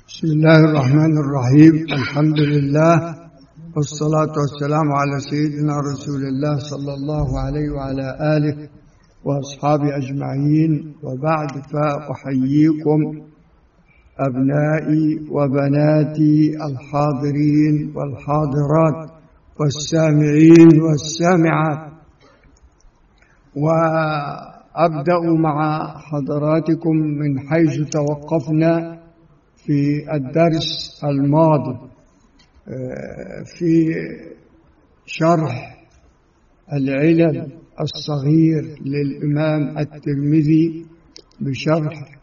بسم الله الرحمن الرحيم الحمد لله والصلاة والسلام على سيدنا رسول الله صلى الله عليه وعلى آله وأصحابه أجمعين وبعد فأحييكم أبنائي وبناتي الحاضرين والحاضرات والسامعين والسامعات وأبدأ مع حضراتكم من حيث توقفنا في الدرس الماضي في شرح العلل الصغير للإمام الترمذي بشرح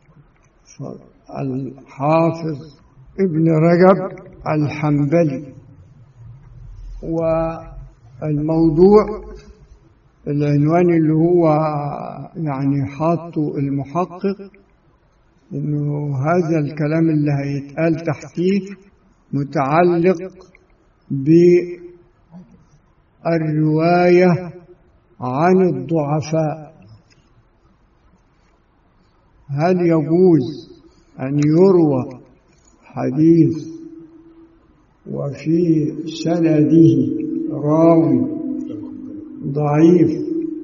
الحافظ ابن رجب الحنبلي والموضوع العنوان اللي هو يعني حاطه المحقق انه هذا الكلام اللي هيتقال تحتيه متعلق بالرواية عن الضعفاء هل يجوز أن يروى حديث وفي سنده راوي ضعيف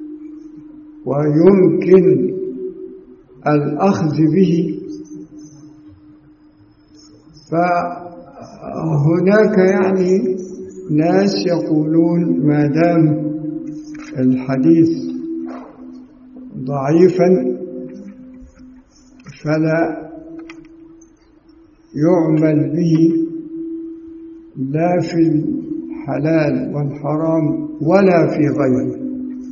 ويمكن الأخذ به فهناك يعني ناس يقولون ما دام الحديث ضعيفا فلا يعمل به لا في الحلال والحرام ولا في غيره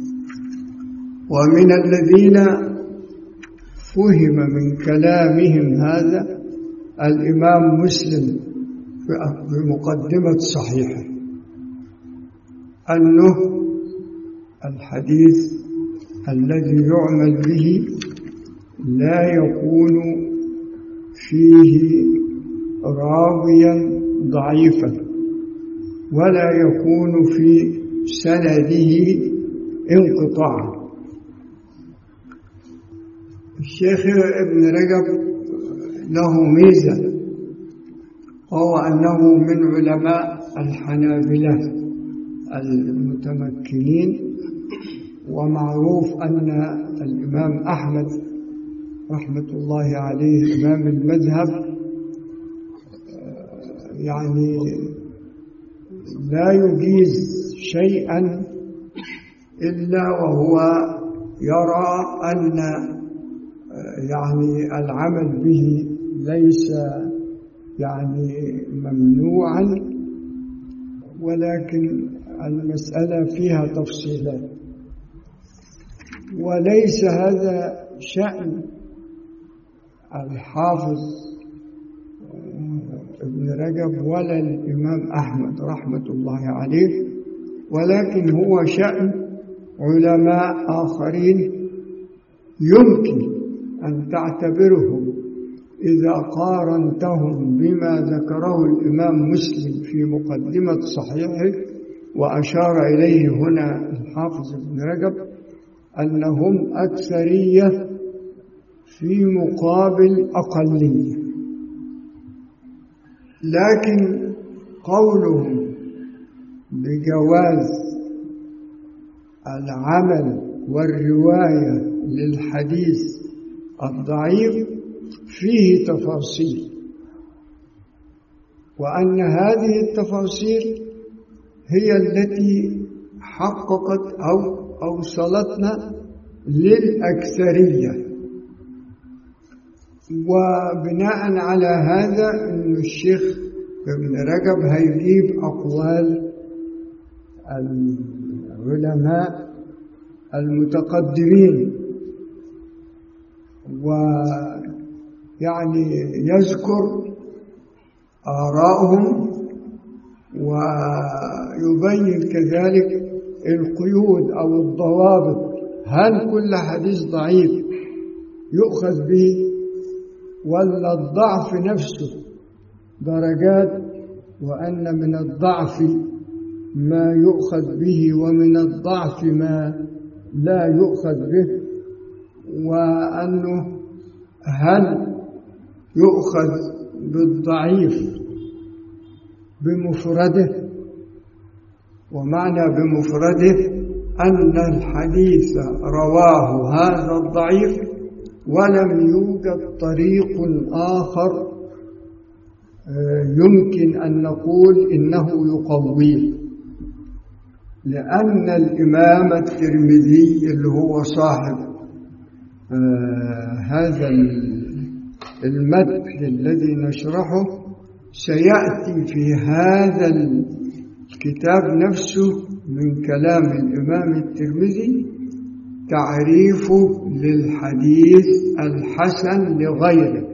ومن الذين فهم من كلامهم هذا الإمام مسلم في مقدمة صحيحه أنه الحديث الذي يعمل به لا يكون فيه راويا ضعيفا ولا يكون في سنده انقطاع الشيخ ابن رجب له ميزة وهو أنه من علماء الحنابلة المتمكنين ومعروف أن الإمام أحمد رحمة الله عليه إمام المذهب يعني لا يجيز شيئا إلا وهو يرى أن يعني العمل به ليس يعني ممنوعا ولكن المسألة فيها تفصيلات وليس هذا شأن الحافظ ابن رجب ولا الإمام أحمد رحمة الله عليه ولكن هو شأن علماء آخرين يمكن أن تعتبرهم إذا قارنتهم بما ذكره الإمام مسلم في مقدمة صحيحه وأشار إليه هنا الحافظ ابن رجب أنهم أكثرية في مقابل أقلية لكن قولهم بجواز العمل والرواية للحديث الضعيف فيه تفاصيل وأن هذه التفاصيل هي التي حققت أو أوصلتنا للأكثرية وبناء على هذا أن الشيخ ابن رجب هيجيب أقوال العلماء المتقدمين ويعني يذكر آراءهم ويبين كذلك القيود أو الضوابط هل كل حديث ضعيف يؤخذ به ولا الضعف نفسه درجات وأن من الضعف ما يؤخذ به ومن الضعف ما لا يؤخذ به وأنه هل يؤخذ بالضعيف بمفرده ومعنى بمفرده أن الحديث رواه هذا الضعيف ولم يوجد طريق آخر يمكن أن نقول إنه يقويه لأن الإمام الترمذي اللي هو صاحب هذا المدح الذي نشرحه سيأتي في هذا الكتاب نفسه من كلام الإمام الترمذي تعريف للحديث الحسن لغيره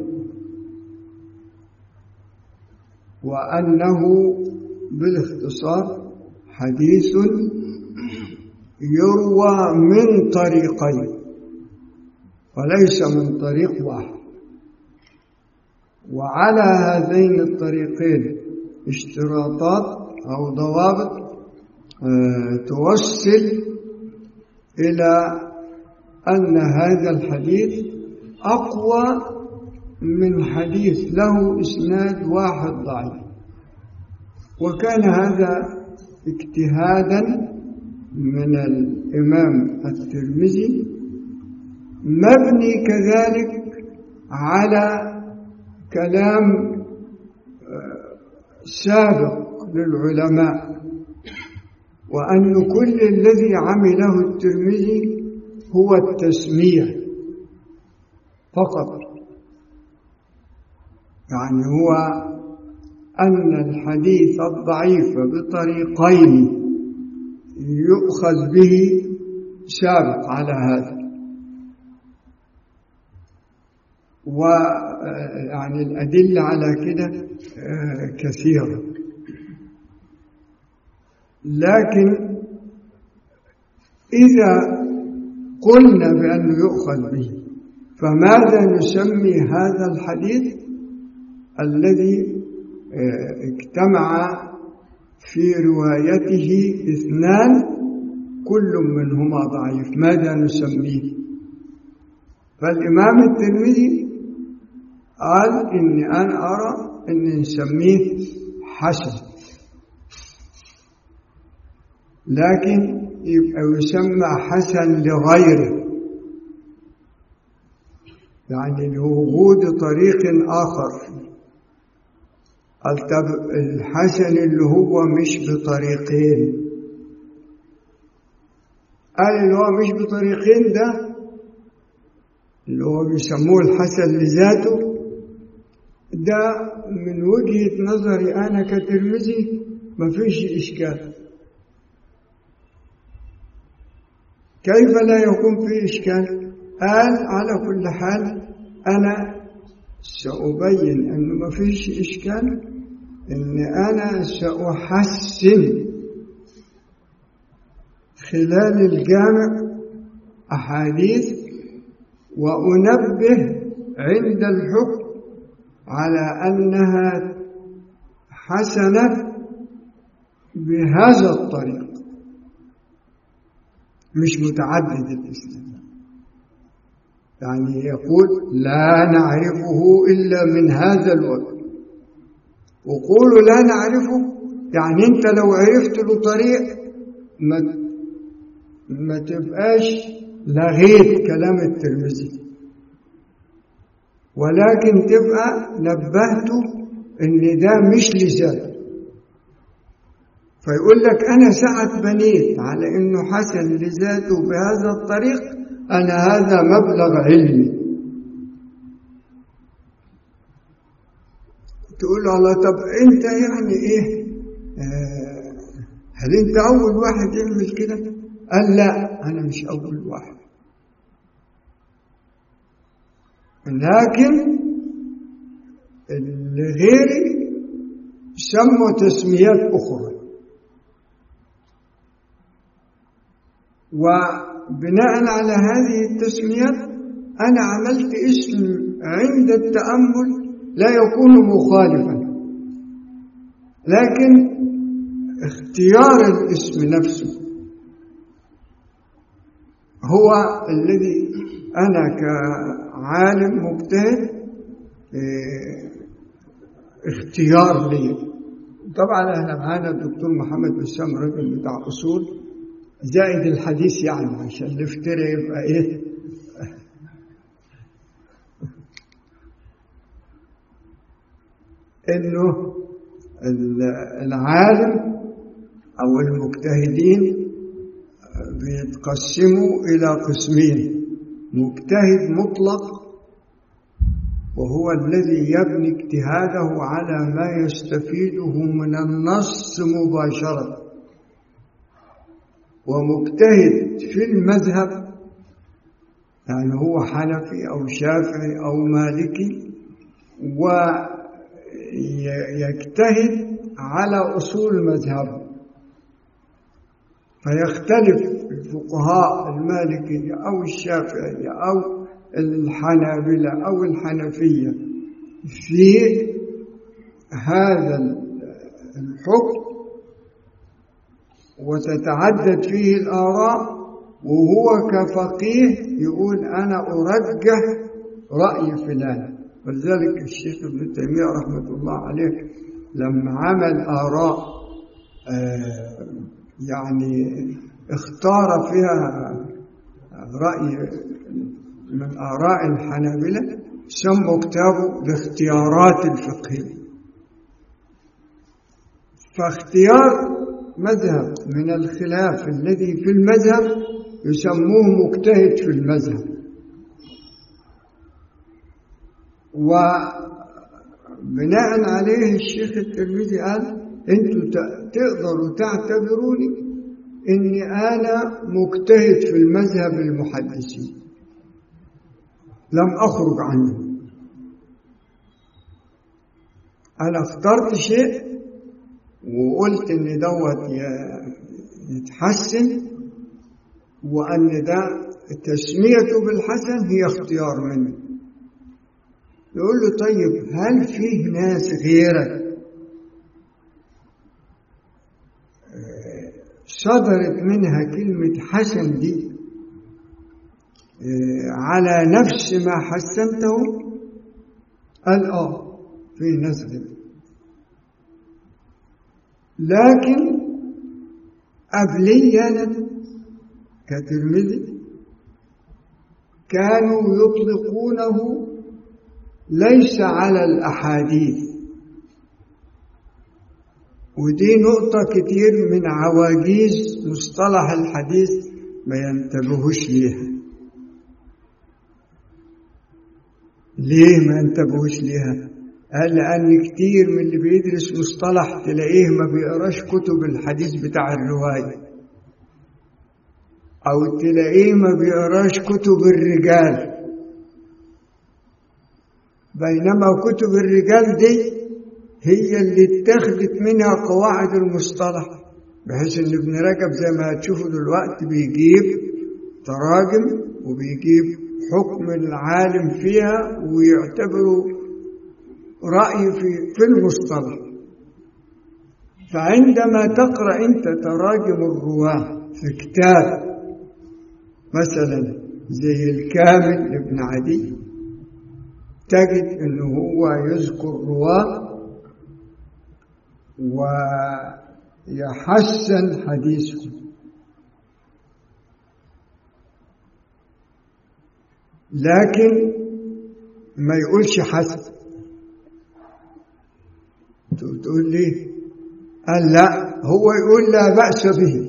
وأنه بالاختصار حديث يروى من طريقين وليس من طريق واحد وعلى هذين الطريقين اشتراطات أو ضوابط توصل إلى أن هذا الحديث أقوى من حديث له إسناد واحد ضعيف وكان هذا اجتهادا من الإمام الترمذي مبني كذلك على كلام سابق للعلماء وأن كل الذي عمله الترمذي هو التسميع فقط يعني هو أن الحديث الضعيف بطريقين يؤخذ به سابق على هذا ويعني الأدلة على كده كثيرة لكن إذا قلنا بأنه يؤخذ به فماذا نسمي هذا الحديث الذي اجتمع في روايته اثنان كل منهما ضعيف ماذا نسميه فالإمام الترمذي قال إني أنا أرى أن نسميه حسن لكن يبقى يسمى حسن لغيره يعني لوجود طريق آخر الحسن اللي هو مش بطريقين قال اللي هو مش بطريقين ده اللي هو بيسموه الحسن لذاته ده من وجهة نظري أنا كترمذي مفيش إشكال كيف لا يكون في إشكال قال على كل حال أنا سأبين أنه ما فيش إشكال أن أنا سأحسن خلال الجامع أحاديث وأنبه عند الحكم على أنها حسنة بهذا الطريق مش متعدد الإسلام يعني يقول لا نعرفه إلا من هذا الوقت وقولوا لا نعرفه يعني أنت لو عرفت له طريق ما ما تبقاش لغيت كلام الترمذي ولكن تبقى نبهته ان ده مش لسان فيقول لك انا ساعة بنيت على انه حسن لذاته بهذا الطريق انا هذا مبلغ علمي تقول له الله طب انت يعني ايه آه هل انت اول واحد يعمل كده قال لا انا مش اول واحد لكن اللي غيري سموا تسميات أخرى وبناء على هذه التسميات أنا عملت اسم عند التأمل لا يكون مخالفا لكن اختيار الاسم نفسه هو الذي أنا كعالم مجتهد اختيار لي طبعا احنا معانا الدكتور محمد بسام راجل بتاع اصول زائد الحديث يعني عشان الافتراء يبقى ايه انه العالم او المجتهدين بيتقسموا الى قسمين مجتهد مطلق وهو الذي يبني اجتهاده على ما يستفيده من النص مباشرة ومجتهد في المذهب يعني هو حنفي أو شافعي أو مالكي ويجتهد على أصول مذهبه فيختلف الفقهاء المالكية أو الشافعية أو الحنابلة أو الحنفية في هذا الحكم وتتعدد فيه الآراء وهو كفقيه يقول أنا أرجح رأي فلان ولذلك الشيخ ابن تيمية رحمة الله عليه لما عمل آراء آه يعني اختار فيها رأي من آراء الحنابلة سموا كتابه الاختيارات الفقهية فاختيار مذهب من الخلاف الذي في المذهب يسموه مجتهد في المذهب وبناء عليه الشيخ الترمذي قال انتوا تقدروا تعتبروني اني انا مجتهد في المذهب المحدثين لم اخرج عنه انا اخترت شيء وقلت ان دوت يتحسن وان ده تسميته بالحسن هي اختيار مني يقول له طيب هل فيه ناس غيرك صدرت منها كلمة حسن دي على نفس ما حسنته قال اه في ناس غير لكن قبلي أنا كترمذي كانوا يطلقونه ليس على الأحاديث ودي نقطة كتير من عواجيز مصطلح الحديث ما ينتبهوش ليها ليه ما ينتبهوش ليها قال لأن كتير من اللي بيدرس مصطلح تلاقيه ما بيقراش كتب الحديث بتاع الرواية أو تلاقيه ما بيقراش كتب الرجال بينما كتب الرجال دي هي اللي اتخذت منها قواعد المصطلح بحيث ان ابن رجب زي ما هتشوفوا دلوقتي بيجيب تراجم وبيجيب حكم العالم فيها ويعتبروا رأي في في المصطلح فعندما تقرأ أنت تراجم الرواة في كتاب مثلا زي الكامل لابن عدي تجد أنه هو يذكر رواة ويحسن حديثه لكن ما يقولش حسن تقول لي قال لا هو يقول لا بأس به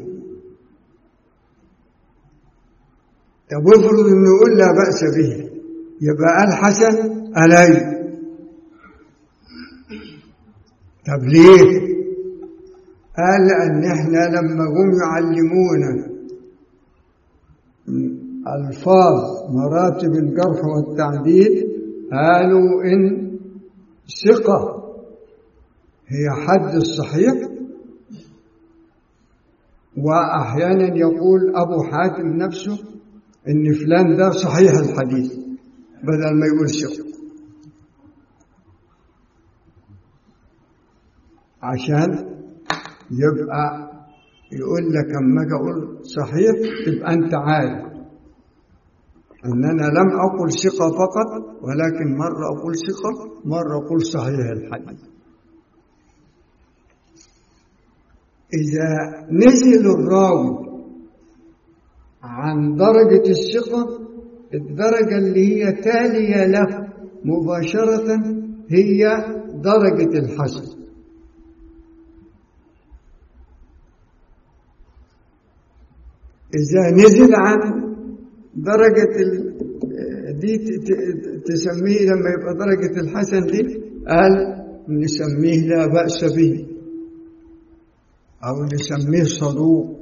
طب افرض انه يقول لا بأس به يبقى قال حسن ألاي طب ليه قال لأن احنا لما هم يعلمونا ألفاظ مراتب الجرح والتعديل قالوا إن ثقة هي حد الصحيح وأحيانا يقول أبو حاتم نفسه إن فلان ده صحيح الحديث بدل ما يقول ثقة عشان يبقى يقول لك اما اجي اقول صحيح تبقى انت عارف ان انا لم اقل ثقه فقط ولكن مره اقول ثقه مره اقول صحيح الحديث إذا نزل الراوي عن درجة الثقة الدرجة اللي هي تالية له مباشرة هي درجة الحسن إذا نزل عن درجة ال... دي ت- ت- تسميه لما يبقى درجة الحسن دي قال نسميه لا بأس به أو نسميه صدوق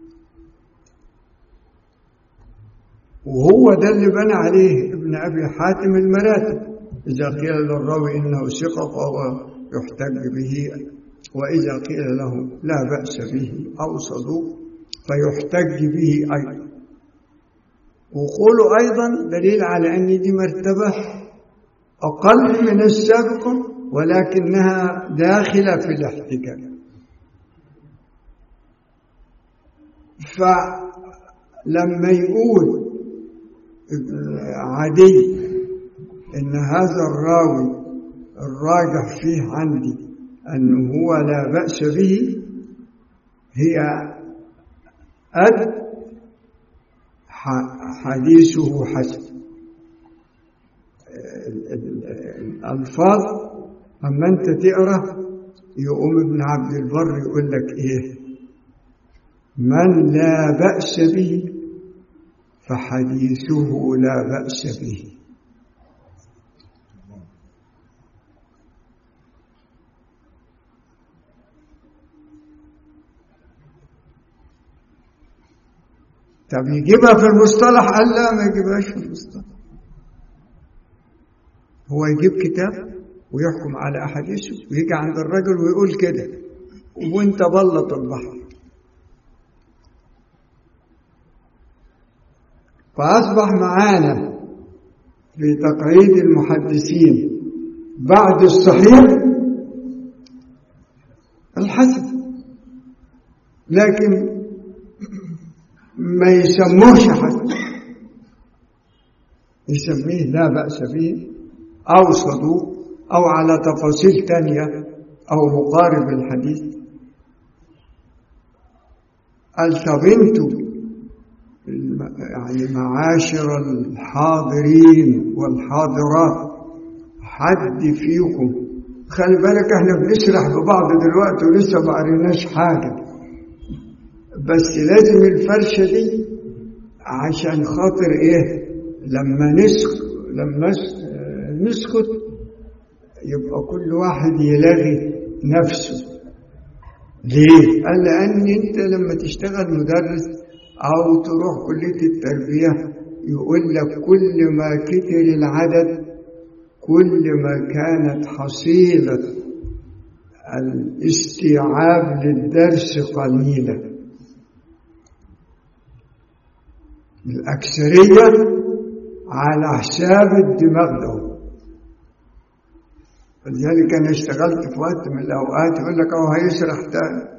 وهو ده اللي بنى عليه ابن أبي حاتم المراتب إذا قيل للراوي إنه ثقة فهو يحتج به وإذا قيل له لا بأس به أو صدوق فيحتج به أيضا وقوله أيضا دليل على أن دي مرتبة أقل من السابقة ولكنها داخلة في الاحتجاج فلما يقول ابن عدي إن هذا الراوي الراجح فيه عندي أنه هو لا بأس به هي أد حديثه حسن الألفاظ أما أنت تقرأ يقوم ابن عبد البر يقول لك إيه من لا بأس به فحديثه لا بأس به طب يجيبها في المصطلح قال لا ما يجيبهاش في المصطلح هو يجيب كتاب ويحكم على أحاديثه ويجي عند الرجل ويقول كده وانت بلط البحر فأصبح معانا في تقعيد المحدثين بعد الصحيح الحسن لكن ما يسموهش حسن يسميه لا بأس به أو صدوق أو على تفاصيل تانية أو مقارب الحديث قال طب انتوا يعني معاشر الحاضرين والحاضرات حد فيكم خلي بالك احنا بنسرح ببعض دلوقتي ولسه ما قريناش حاجه بس لازم الفرشه دي عشان خاطر ايه لما نسخ لما نسكت يبقى كل واحد يلاغي نفسه ليه؟ قال لأن أنت لما تشتغل مدرس أو تروح كلية التربية يقول لك كل ما كتر العدد كل ما كانت حصيلة الاستيعاب للدرس قليلة الأكثرية على حساب الدماغ ده ولذلك أنا اشتغلت في وقت من الأوقات يقول لك أهو هيسرح تاني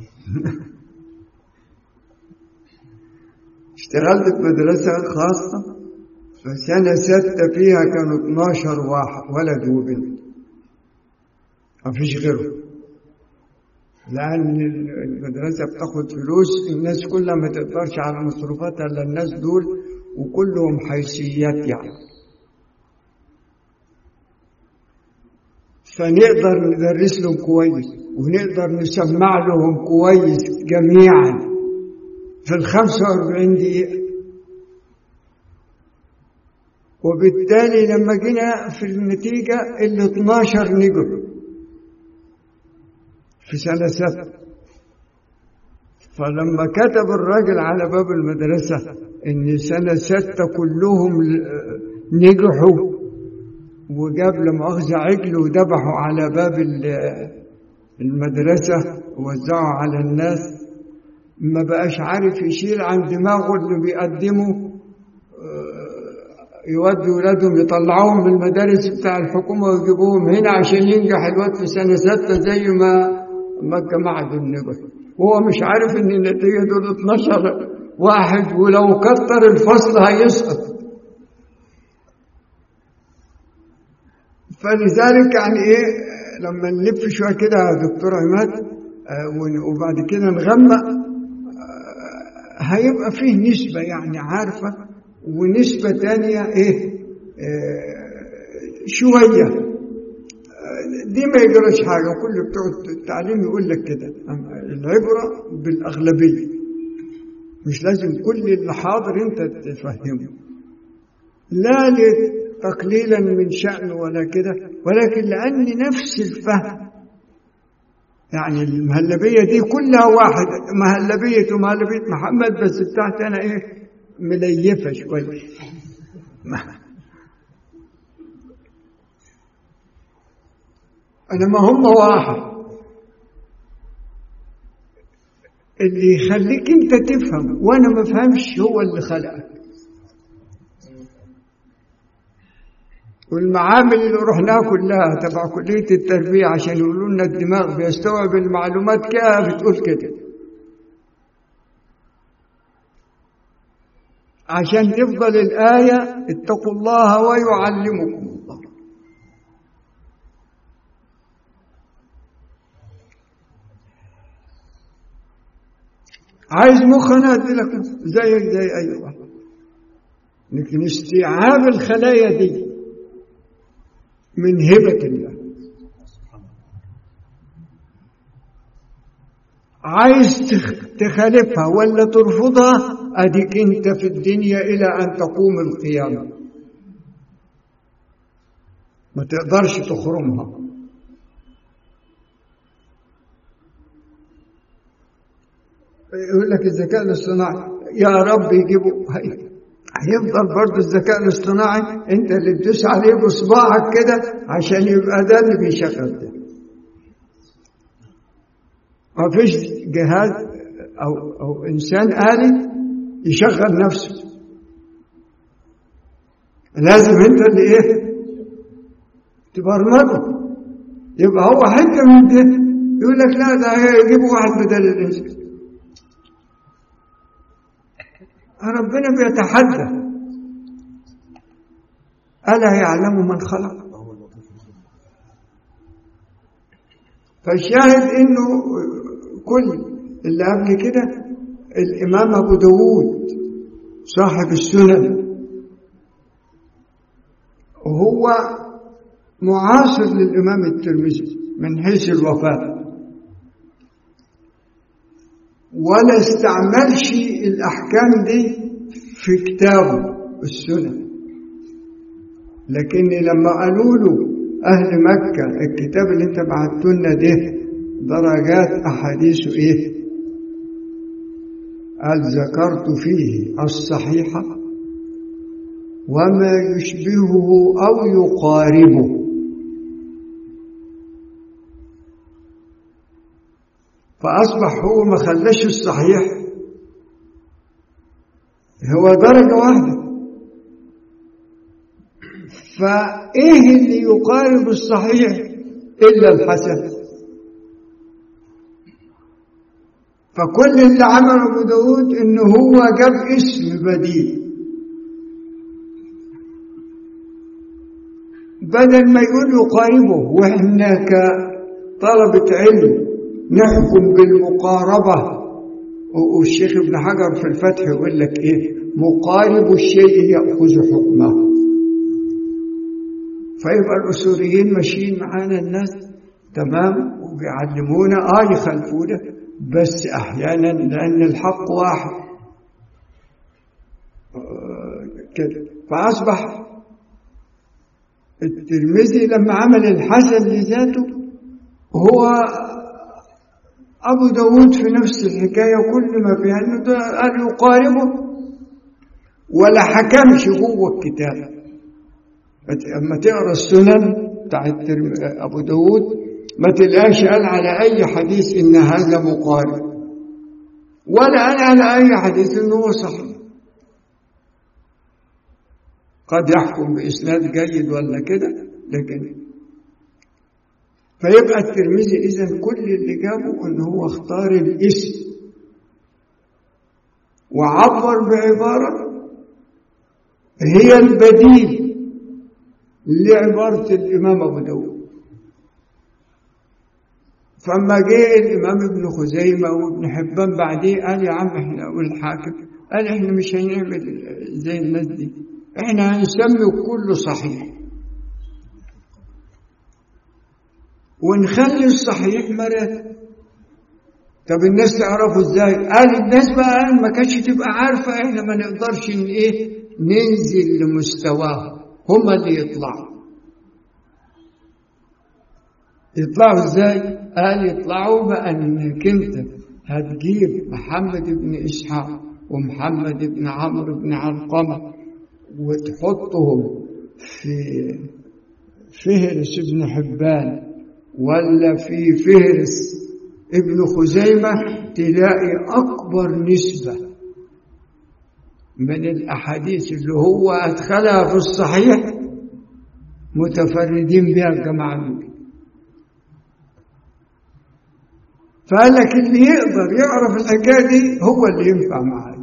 اشتغلت في مدرسة خاصة فسنة ستة فيها كانوا 12 واحد ولد وبنت ما فيش غيره لأن المدرسة بتاخد فلوس الناس كلها ما تقدرش على مصروفاتها إلا الناس دول وكلهم حيثيات يعني فنقدر ندرس لهم كويس ونقدر نسمع لهم كويس جميعا في الخمسة واربعين دقيقة وبالتالي لما جينا في النتيجة ال 12 نجحوا في سنة ستة فلما كتب الراجل على باب المدرسة إن سنة ستة كلهم نجحوا وجاب لمؤاخذة عجل وذبحوا على باب المدرسة ووزعوا على الناس ما بقاش عارف يشيل عن دماغه اللي بيقدمه يودي ولادهم يطلعوهم من المدارس بتاع الحكومة ويجيبوهم هنا عشان ينجح الواد في سنة ستة زي ما ما الجماعة دول نجحوا وهو مش عارف ان النتيجة دول 12 واحد ولو كتر الفصل هيسقط فلذلك يعني ايه لما نلف شويه كده يا دكتور عماد وبعد كده نغمق هيبقى فيه نسبة يعني عارفة ونسبة تانية ايه شوية دي ما يجراش حاجة كل بتوع التعليم يقول لك كده العبرة بالأغلبية مش لازم كل اللي حاضر انت تفهمه لا تقليلا من شأنه ولا كده ولكن لأن نفس الفهم يعني المهلبية دي كلها واحد مهلبية ومهلبية محمد بس بتاعتي أنا إيه مليفة شوية أنا ما هم واحد اللي يخليك أنت تفهم وأنا ما فهمش هو اللي خلقك والمعامل اللي رحناها كلها تبع كلية التربية عشان يقولوا لنا الدماغ بيستوعب المعلومات كيف بتقول كده عشان تفضل الآية اتقوا الله ويعلمكم الله عايز مخ انا ادي لك زيك زي اي واحد لكن استيعاب الخلايا دي من هبة الله عايز تخالفها ولا ترفضها اديك انت في الدنيا الى ان تقوم القيامه ما تقدرش تخرمها يقول لك الذكاء الاصطناعي يا رب يجيبوا هيفضل برضه الذكاء الاصطناعي انت اللي تدوس عليه بصباعك كده عشان يبقى ده اللي بيشغل ده ما فيش جهاز او او انسان آلي يشغل نفسه لازم انت اللي ايه تبرمجه يبقى هو حته من ده يقول لك لا ده يجيبوا واحد بدل الانسان ربنا بيتحدى ألا يعلم من خلق فالشاهد انه كل اللي قبل كده الامام ابو داود صاحب السنن وهو معاصر للامام الترمذي من حيث الوفاه ولا استعملش الأحكام دي في كتابه السنة لكن لما قالوا له أهل مكة الكتاب اللي انت بعته لنا ده درجات أحاديثه إيه؟ قال ذكرت فيه الصحيحة وما يشبهه أو يقاربه فأصبح هو ما خلاش الصحيح هو درجة واحدة فإيه اللي يقارب الصحيح إلا الحسن فكل اللي عمله أبو داود إن هو جاب اسم بديل بدل ما يقول يقاربه وإحنا كطلبة علم نحكم بالمقاربة والشيخ ابن حجر في الفتح يقول لك ايه مقارب الشيء يأخذ حكمه فيبقى الأصوليين ماشيين معانا الناس تمام وبيعلمونا اه يخالفونا بس احيانا لان الحق واحد كده فاصبح الترمذي لما عمل الحسن لذاته هو أبو داود في نفس الحكاية كل ما فيها أنه قال يقاربه ولا حكمش جوه الكتاب أما تقرأ السنن بتاع أبو داود ما تلقاش قال على أي حديث إن هذا مقارب ولا قال على أي حديث إنه هو صحيح قد يحكم بإسناد جيد ولا كده لكن فيبقى الترمذي إذا كل اللي جابه إن هو اختار الاسم وعبر بعبارة هي البديل لعبارة الإمام أبو داود فما جه الإمام ابن خزيمة وابن حبان بعديه قال يا عم احنا والحاكم قال احنا مش هنعمل زي الناس دي احنا هنسمي كله صحيح ونخلي الصحيح مراتب طب الناس تعرفه ازاي قال الناس بقى ما كانتش تبقى عارفه احنا ما نقدرش ان ايه ننزل لمستواهم هم اللي يطلعوا يطلعوا ازاي قال يطلعوا بانك انت هتجيب محمد بن اسحاق ومحمد بن عمرو بن علقمه وتحطهم في فهرس ابن حبان ولا في فهرس ابن خزيمة تلاقي أكبر نسبة من الأحاديث اللي هو أدخلها في الصحيح متفردين بها الجماعة دول فقال لك اللي يقدر يعرف الحكاية دي هو اللي ينفع معاه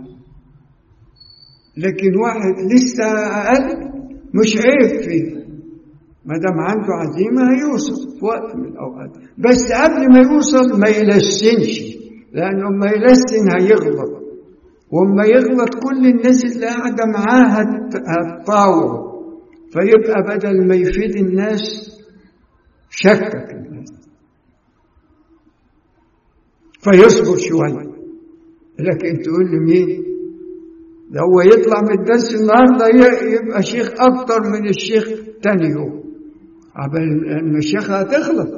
لكن واحد لسه أقل مش عيب فيه ما دام عنده عزيمة هيوصل في وقت من الأوقات بس قبل ما يوصل ما يلسنش لأنه ما يلسن هيغلط وما يغلط كل الناس اللي قاعدة معاه هتطاوع فيبقى بدل ما يفيد الناس شكك الناس فيصبر شوية لكن تقول لي مين ده هو يطلع من الدرس النهارده يبقى شيخ أكتر من الشيخ تاني يوم قبل المشيخة هتخلص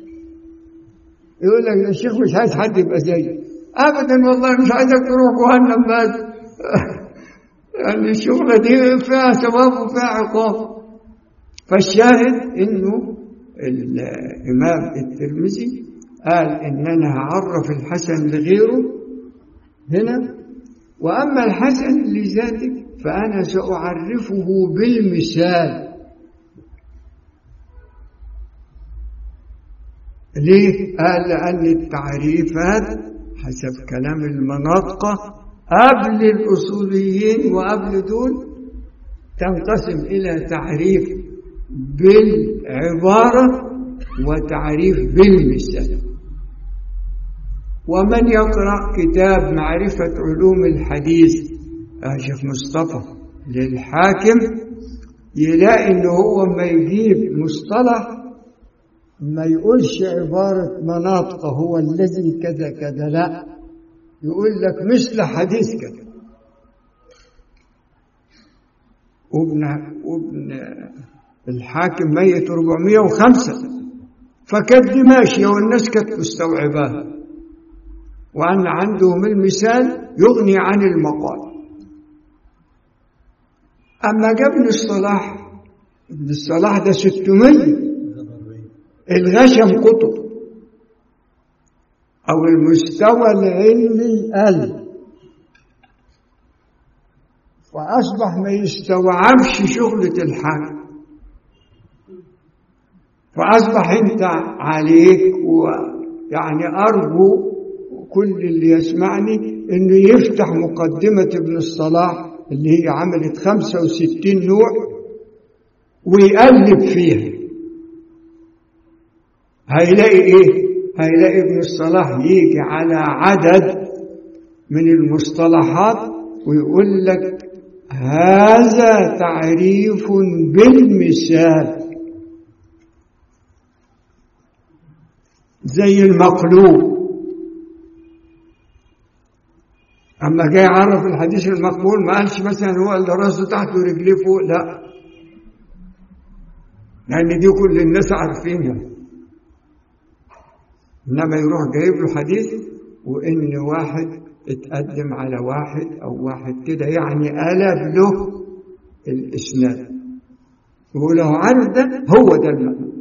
يقول لك الشيخ مش عايز حد يبقى زيي ابدا والله مش عايزك تروح جهنم بس يعني الشغلة دي فيها ثواب وفيها عقاب فالشاهد انه الامام الترمذي قال ان انا هعرف الحسن لغيره هنا واما الحسن لذاته فانا ساعرفه بالمثال ليه؟ قال لأن التعريفات حسب كلام المناطقة قبل الأصوليين وقبل دول تنقسم إلى تعريف بالعبارة وتعريف بالمثال ومن يقرأ كتاب معرفة علوم الحديث شيخ مصطفى للحاكم يلاقي إن هو ما يجيب مصطلح ما يقولش عبارة مناطق هو الذي كذا كذا لا يقول لك مثل حديث كذا وابن وابن الحاكم ميت 405 فكانت دي ماشية والناس كانت مستوعباها وأن عندهم المثال يغني عن المقال أما جاب ابن الصلاح ابن الصلاح ده 600 الغشم كتب أو المستوى العلمي قل فأصبح ما يستوعبش شغلة الحاكم فأصبح أنت عليك ويعني أرجو كل اللي يسمعني إنه يفتح مقدمة ابن الصلاح اللي هي عملت 65 نوع ويقلب فيها هيلاقي ايه هيلاقي ابن الصلاح يجي على عدد من المصطلحات ويقول لك هذا تعريف بالمثال زي المقلوب أما جاي يعرف الحديث المقبول ما قالش مثلا هو اللي راسه تحت ورجليه فوق لا لأن دي كل الناس عارفينها إنما يروح جايب له حديث وإن واحد اتقدم على واحد أو واحد كده يعني قلب له الإسناد ولو عارف ده هو ده المعنى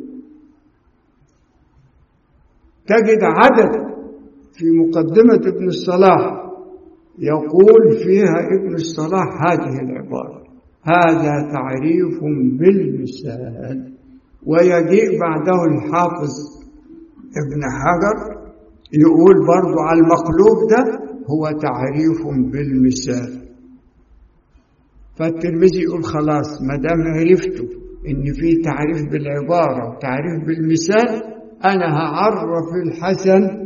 تجد عدد في مقدمة ابن الصلاح يقول فيها ابن الصلاح هذه العبارة هذا تعريف بالمثال ويجيء بعده الحافظ ابن حجر يقول برضو على المقلوب ده هو تعريف بالمثال فالترمذي يقول خلاص ما دام عرفتوا ان في تعريف بالعباره وتعريف بالمثال أنا هعرف الحسن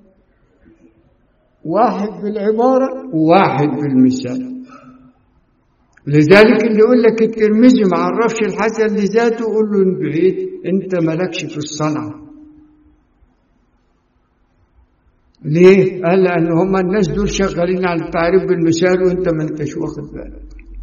واحد بالعبارة وواحد بالمثال لذلك اللي يقول لك الترمذي ما عرفش الحسن لذاته قول له من بعيد انت مالكش في الصنعه ليه؟ قال لأن هم الناس دول شغالين على التعريف بالمثال وأنت ما أنتش واخد بالك.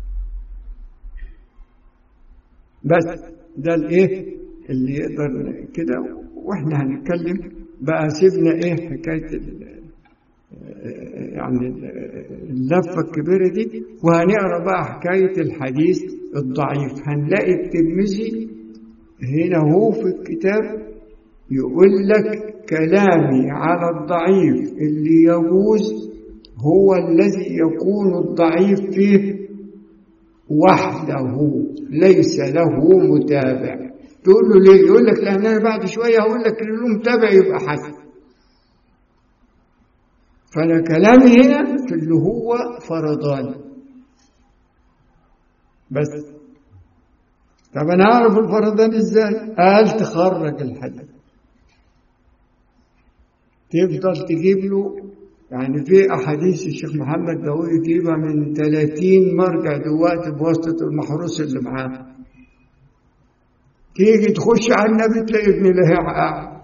بس ده الإيه؟ اللي يقدر كده وإحنا هنتكلم بقى سيبنا إيه حكاية يعني اللفة الكبيرة دي وهنقرا بقى حكاية الحديث الضعيف هنلاقي الترمذي هنا هو في الكتاب يقول لك كلامي على الضعيف اللي يجوز هو الذي يكون الضعيف فيه وحده ليس له متابع تقول له ليه يقول لك لان انا بعد شويه هقول لك اللي له متابع يبقى حسن فانا كلامي هنا في اللي هو فرضان بس طب انا اعرف الفرضان ازاي قال تخرج الحديث تفضل تجيب له يعني في احاديث الشيخ محمد داوود يجيبها من 30 مرجع دلوقتي بواسطه المحروس اللي معاه تيجي تخش على النبي تلاقي ابن لهيع قاعد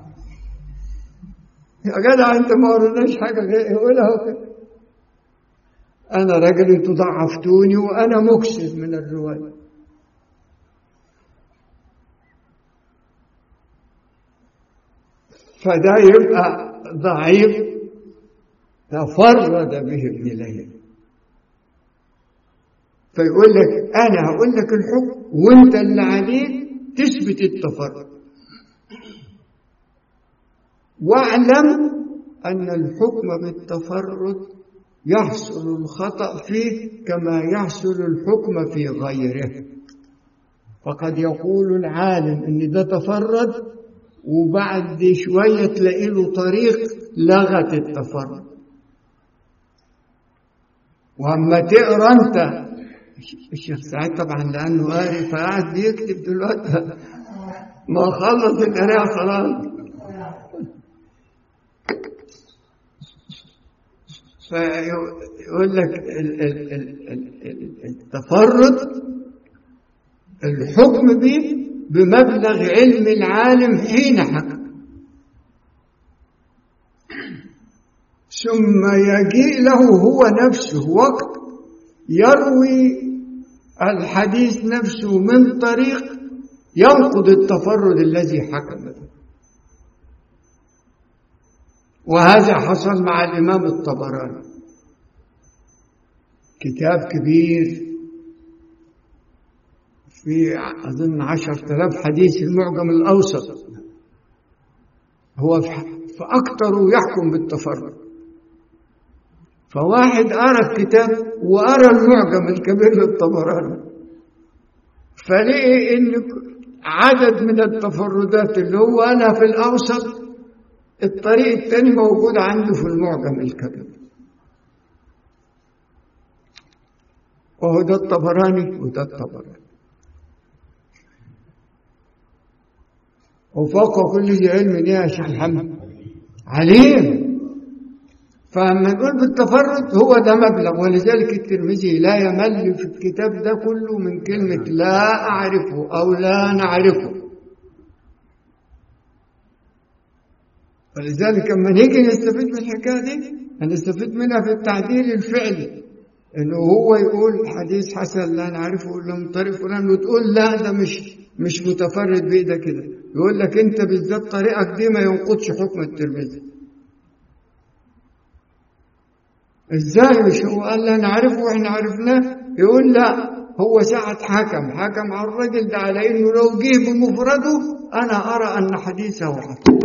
يا جدع انت ما قرناش حاجه غير يقولها كده انا راجل انتوا ضعفتوني وانا مكسب من الروايه فده يبقى ضعيف تفرد به ابن لهيع فيقول لك انا هقول لك الحكم وانت اللي عليك تثبت التفرد واعلم ان الحكم بالتفرد يحصل الخطا فيه كما يحصل الحكم في غيره فقد يقول العالم ان ده تفرد وبعد شوية تلاقي له طريق لغت التفرد واما تقرا انت الشيخ سعيد طبعا لانه قاري فقعد بيكتب دلوقتي ما خلص القراءة خلاص فيقول لك التفرد الحكم به بمبلغ علم العالم حين حكم ثم يجيء له هو نفسه وقت يروي الحديث نفسه من طريق ينقض التفرد الذي حكم به وهذا حصل مع الإمام الطبراني كتاب كبير في أظن عشرة آلاف حديث المعجم الأوسط هو فأكثر يحكم بالتفرد فواحد قرأ الكتاب وقرأ المعجم الكبير للطبراني فلقي إن عدد من التفردات اللي هو أنا في الأوسط الطريق الثاني موجود عنده في المعجم الكبير وهو ده الطبراني وده الطبراني وفوق كل ذي علم يا شيخ محمد عليم فلما نقول بالتفرد هو ده مبلغ ولذلك الترمذي لا يمل في الكتاب ده كله من كلمة لا أعرفه أو لا نعرفه ولذلك لما نيجي نستفيد من الحكاية دي هنستفيد منها في التعديل الفعلي انه هو يقول حديث حسن لا نعرفه الا من طريق فلان وتقول لا ده مش مش متفرد بيه ده كده يقول لك انت بالذات طريقك دي ما ينقضش حكم الترمذي ازاي مش هو قال لا نعرفه واحنا عرفناه يقول لا هو ساعة حكم حكم على الرجل ده على انه لو جه بمفرده انا ارى ان حديثه حسن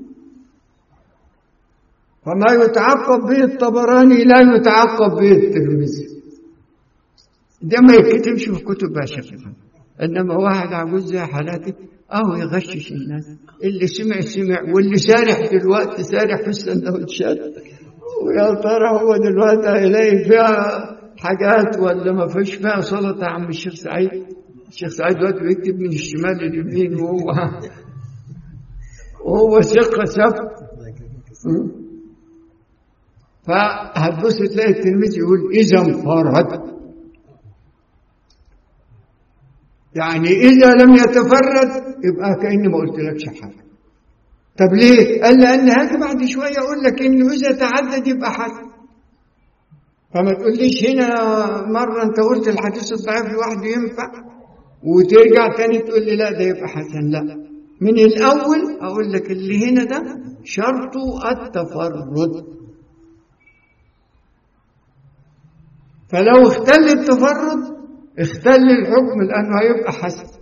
فما يتعقب به الطبراني لا يتعقب به الترمذي ده ما يكتبش في كتب يا شيخ انما واحد عجوز زي حالاتي اهو يغشش الناس اللي سمع سمع واللي سارح دلوقتي سارح في السندوتشات ويا ترى هو دلوقتي هيلاقي فيها حاجات ولا ما فيش فيها سلطه يا عم الشيخ سعيد الشيخ سعيد دلوقتي بيكتب من الشمال لليمين وهو وهو ثقة ثبت فهتبص تلاقي التلميذ يقول إذا انفرد يعني إذا لم يتفرد يبقى كأني ما قلتلكش حاجة طب ليه؟ قال لأن هاجي بعد شوية أقول لك إنه إذا تعدد يبقى حسن فما تقوليش هنا مرة أنت قلت الحديث الضعيف لوحده ينفع وترجع تاني تقول لي لا ده يبقى حسن لا من الأول أقول لك اللي هنا ده شرطه التفرد فلو اختل التفرد اختل الحكم لأنه هيبقى حسن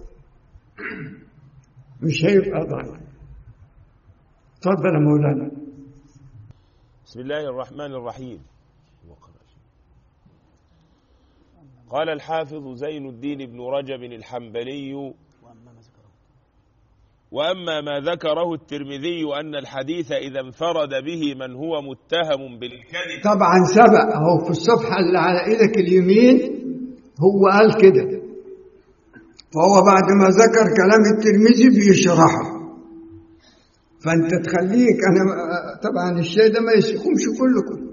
مش هيبقى ضعيف تفضل يا مولانا بسم الله الرحمن الرحيم قال الحافظ زين الدين بن رجب الحنبلي وأما ما ذكره الترمذي أن الحديث إذا انفرد به من هو متهم بالكذب طبعا سبق اهو في الصفحة اللي على ايدك اليمين هو قال كده فهو بعد ما ذكر كلام الترمذي بيشرحه فانت تخليك انا طبعا الشيء ده ما يسيقومش كلكم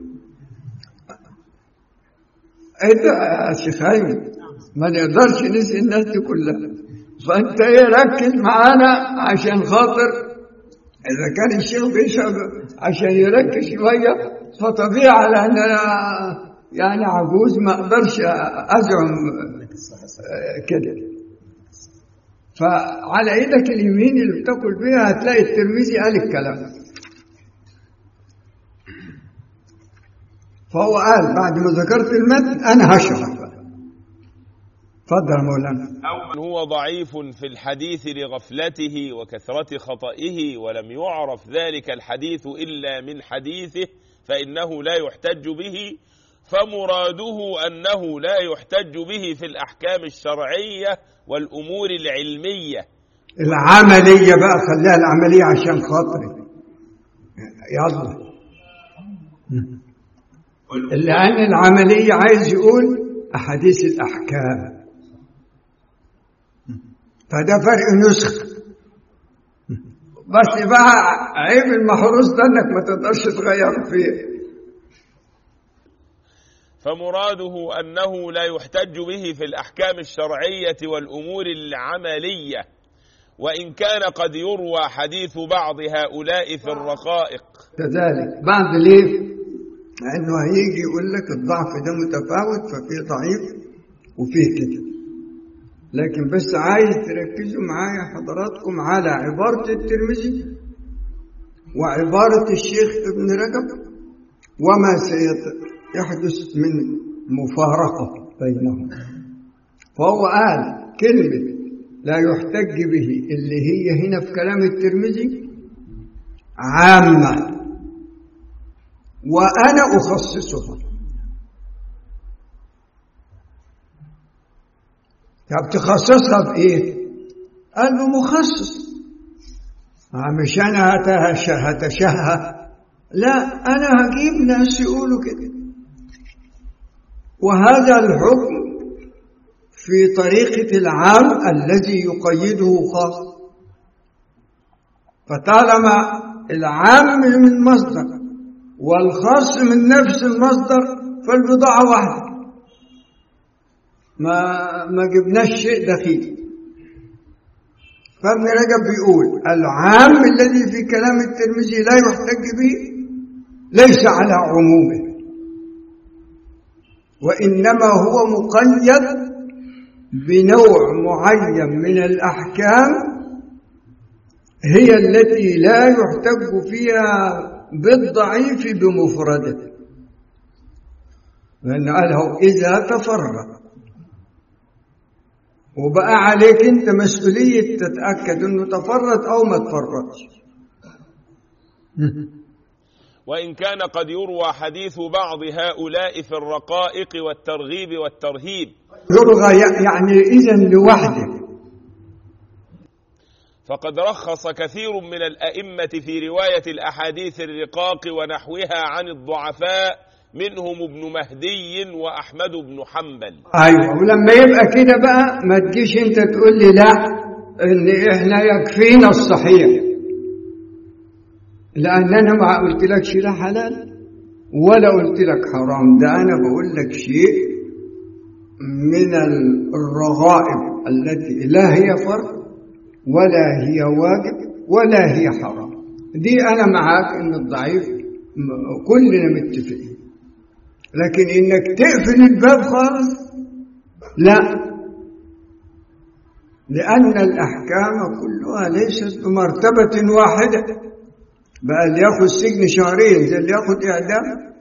انت يا شيخ ايمن ما نقدرش نسي الناس دي كلها فانت ايه ركز معانا عشان خاطر اذا كان الشيخ بيشرب عشان يركز شويه فطبيعي لان انا يعني عجوز ما اقدرش ازعم كده فعلى ايدك اليمين اللي بتاكل بيها هتلاقي الترمذي قال الكلام ده فهو قال بعد ما ذكرت المتن انا هشرح بقى اتفضل يا مولانا أو من هو ضعيف في الحديث لغفلته وكثرة خطئه ولم يعرف ذلك الحديث إلا من حديثه فإنه لا يحتج به فمراده أنه لا يحتج به في الأحكام الشرعية والأمور العلمية العملية بقى خليها العملية عشان خاطري يلا لأن العملية عايز يقول أحاديث الأحكام فده فرق نسخ بس بقى عيب المحروس ده انك ما تقدرش تغير فيه فمراده أنه لا يحتج به في الأحكام الشرعية والأمور العملية وإن كان قد يروى حديث بعض هؤلاء في الرقائق كذلك بعد ليه؟ لأنه هيجي يقول لك الضعف ده متفاوت ففيه ضعيف وفيه كده لكن بس عايز تركزوا معايا حضراتكم على عبارة الترمذي وعبارة الشيخ ابن رجب وما سيحدث من مفارقة بينهم فهو قال كلمة لا يحتج به اللي هي هنا في كلام الترمذي عامة وأنا أخصصها طب تخصصها بإيه؟ قال له مخصص مش أنا هتشهى لا أنا هجيب ناس يقولوا كده وهذا الحكم في طريقة العام الذي يقيده خاص فطالما العام من مصدر والخاص من نفس المصدر فالبضاعة واحدة ما ما جبناش شيء دخيل فابن رجب بيقول العام الذي في كلام الترمذي لا يحتج به ليس على عمومه وإنما هو مقيد بنوع معين من الأحكام هي التي لا يحتج فيها بالضعيف بمفرده لأن قاله إذا تفرق وبقى عليك أنت مسؤولية تتأكد أنه تفرد أو ما تفردش وإن كان قد يروى حديث بعض هؤلاء في الرقائق والترغيب والترهيب يرغى يعني إذا لوحده فقد رخص كثير من الأئمة في رواية الأحاديث الرقاق ونحوها عن الضعفاء منهم ابن مهدي وأحمد بن حنبل أيوة ولما يبقى كده بقى ما تجيش أنت تقول لي لا إن إحنا يكفينا الصحيح لأن أنا ما قلت لك شيء لا حلال ولا قلت لك حرام ده أنا بقول لك شيء من الرغائب التي لا هي فرض ولا هي واجب ولا هي حرام دي أنا معاك إن الضعيف م- كلنا متفقين لكن إنك تقفل الباب خالص لا لأن الأحكام كلها ليست بمرتبة واحدة بقى اللي ياخد سجن شهرين زي اللي ياخد إعدام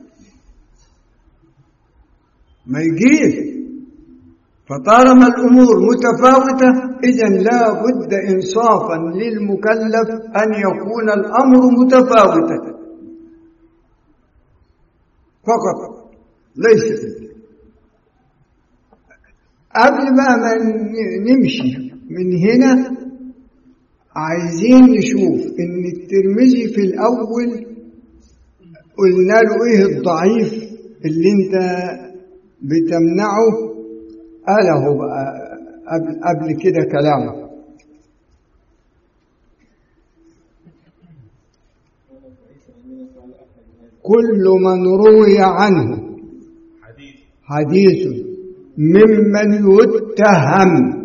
ما يجيش فطالما الأمور متفاوتة إذا لا بد إنصافا للمكلف أن يكون الأمر متفاوتا فقط ليس قبل ما ما نمشي من هنا عايزين نشوف ان الترمذي في الاول قلنا له ايه الضعيف اللي انت بتمنعه قاله بقى قبل, قبل كده كلامه كل من روي عنه حديث حديث ممن يتهم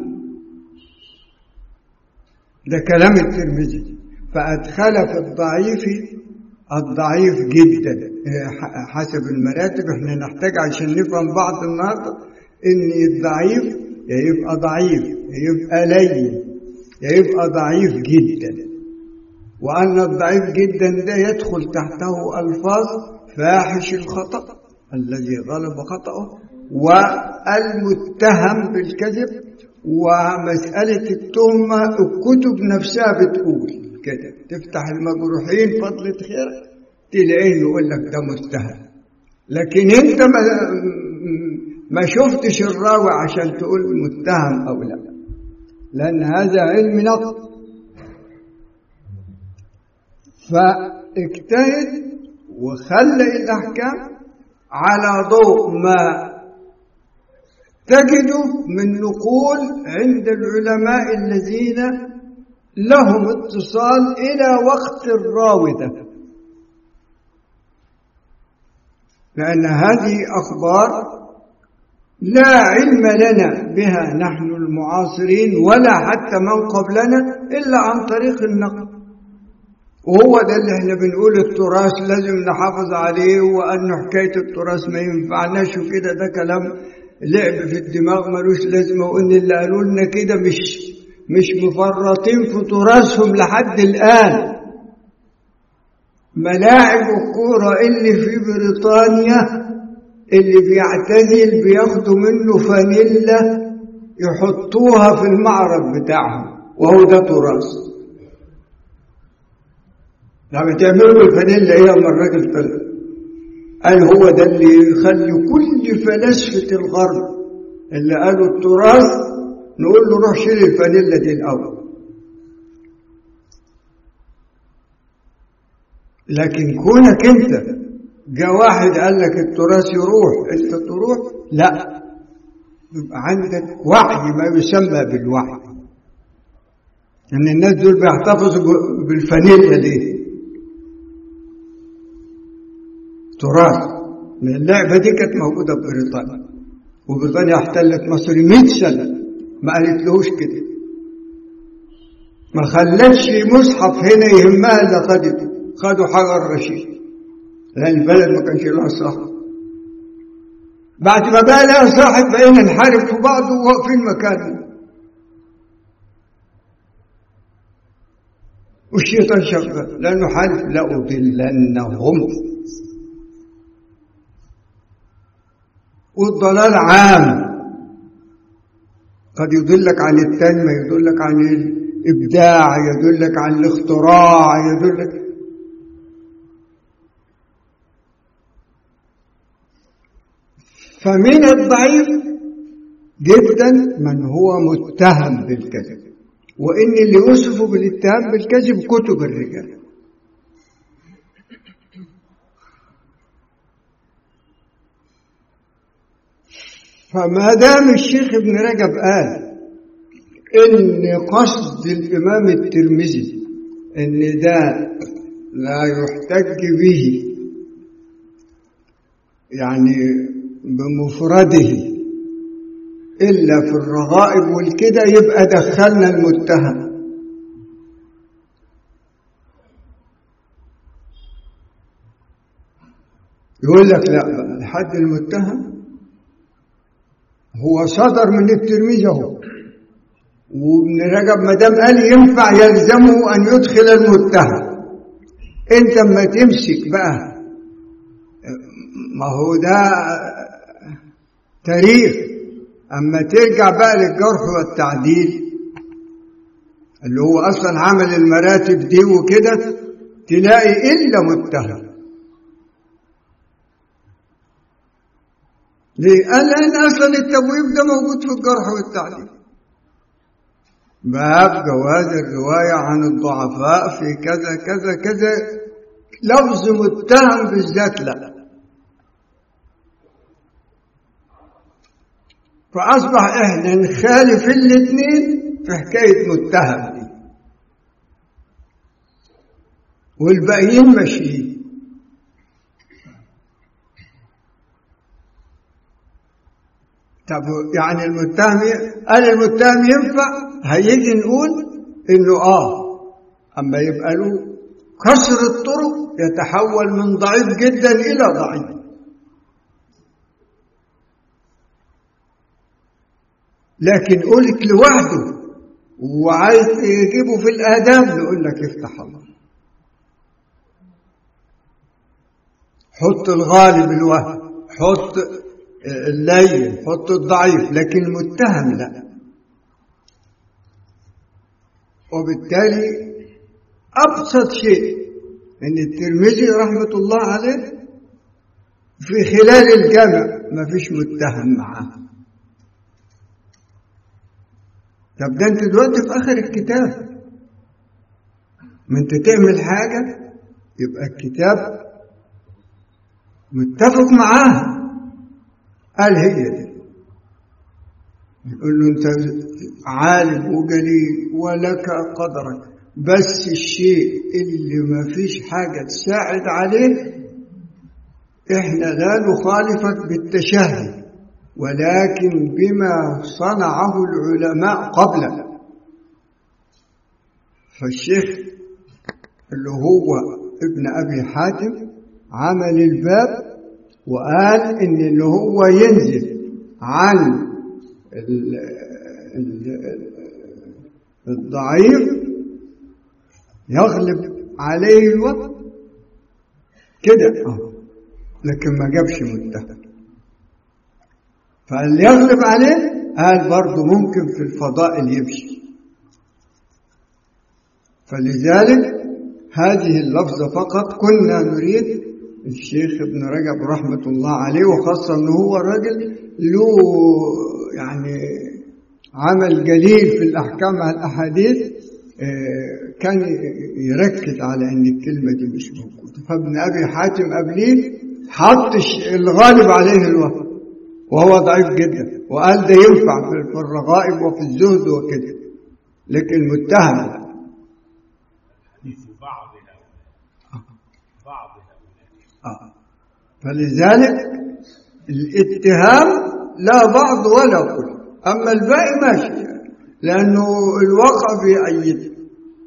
ده كلام الترمذي فأدخل في الضعيف الضعيف جدا إيه، ح- حسب المراتب احنا نحتاج عشان نفهم بعض النهارده ان الضعيف يا يبقى ضعيف يا يبقى لين يا يبقى ضعيف جدا وأن الضعيف جدا ده يدخل تحته ألفاظ فاحش الخطأ الذي غلب خطأه والمتهم بالكذب ومسألة التهمة الكتب نفسها بتقول كده تفتح المجروحين فضلة خير تلاقيه يقول لك ده متهم لكن انت ما ما شفتش الراوي عشان تقول متهم او لا لان هذا علم نقد فاجتهد وخلي الأحكام على ضوء ما تجده من نقول عند العلماء الذين لهم اتصال إلى وقت الراوي ده لأن هذه أخبار لا علم لنا بها نحن المعاصرين ولا حتى من قبلنا إلا عن طريق النقل وهو ده اللي احنا بنقول التراث لازم نحافظ عليه وأن حكاية التراث ما ينفعناش وكده ده كلام لعب في الدماغ ملوش لازمة وإن اللي قالوا لنا كده مش مش مفرطين في تراثهم لحد الآن ملاعب الكورة اللي في بريطانيا اللي بيعتزل بياخدوا منه فانيلا يحطوها في المعرض بتاعهم وهو ده تراث لما تعملوا الفانيلا ايه اما الراجل طلع قال هو ده اللي يخلي كل فلاسفة الغرب اللي قالوا التراث نقول له روح شيل الفانيلا دي الأول لكن كونك انت جاء واحد قال لك التراث يروح انت تروح لا يبقى عندك وعي ما يسمى بالوعي ان الناس دول بيحتفظوا بالفانيلا دي تراث من اللعبة دي كانت موجودة في بريطانيا وبريطانيا احتلت مصر 100 سنة ما قالت لهوش كده ما خلتش مصحف هنا يهمها الا خدته خدوا حجر رشيد لأن البلد ما كانش لها صاحب بعد ما بقى لها صاحب بقينا نحارب في بعض وواقفين مكاننا والشيطان شغال لأنه حالف لأضلنهم والضلال عام قد يدلك عن التنمية يدلك عن الإبداع يدلك عن الاختراع يدلك فمن الضعيف جدا من هو متهم بالكذب وإن اللي يوصفه بالاتهام بالكذب كتب الرجال فما دام الشيخ ابن رجب قال إن قصد الإمام الترمذي إن ده لا يحتج به يعني بمفرده إلا في الرغائب والكده يبقى دخلنا المتهم يقول لك لا الحد المتهم هو صدر من الترمذي اهو وابن رجب ما دام قال ينفع يلزمه ان يدخل المتهم انت اما تمسك بقى ما هو ده تاريخ اما ترجع بقى للجرح والتعديل اللي هو اصلا عمل المراتب دي وكده تلاقي الا متهم ليه؟ قال لأن أصلا التبويب ده موجود في الجرح والتعديل باب جواز الرواية عن الضعفاء في كذا كذا كذا لفظ متهم بالذات لا فأصبح إحنا نخالف الاثنين في حكاية متهم دي والباقيين ماشيين طب يعني المتهم قال المتهم ينفع هيجي نقول انه اه اما يبقى له كسر الطرق يتحول من ضعيف جدا الى ضعيف لكن قلت لوحده وعايز يجيبه في الاداب نقول لك افتح الله حط الغالب الوهم حط اللين حط الضعيف لكن المتهم لا وبالتالي أبسط شيء أن الترمذي رحمة الله عليه في خلال الجمع ما فيش متهم معاه طب ده انت دلوقتي في اخر الكتاب ما انت تعمل حاجة يبقى الكتاب متفق معاها قال هي دي يقول له انت عالم وجليل ولك قدرك بس الشيء اللي ما فيش حاجة تساعد عليه احنا لا نخالفك بالتشهي ولكن بما صنعه العلماء قبلنا فالشيخ اللي هو ابن أبي حاتم عمل الباب وقال ان اللي هو ينزل عن ال ال الضعيف يغلب عليه الوقت كده اه لكن ما جابش متهم فاللي يغلب عليه قال برضه ممكن في الفضائل يمشي فلذلك هذه اللفظة فقط كنا نريد الشيخ ابن رجب رحمة الله عليه وخاصة أنه هو الرجل له يعني عمل جليل في الأحكام على الأحاديث كان يركز على أن الكلمة دي مش موجودة فابن أبي حاتم قبليه حط الغالب عليه الوهم وهو ضعيف جدا وقال ده ينفع في الرغائب وفي الزهد وكده لكن متهم آه. فلذلك الاتهام لا بعض ولا كل أما الباقي ماشي لأنه الواقع بيأيده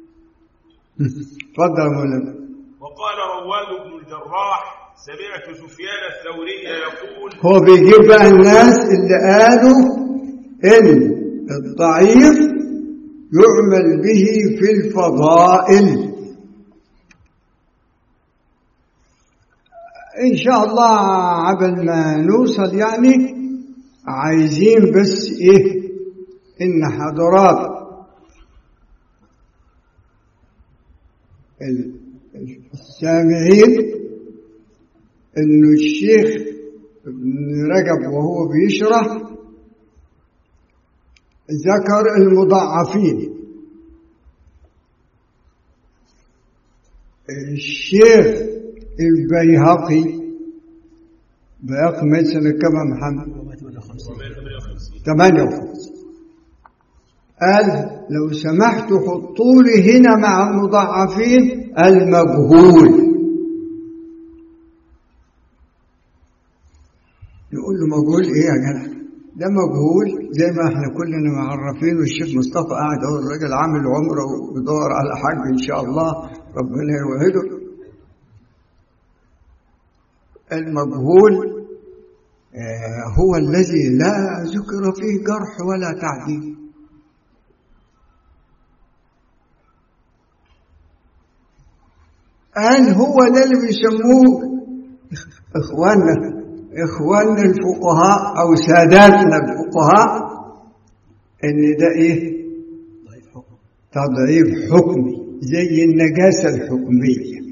تفضل يا مولانا وقال رواد بن الجراح سمعت سفيان الثوري يقول هو بيجيب بقى الناس اللي قالوا ان الضعيف يعمل به في الفضائل ان شاء الله عبل ما نوصل يعني عايزين بس ايه ان حضرات السامعين انه الشيخ ابن رجب وهو بيشرح ذكر المضاعفين الشيخ البيهقي بيهقي مات سنة كم يا محمد؟ 58 قال لو سمحت حطوا لي هنا مع المضاعفين المجهول يقول له مجهول ايه يا جدع ده مجهول زي ما احنا كلنا معرفين والشيخ مصطفى قاعد اهو الراجل عامل عمره وبيدور على حج ان شاء الله ربنا يوعده المجهول آه هو الذي لا ذكر فيه جرح ولا تعديل قال هو ده اللي بيسموه اخواننا اخواننا الفقهاء او ساداتنا الفقهاء ان ده ايه تضعيف حكمي زي النجاسه الحكميه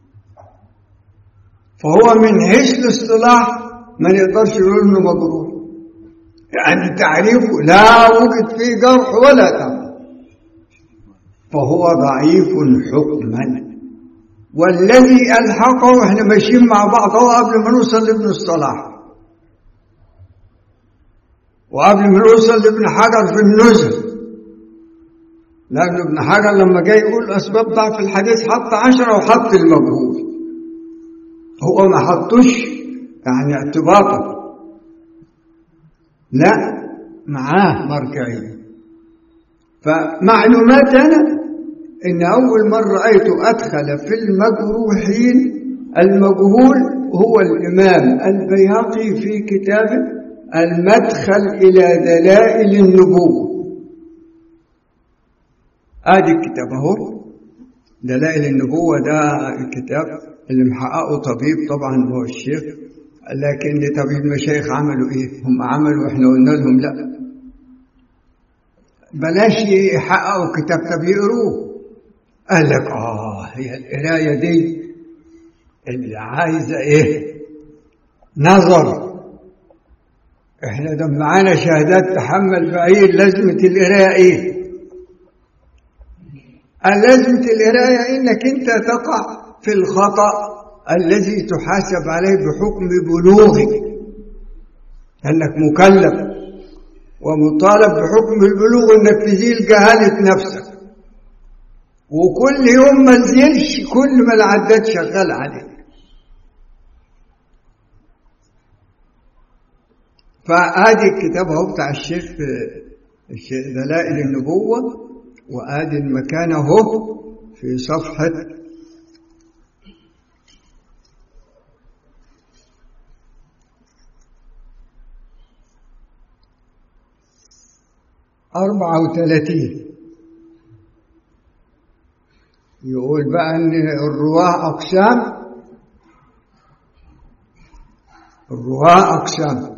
فهو من حيث الاصطلاح ما نقدرش نقول انه مجروح يعني تعريفه لا وجد فيه جرح ولا تعب فهو ضعيف حكما والذي ألحقه احنا ماشيين مع بعض هو قبل ما نوصل لابن الصلاح وقبل ما نوصل لابن حجر في النزل لأن ابن حجر لما جاي يقول أسباب ضعف الحديث حط عشرة وحط المجهول هو ما حطوش يعني اعتباطا لا معاه مرجعية فمعلومات أنا إن أول مرة رأيته أدخل في المجروحين المجهول هو الإمام البيهقي في كتابه المدخل إلى دلائل النبوة آدي الكتاب أهو دلائل النبوة ده الكتاب اللي محققه طبيب طبعا هو الشيخ لكن طبيب المشايخ عملوا إيه؟ هم عملوا إحنا قلنا لهم لا بلاش يحققوا كتاب طب يقروه قال لك آه هي القراية دي اللي عايزة إيه؟ نظر إحنا ده معانا شهادات تحمل بعيد لازمة القراية إيه؟ لازمة القراية إنك أنت تقع في الخطأ الذي تحاسب عليه بحكم بلوغك أنك مكلف ومطالب بحكم البلوغ أنك تزيل جهالة نفسك وكل يوم ما نزلش كل ما العداد شغال عليك فادي الكتاب اهو بتاع الشيخ دلائل النبوة وادي المكان اهو في صفحة أربعة وثلاثين يقول بقى ان الرواه اقسام الرواه اقسام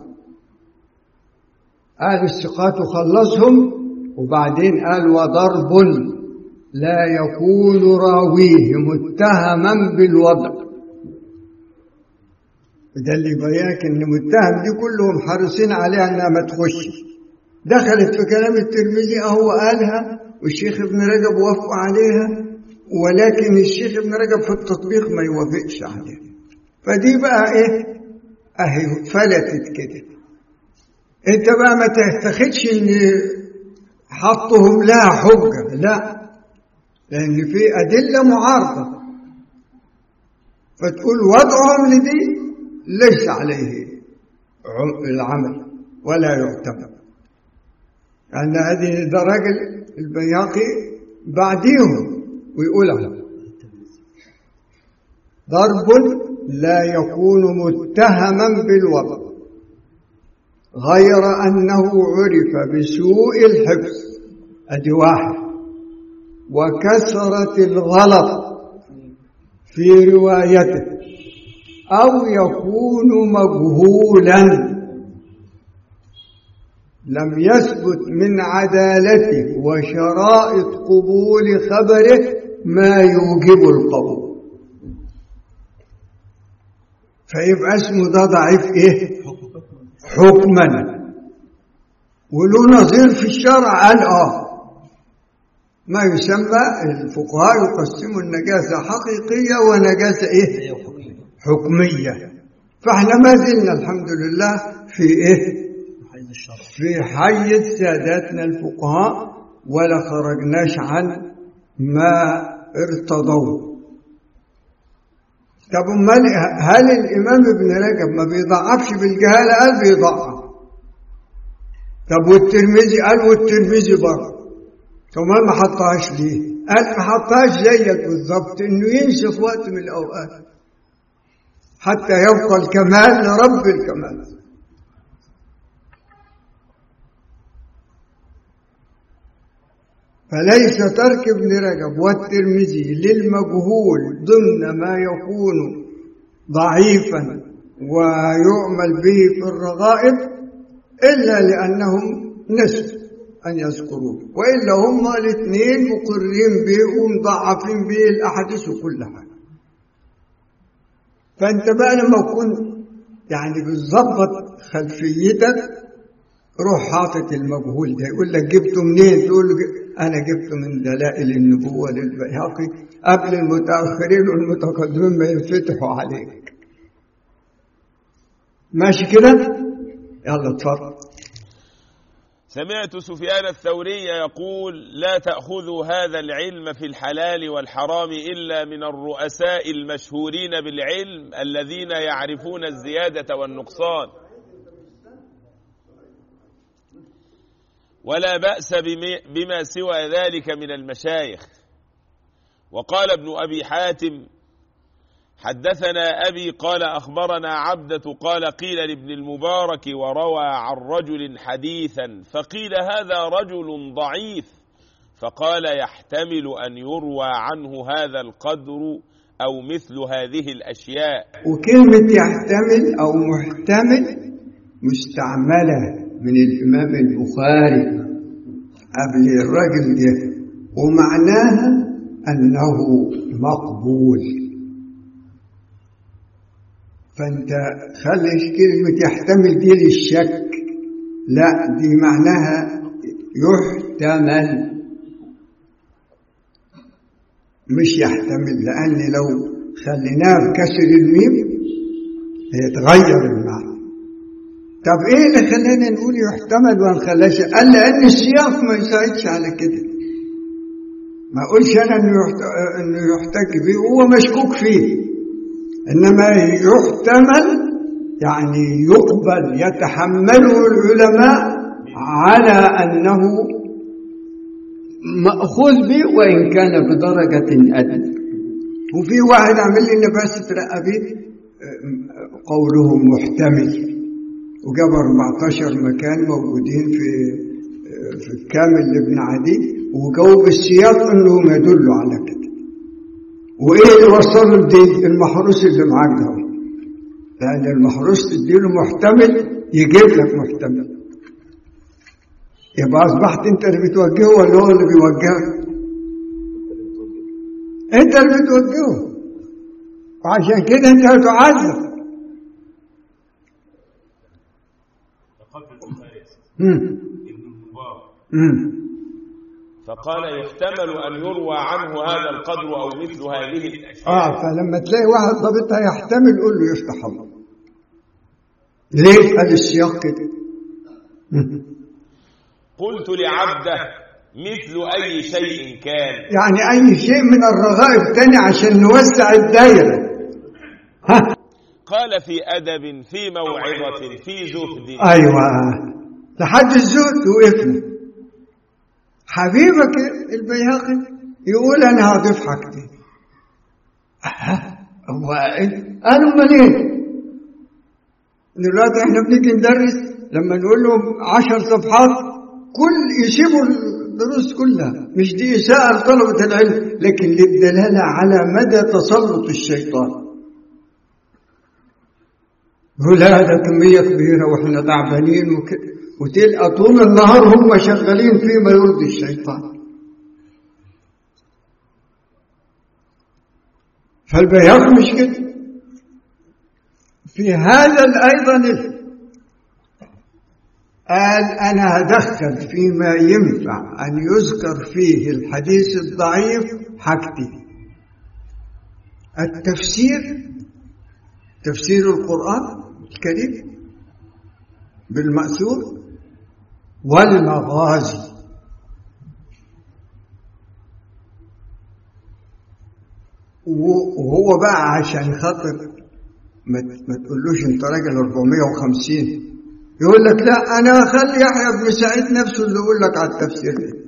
قال الثقات خلصهم وبعدين قال وضرب لا يكون راويه متهما بالوضع ده اللي بياك ان متهم دي كلهم حريصين عليها انها ما تخش دخلت في كلام الترمذي اهو قالها والشيخ ابن رجب وافق عليها ولكن الشيخ ابن رجب في التطبيق ما يوافقش عليه فدي بقى ايه اهي فلتت كده انت بقى ما تاخدش ان حطهم لها حجه لا لان في ادله معارضه فتقول وضعهم لدي ليس عليه العمل ولا يعتبر لان يعني هذه ده راجل البياقي بعديهم ويقول على ضرب لا يكون متهما بالوضع غير أنه عرف بسوء الحفظ أدي واحد وكثرة الغلط في روايته أو يكون مجهولا لم يثبت من عدالته وشرائط قبول خبره ما يوجب القبول فيبقى اسمه ده ضعيف ايه حكما وله نظير في الشرع قال اه ما يسمى الفقهاء يقسموا النجاسة حقيقية ونجاسة ايه حكمية فاحنا ما زلنا الحمد لله في ايه في حيز ساداتنا الفقهاء ولا خرجناش عن ما ارتضوه طب امال هل الامام ابن رجب ما بيضعفش بالجهاله قال بيضعف طب والترمذي قال والترمذي برضه طب ما ما حطهاش ليه قال ما حطهاش زيك بالظبط انه ينسى في وقت من الاوقات حتى يبقى الكمال لرب الكمال فليس ترك ابن رجب والترمذي للمجهول ضمن ما يكون ضعيفا ويعمل به في الرغائب إلا لأنهم نسوا أن يذكروه وإلا هما الاثنين مقرين به ومضعفين به الأحاديث وكل حاجة فأنت بقى لما تكون يعني بتظبط خلفيتك روح حاطط المجهول ده يقول لك جبته منين تقول له أنا جبته من دلائل النبوة للبيهقي قبل المتأخرين والمتقدمين ما ينفتحوا عليك ماشي كده يلا اتفضل سمعت سفيان الثوري يقول لا تأخذوا هذا العلم في الحلال والحرام إلا من الرؤساء المشهورين بالعلم الذين يعرفون الزيادة والنقصان ولا بأس بما سوى ذلك من المشايخ وقال ابن أبي حاتم حدثنا أبي قال أخبرنا عبدة قال قيل لابن المبارك وروى عن رجل حديثا فقيل هذا رجل ضعيف فقال يحتمل أن يروى عنه هذا القدر أو مثل هذه الأشياء وكلمة يحتمل أو محتمل مستعملة من الإمام البخاري قبل الرجل ده ومعناها أنه مقبول فأنت خليش كلمة يحتمل دي للشك لا دي معناها يحتمل مش يحتمل لأن لو خليناه بكسر الميم هيتغير المعنى طب ايه اللي خلانا نقول يحتمل وما نخليش قال لان السياق ما يساعدش على كده ما اقولش انا انه انه يحتج به هو مشكوك فيه انما يحتمل يعني يقبل يتحمله العلماء على انه ماخوذ به وان كان بدرجه ادنى وفي واحد عمل لي نفس رقبه قوله محتمل وجاب 14 مكان موجودين في في الكامل لابن عدي وجاوب السياق انهم يدلوا على كده وايه اللي وصله لدي المحروس اللي معاك ده لان المحروس تديله محتمل يجيب لك محتمل يبقى اصبحت انت اللي بتوجهه ولا هو اللي بيوجهك انت اللي بتوجهه وعشان كده انت هتعذب فقال يحتمل أن يروى عنه هذا القدر أو مثل هذه الأشياء آه فلما تلاقي واحد ضابطها يحتمل قول له يفتح الله ليه قال السياق كده قلت لعبده مثل أي شيء كان يعني أي شيء من الرغائب تاني عشان نوسع الدايرة ها قال في أدب في موعظة في زهد أيوة لحد الزهد وقفنا حبيبك البيهقي يقول أنا هضيف حاجتين هو قالوا امال ايه؟ دلوقتي احنا بنيجي ندرس لما نقول لهم عشر صفحات كل يسيبوا الدروس كلها مش دي إساءة لطلبة العلم لكن للدلالة على مدى تسلط الشيطان يقول هذا كمية كبيرة واحنا تعبانين وكده وتلقى طول النهار هم شغالين فيما يرضي الشيطان فالبياض مش كده في هذا أيضا قال أنا هدخل فيما ينفع أن يذكر فيه الحديث الضعيف حاجتين التفسير تفسير القرآن الكريم بالمأثور والمغازي وهو بقى عشان خاطر ما ما تقولوش انت راجل 450 يقول لك لا انا اخلي يحيى بن سعيد نفسه اللي يقول لك على التفسير ده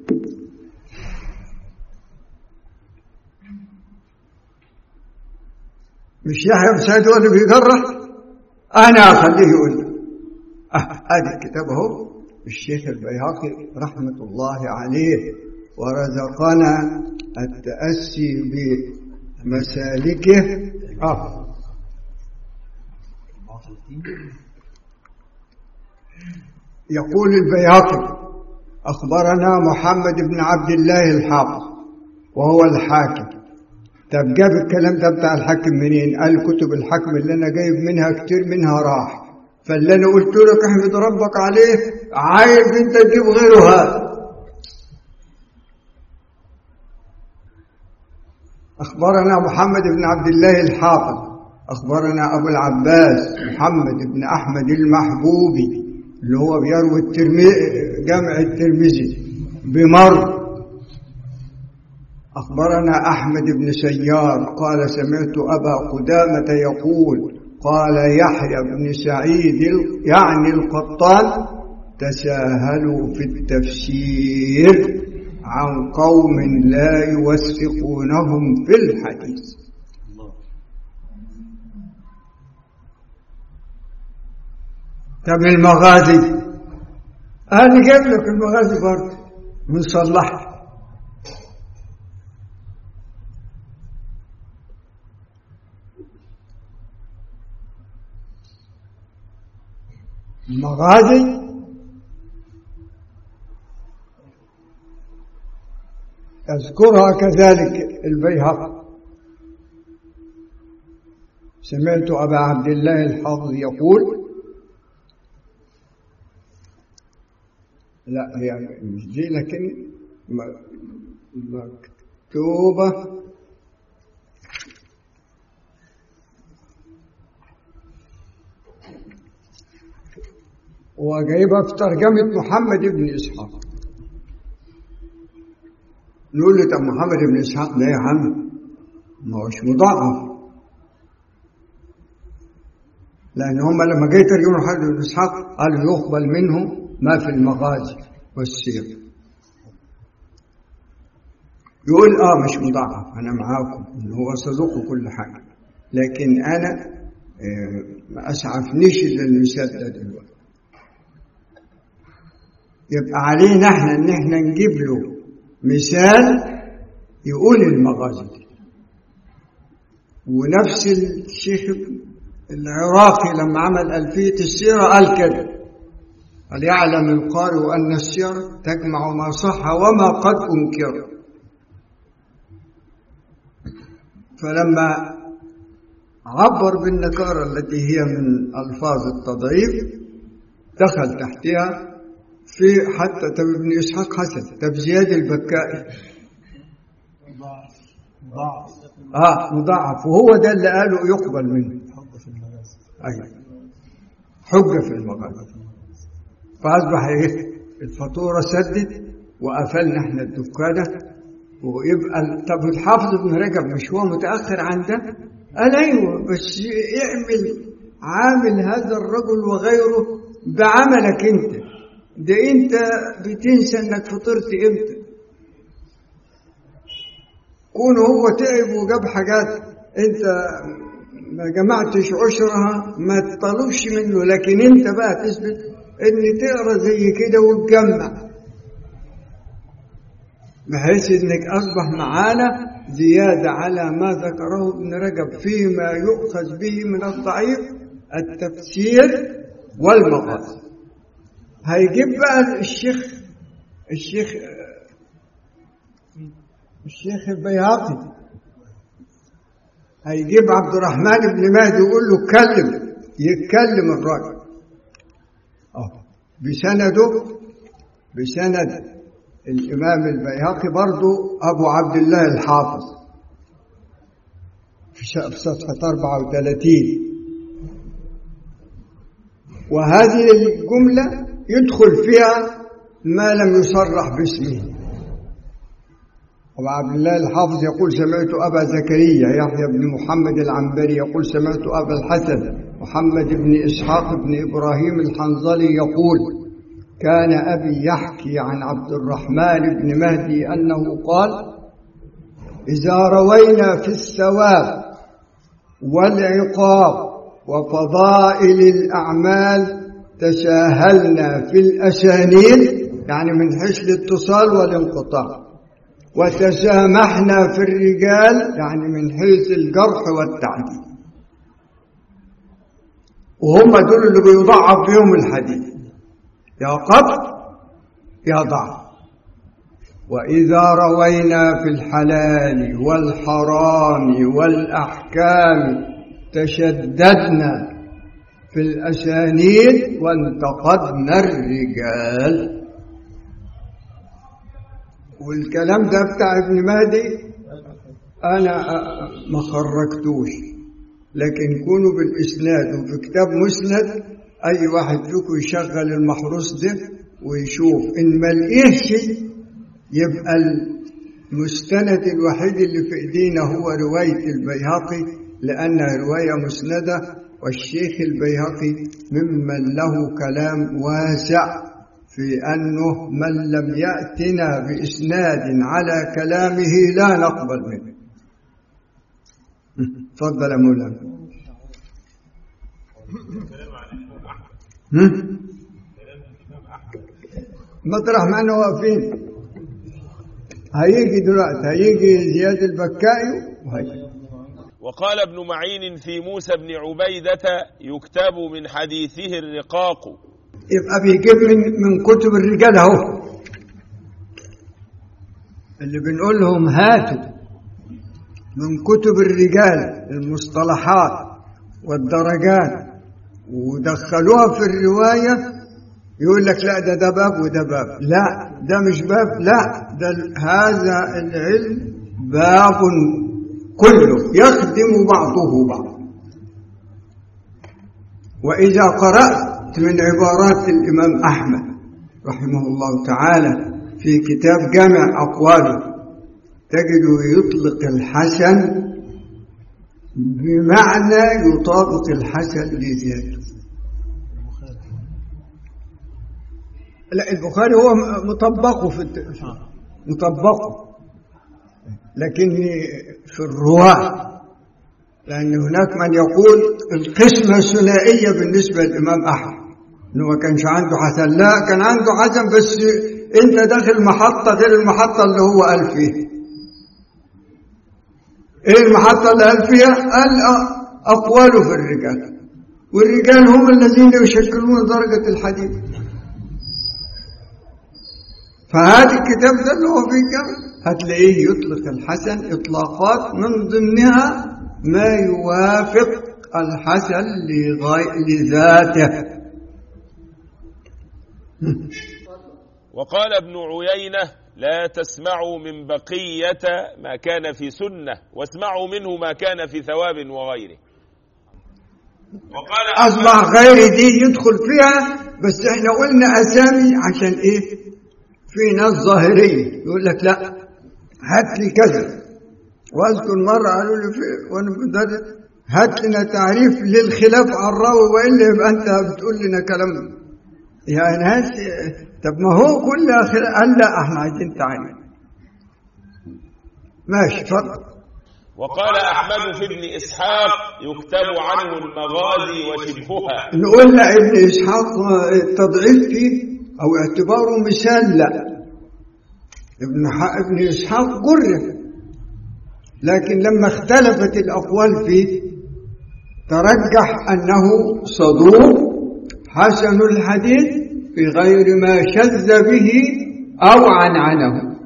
مش يحيى بن سعيد هو اللي بيجرح انا اخليه يقول لك هذا الكتاب اهو الشيخ البيهقي رحمه الله عليه ورزقنا التاسي بمسالكه آه. يقول البيهقي أخبرنا محمد بن عبد الله الحافظ وهو الحاكم طب جاب الكلام ده بتاع الحاكم منين؟ قال كتب الحكم اللي أنا جايب منها كتير منها راح فاللي أنا قلت لك احمد ربك عليه عايز أنت تجيب غيره هذا أخبرنا محمد بن عبد الله الحافظ أخبرنا أبو العباس محمد بن أحمد المحبوبي اللي هو بيروي الترمذي جامع الترمذي بمر أخبرنا أحمد بن سيار قال سمعت أبا قدامة يقول قال يحيى بن سعيد يعني القطان تساهلوا في التفسير عن قوم لا يوثقونهم في الحديث طب المغازي انا جايب لك المغازي برضه ونصلحها المغازي يذكرها كذلك البيهقي سمعت أبا عبد الله الحافظ يقول لا هي مش دي لكن مكتوبة وجايبها في ترجمة محمد بن إسحاق نقول له طب محمد بن إسحاق ده يا عم ما هوش مضاعف لأن هم لما جاي يترجموا محمد بن إسحاق قالوا يقبل منه ما في المغازي والسير يقول اه مش مضاعف انا معاكم ان هو صدوق كل حاجه لكن انا آه ما اسعفنيش الا المثال ده دلوقتي يبقى علينا احنا ان احنا نجيب له مثال يقول المغازي دي ونفس الشيخ العراقي لما عمل ألفية السيرة قال كده قال يعلم القارئ أن السيرة تجمع ما صح وما قد أنكر فلما عبر بالنكارة التي هي من ألفاظ التضعيف دخل تحتها في حتى طب ابن إسحاق حسن طب زياد البكائي ضعف اه مضاعف وهو ده اللي قاله يقبل منه حب في المغازي ايوه حجه في المغازي فاصبح ايه الفاتوره سدت وقفلنا احنا الدكانه ويبقى طب الحافظ ابن رجب مش هو متاخر عن ده؟ قال ايوه بس اعمل عامل هذا الرجل وغيره بعملك انت ده انت بتنسى انك فطرت امتى كون هو تعب وجاب حاجات انت ما جمعتش عشرها ما تطلبش منه لكن انت بقى تثبت ان تقرا زي كده وتجمع بحيث انك اصبح معانا زياده على ما ذكره ابن رجب فيما يؤخذ به من الضعيف التفسير والمقاصد هيجيب بقى الشيخ الشيخ الشيخ البيهقي هيجيب عبد الرحمن بن مهدي يقول له اتكلم يتكلم الراجل اه بسنده بسند الإمام البيهقي برضو أبو عبد الله الحافظ في صفحة 34 وهذه الجملة يدخل فيها ما لم يصرح باسمه وعبد الله الحافظ يقول سمعت أبا زكريا يحيى بن محمد العنبري يقول سمعت أبا الحسن محمد بن إسحاق بن إبراهيم الحنظلي يقول كان أبي يحكي عن عبد الرحمن بن مهدي أنه قال إذا روينا في الثواب والعقاب وفضائل الأعمال تساهلنا في الأسانيد يعني من حيث الاتصال والانقطاع وتسامحنا في الرجال يعني من حيث الجرح والتعديل وهم دول اللي بيضعف فيهم الحديث يا قطع يا ضعف وإذا روينا في الحلال والحرام والأحكام تشددنا في الأسانيد وانتقدنا الرجال والكلام ده بتاع ابن مهدي أنا ما خرجتوش لكن كونوا بالإسناد وفي كتاب مسند أي واحد فيكم يشغل المحروس ده ويشوف إن ما لقيهش يبقى المستند الوحيد اللي في إيدينا هو رواية البيهقي لأنها رواية مسندة والشيخ البيهقي ممن له كلام واسع في أنه من لم يأتنا بإسناد على كلامه لا نقبل منه تفضل يا مولانا مطرح ما احنا واقفين هيجي دلوقتي هيجي زياد البكائي وهيجي وقال ابن معين في موسى بن عبيدة يكتب من حديثه الرقاق يبقى بيجيب من من كتب الرجال اهو اللي بنقول لهم هاتوا من كتب الرجال المصطلحات والدرجات ودخلوها في الرواية يقول لك لا ده ده باب وده باب لا ده مش باب لا ده هذا العلم باب كله يخدم بعضه بعض وإذا قرأت من عبارات الإمام أحمد رحمه الله تعالى في كتاب جامع أقواله تجده يطلق الحسن بمعنى يطابق الحسن لذاته لا البخاري هو مطبقه في مطبقه لكن في الرواة لأن هناك من يقول القسمة الثنائية بالنسبة للإمام أحمد إنه ما كانش عنده حسن لا كان عنده حسن بس أنت داخل محطة غير المحطة اللي هو قال فيها إيه المحطة اللي قال فيها؟ قال أقواله في الرجال والرجال هم الذين يشكلون درجة الحديث فهذا الكتاب ده اللي هو فيه كم هتلاقيه يطلق الحسن إطلاقات من ضمنها ما يوافق الحسن لغاية لذاته وقال ابن عيينة لا تسمعوا من بقية ما كان في سنة واسمعوا منه ما كان في ثواب وغيره وقال أصبح غير دي يدخل فيها بس احنا قلنا أسامي عشان إيه في ناس ظاهرية يقول لك لا هات لي كذا واذكر مرة قالوا لي في وانا بدرس هات لنا تعريف للخلاف عن الراوي والا يبقى انت بتقول لنا كلام يا ناس طب ما هو كل خلاف قال لا احنا عايزين تعريف ماشي اتفضل وقال أحمد في ابن إسحاق يكتب عنه المغازي وشبهها نقول لا ابن اسحاق التضعيف فيه او اعتباره مثال لا ابن ابن اسحاق جره لكن لما اختلفت الاقوال فيه ترجح انه صدوق حسن الحديث في غير ما شذ به او عنعنه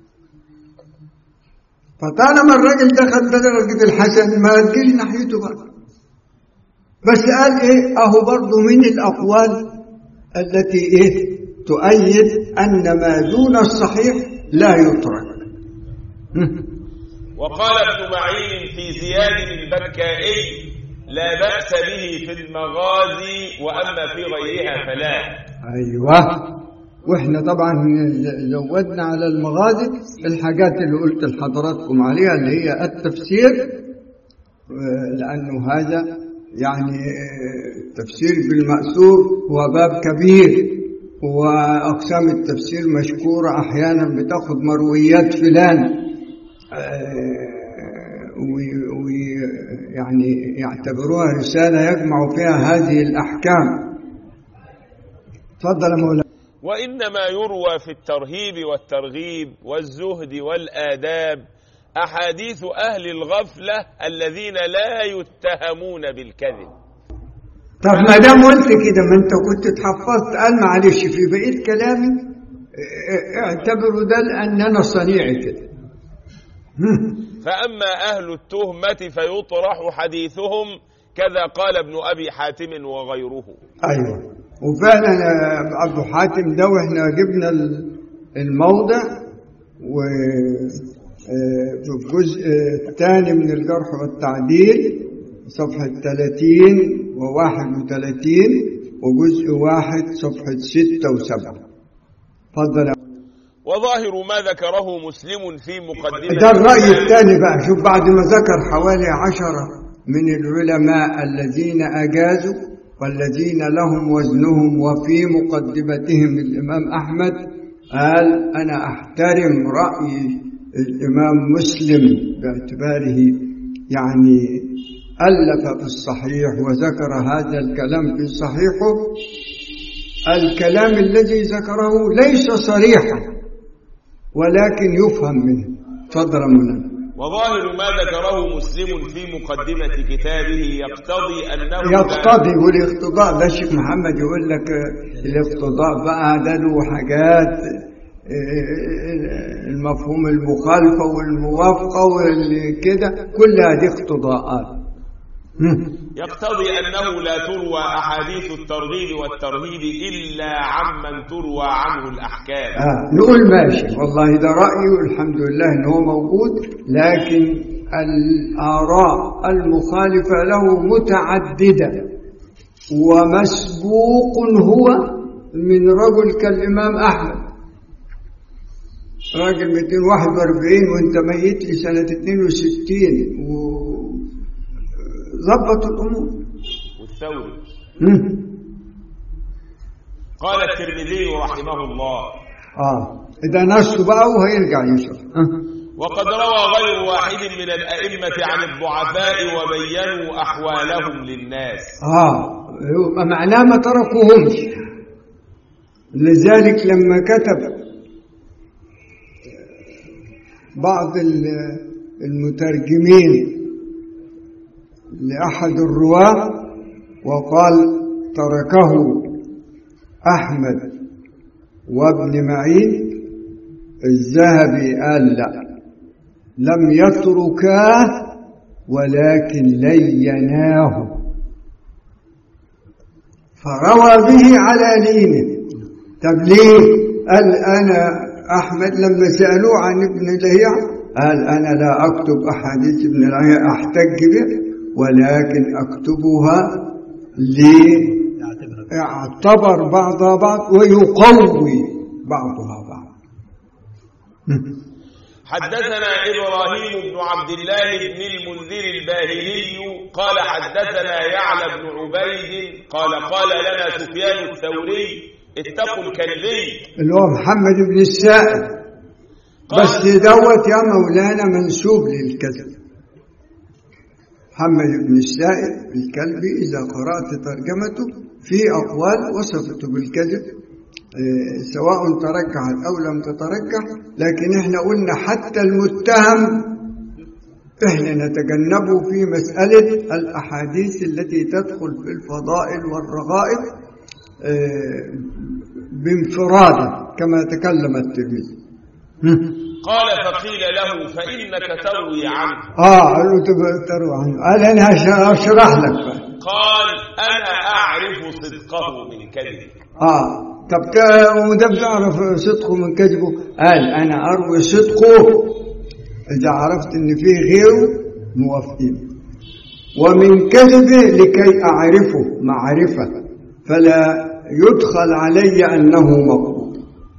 فطالما الراجل دخل درجة الحسن ما تجيش ناحيته برضه بس قال ايه اهو برضه من الاقوال التي ايه تؤيد ان ما دون الصحيح لا يترك وقال ابن معين في زياد البكائي لا بأس به في المغازي وأما في غيرها فلا ايوه واحنا طبعا زودنا على المغازي الحاجات اللي قلت لحضراتكم عليها اللي هي التفسير آه، لأنه هذا يعني آه، التفسير بالمأثور هو باب كبير وأقسام التفسير مشكورة أحيانا بتاخد مرويات فلان ويعني يعتبروها رسالة يجمع فيها هذه الأحكام تفضل يا مولانا وإنما يروى في الترهيب والترغيب والزهد والآداب أحاديث أهل الغفلة الذين لا يتهمون بالكذب طب ما دام قلت كده ما انت كنت اتحفظت قال معلش في بقيه كلامي اه، اعتبروا ده لان انا صنيعي كده فأما أهل التهمة فيطرح حديثهم كذا قال ابن أبي حاتم وغيره ايوه وفعلا يا ابو حاتم ده واحنا جبنا ال- الموضع و اه، في الجزء الثاني من الجرح والتعديل صفحة 30 و31 وجزء واحد صفحة 6 و7 اتفضل يا وظاهر ما ذكره مسلم في مقدمة ده الرأي الثاني بقى شوف بعد ما ذكر حوالي عشرة من العلماء الذين أجازوا والذين لهم وزنهم وفي مقدمتهم الإمام أحمد قال أنا أحترم رأي الإمام مسلم باعتباره يعني ألف في الصحيح وذكر هذا الكلام في صحيحه الكلام الذي ذكره ليس صريحا ولكن يفهم منه تفضل يا مولانا وظاهر ما ذكره مسلم في مقدمة كتابه يقتضي أنه لا- يقتضي والاقتضاء ده الشيخ محمد يقول لك آه، الاقتضاء بقى ده له حاجات آه، المفهوم المخالفة والموافقة والكده كلها دي اقتضاءات هم. يقتضي أنه لا تروى أحاديث الترغيب والترهيب إلا عمن تروى عنه الأحكام آه نقول ماشي والله ده رأيي والحمد لله إن هو موجود لكن الآراء المخالفة له متعددة ومسبوق هو من رجل كالإمام أحمد راجل 241 وانت ميت لي سنة 62 وظبط الأمور والثوري مم. قال الترمذي رحمه الله اه إذا نصه بقى وهيرجع يشرح آه. وقد روى غير واحد من الأئمة عن الضعفاء وبينوا أحوالهم للناس اه يبقى معناه ما تركوهمش لذلك لما كتب بعض ال- المترجمين لأحد الرواة وقال تركه أحمد وابن معين الذهبي قال لا لم يتركاه ولكن ليناه فروى به على لينه طب ليه قال أنا أحمد لما سألوه عن ابن لهيعة قال أنا لا أكتب أحاديث ابن لهيعة أحتج به ولكن أكتبها ليعتبر بعضها بعض ويقوي بعضها بعض حدثنا إبراهيم بن عبد الله بن المنذر الباهلي قال حدثنا يعلى بن عبيد قال قال لنا سفيان الثوري اتقوا الكلبي اللي هو محمد بن السائب قال- بس دوت يا مولانا منسوب للكذب محمد بن السائب الكلبي إذا قرأت ترجمته في أقوال وصفته بالكذب آه، سواء ترجحت أو لم تترجح لكن احنا قلنا حتى المتهم احنا نتجنبه في مسألة الأحاديث التي تدخل في الفضائل والرغائب آه، بانفراده كما تكلم الترمذي قال فقيل له فإنك تروي عنه اه قال له تبقى تروى عنه قال انا هش- هشرح لك بقى قال أنا أعرف صدقه من كذبه اه طب ك- وده بتعرف صدقه من كذبه قال انا اروي صدقه اذا عرفت ان فيه غيره موافقين ومن كذبه لكي اعرفه معرفه فلا يدخل علي انه مقبول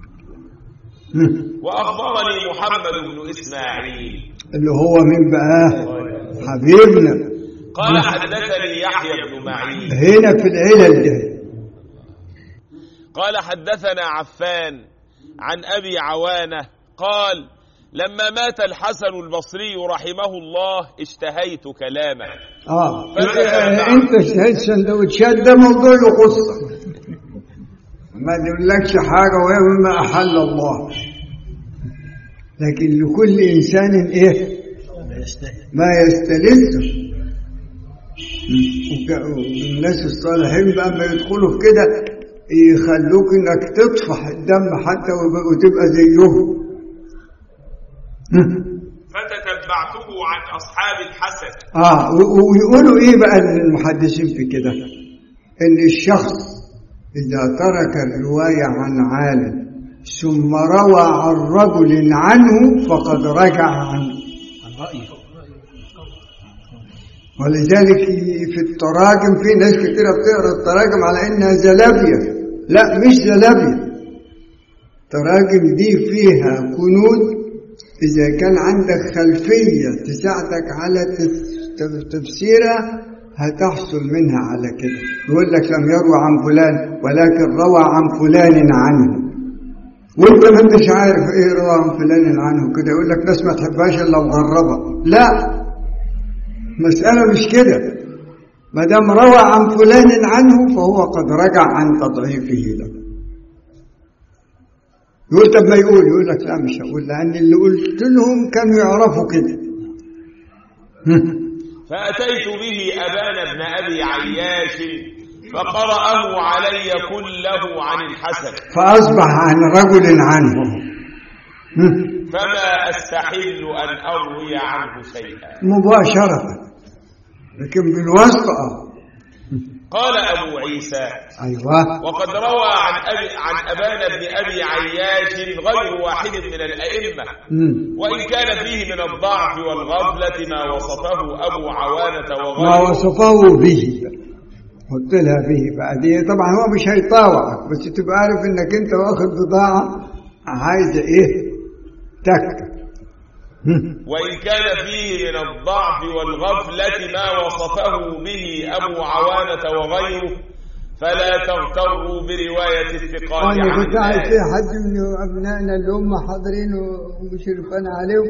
وأخبرني محمد بن إسماعيل اللي هو من بقى حبيبنا قال حدثني يحيى بن معين هنا في العلل ده قال حدثنا عفان عن أبي عوانة قال لما مات الحسن البصري رحمه الله اشتهيت كلامه اه فأنا- انت اشتهيت سندوتشات ده موضوع له قصه ما يقولكش حاجه وهي مما احل الله لكن لكل انسان ايه ما يستلذه وك- والناس الصالحين بقى ما يدخلوا في كده يخلوك انك تطفح الدم حتى وب- وتبقى زيهم فتتبعته عن أصحاب الحسن اه و- و- ويقولوا ايه بقى المحدثين في كده ان الشخص اذا ترك الروايه عن عالم ثم روى عن رجل عنه فقد رجع عنه ولذلك في التراجم في ناس كتيرة بتقرا التراجم على انها زلابية لا مش زلابية التراجم دي فيها كنود إذا كان عندك خلفية تساعدك على تف- تفسيرها هتحصل منها على كده يقول لك لم يروى عن فلان ولكن روى عن فلان عنه وانت ما انتش عارف ايه روى عن فلان عنه كده يقول لك ناس ما تحبهاش الا مغربه لا مسألة مش كده ما دام روى عن فلان عنه فهو قد رجع عن تضعيفه له يقول طب ما يقول يقول لك لا مش هقول لأن اللي قلت لهم كانوا يعرفوا كده فأتيت به أبان بن أبي عياش فقرأه علي كله عن الحسن فأصبح عن رجل عنه فما أستحل أن أروي عنه شيئا مباشرة لكن بالواسطة قال أبو عيسى أيوه وقد روى عن أبي عن أبان بن أبي عياش غير واحد من الأئمة مم. وإن كان فيه من الضعف والغفلة ما وصفه أبو عوانة ما وغيره وصفه به قلت لها به بقى دي طبعا هو مش هيطاوعك بس تبقى عارف انك انت واخد بضاعة عايزة ايه تك وإن كان فيه من الضعف والغفلة ما وصفه به أبو عوانة وغيره فلا تغتروا برواية الثقات انا عن كنت عايز الناس فيه حد من ابنائنا اللي هم حاضرين ومشرفين عليهم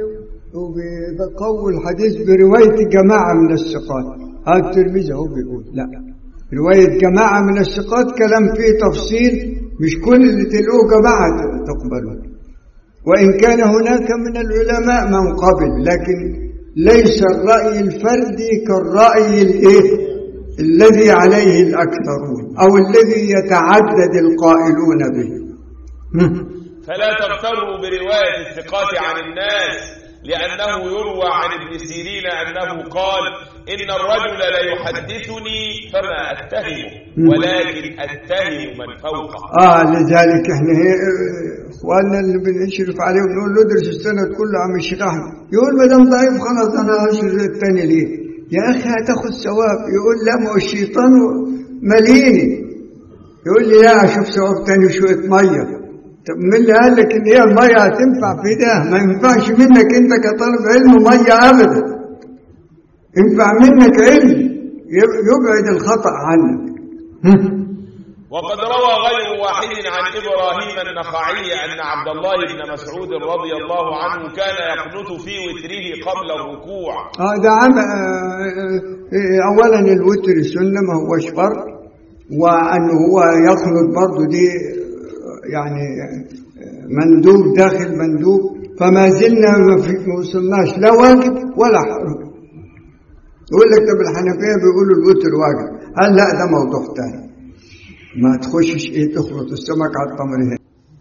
وبيقوي الحديث برواية جماعة من الثقات هذا الترمذي هو بيقول لا رواية جماعة من الثقات كلام فيه تفصيل مش كل اللي تلقوه جماعة تقبلون وإن كان هناك من العلماء من قبل لكن ليس الرأي الفردي كالرأي الإيه الذي عليه الأكثرون أو الذي يتعدد القائلون به فلا تغتروا برواية الثقات عن الناس لأنه يروى عن ابن سيرين أنه قال إن الرجل لا يحدثني فما أتهمه ولكن أتهم من فوقه آه لذلك احنا هي اخواننا اللي بنشرف عليهم نقول له ادرس السند كله عم الشيخ احمد يقول ما دام ضعيف خلاص انا هشرف الثاني ليه؟ يا اخي هتاخد ثواب يقول لا ما هو الشيطان مليني يقول لي لا اشوف ثواب تاني شويه ميه طب مين اللي قال لك ان هي الميه هتنفع في ده؟ ما ينفعش منك انت كطالب علم ميه ابدا ينفع منك علم يبعد الخطا عنك وقد روى غير واحد عن إبراهيم النخعي أن عبد الله بن مسعود رضي الله عنه كان يقنت في وتره قبل الركوع اه ده عم آه، آه، اولا الوتر سنه ما هوش فرض وانه هو يخلط برضه دي آه، يعني آه، مندوب داخل مندوب فما زلنا ما في- ما وصلناش لا واجب ولا حرج يقول لك طب الحنفيه بيقولوا الوتر واجب قال لا ده موضوع تاني ما تخشش ايه تخلط السمك على التمر هنا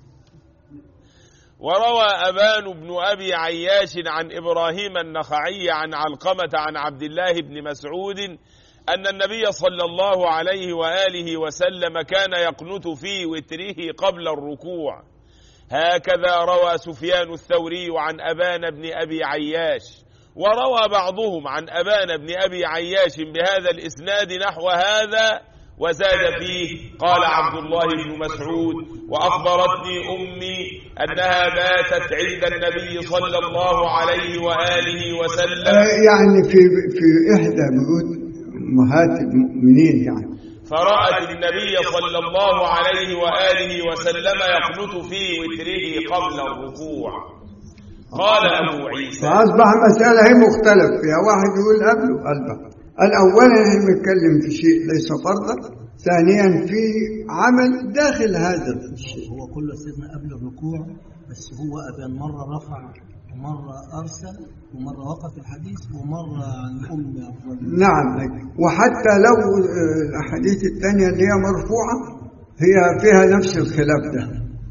وروى أبان بن أبي عياش عن إبراهيم النخعي عن علقمة عن عبد الله بن مسعود أن النبي صلى الله عليه وآله وسلم كان يقنت في وتره قبل الركوع هكذا روى سفيان الثوري عن أبان بن أبي عياش وروى بعضهم عن أبان بن أبي عياش بهذا الإسناد نحو هذا وزاد فيه قال عبد الله بن مسعود وأخبرتني أمي أنها باتت عند النبي صلى الله عليه وآله وسلم آه، يعني في في إحدى بيوت أمهات المؤمنين يعني فرأت النبي صلى الله عليه وآله وسلم يقنت في وتره قبل الركوع قال أبو عيسى فأصبح مسألة هي مختلف فيها واحد يقول قبله قلبه الأولا احنا بنتكلم في شيء ليس فرضا ثانيا في عمل داخل هذا الشيء هو كله سيدنا قبل الركوع بس هو أبان مرة رفع ومرة أرسل ومرة وقف الحديث ومرة عن أم أفضل نعم وحتى لو آه، الأحاديث الثانية اللي هي مرفوعة هي فيها نفس الخلاف ده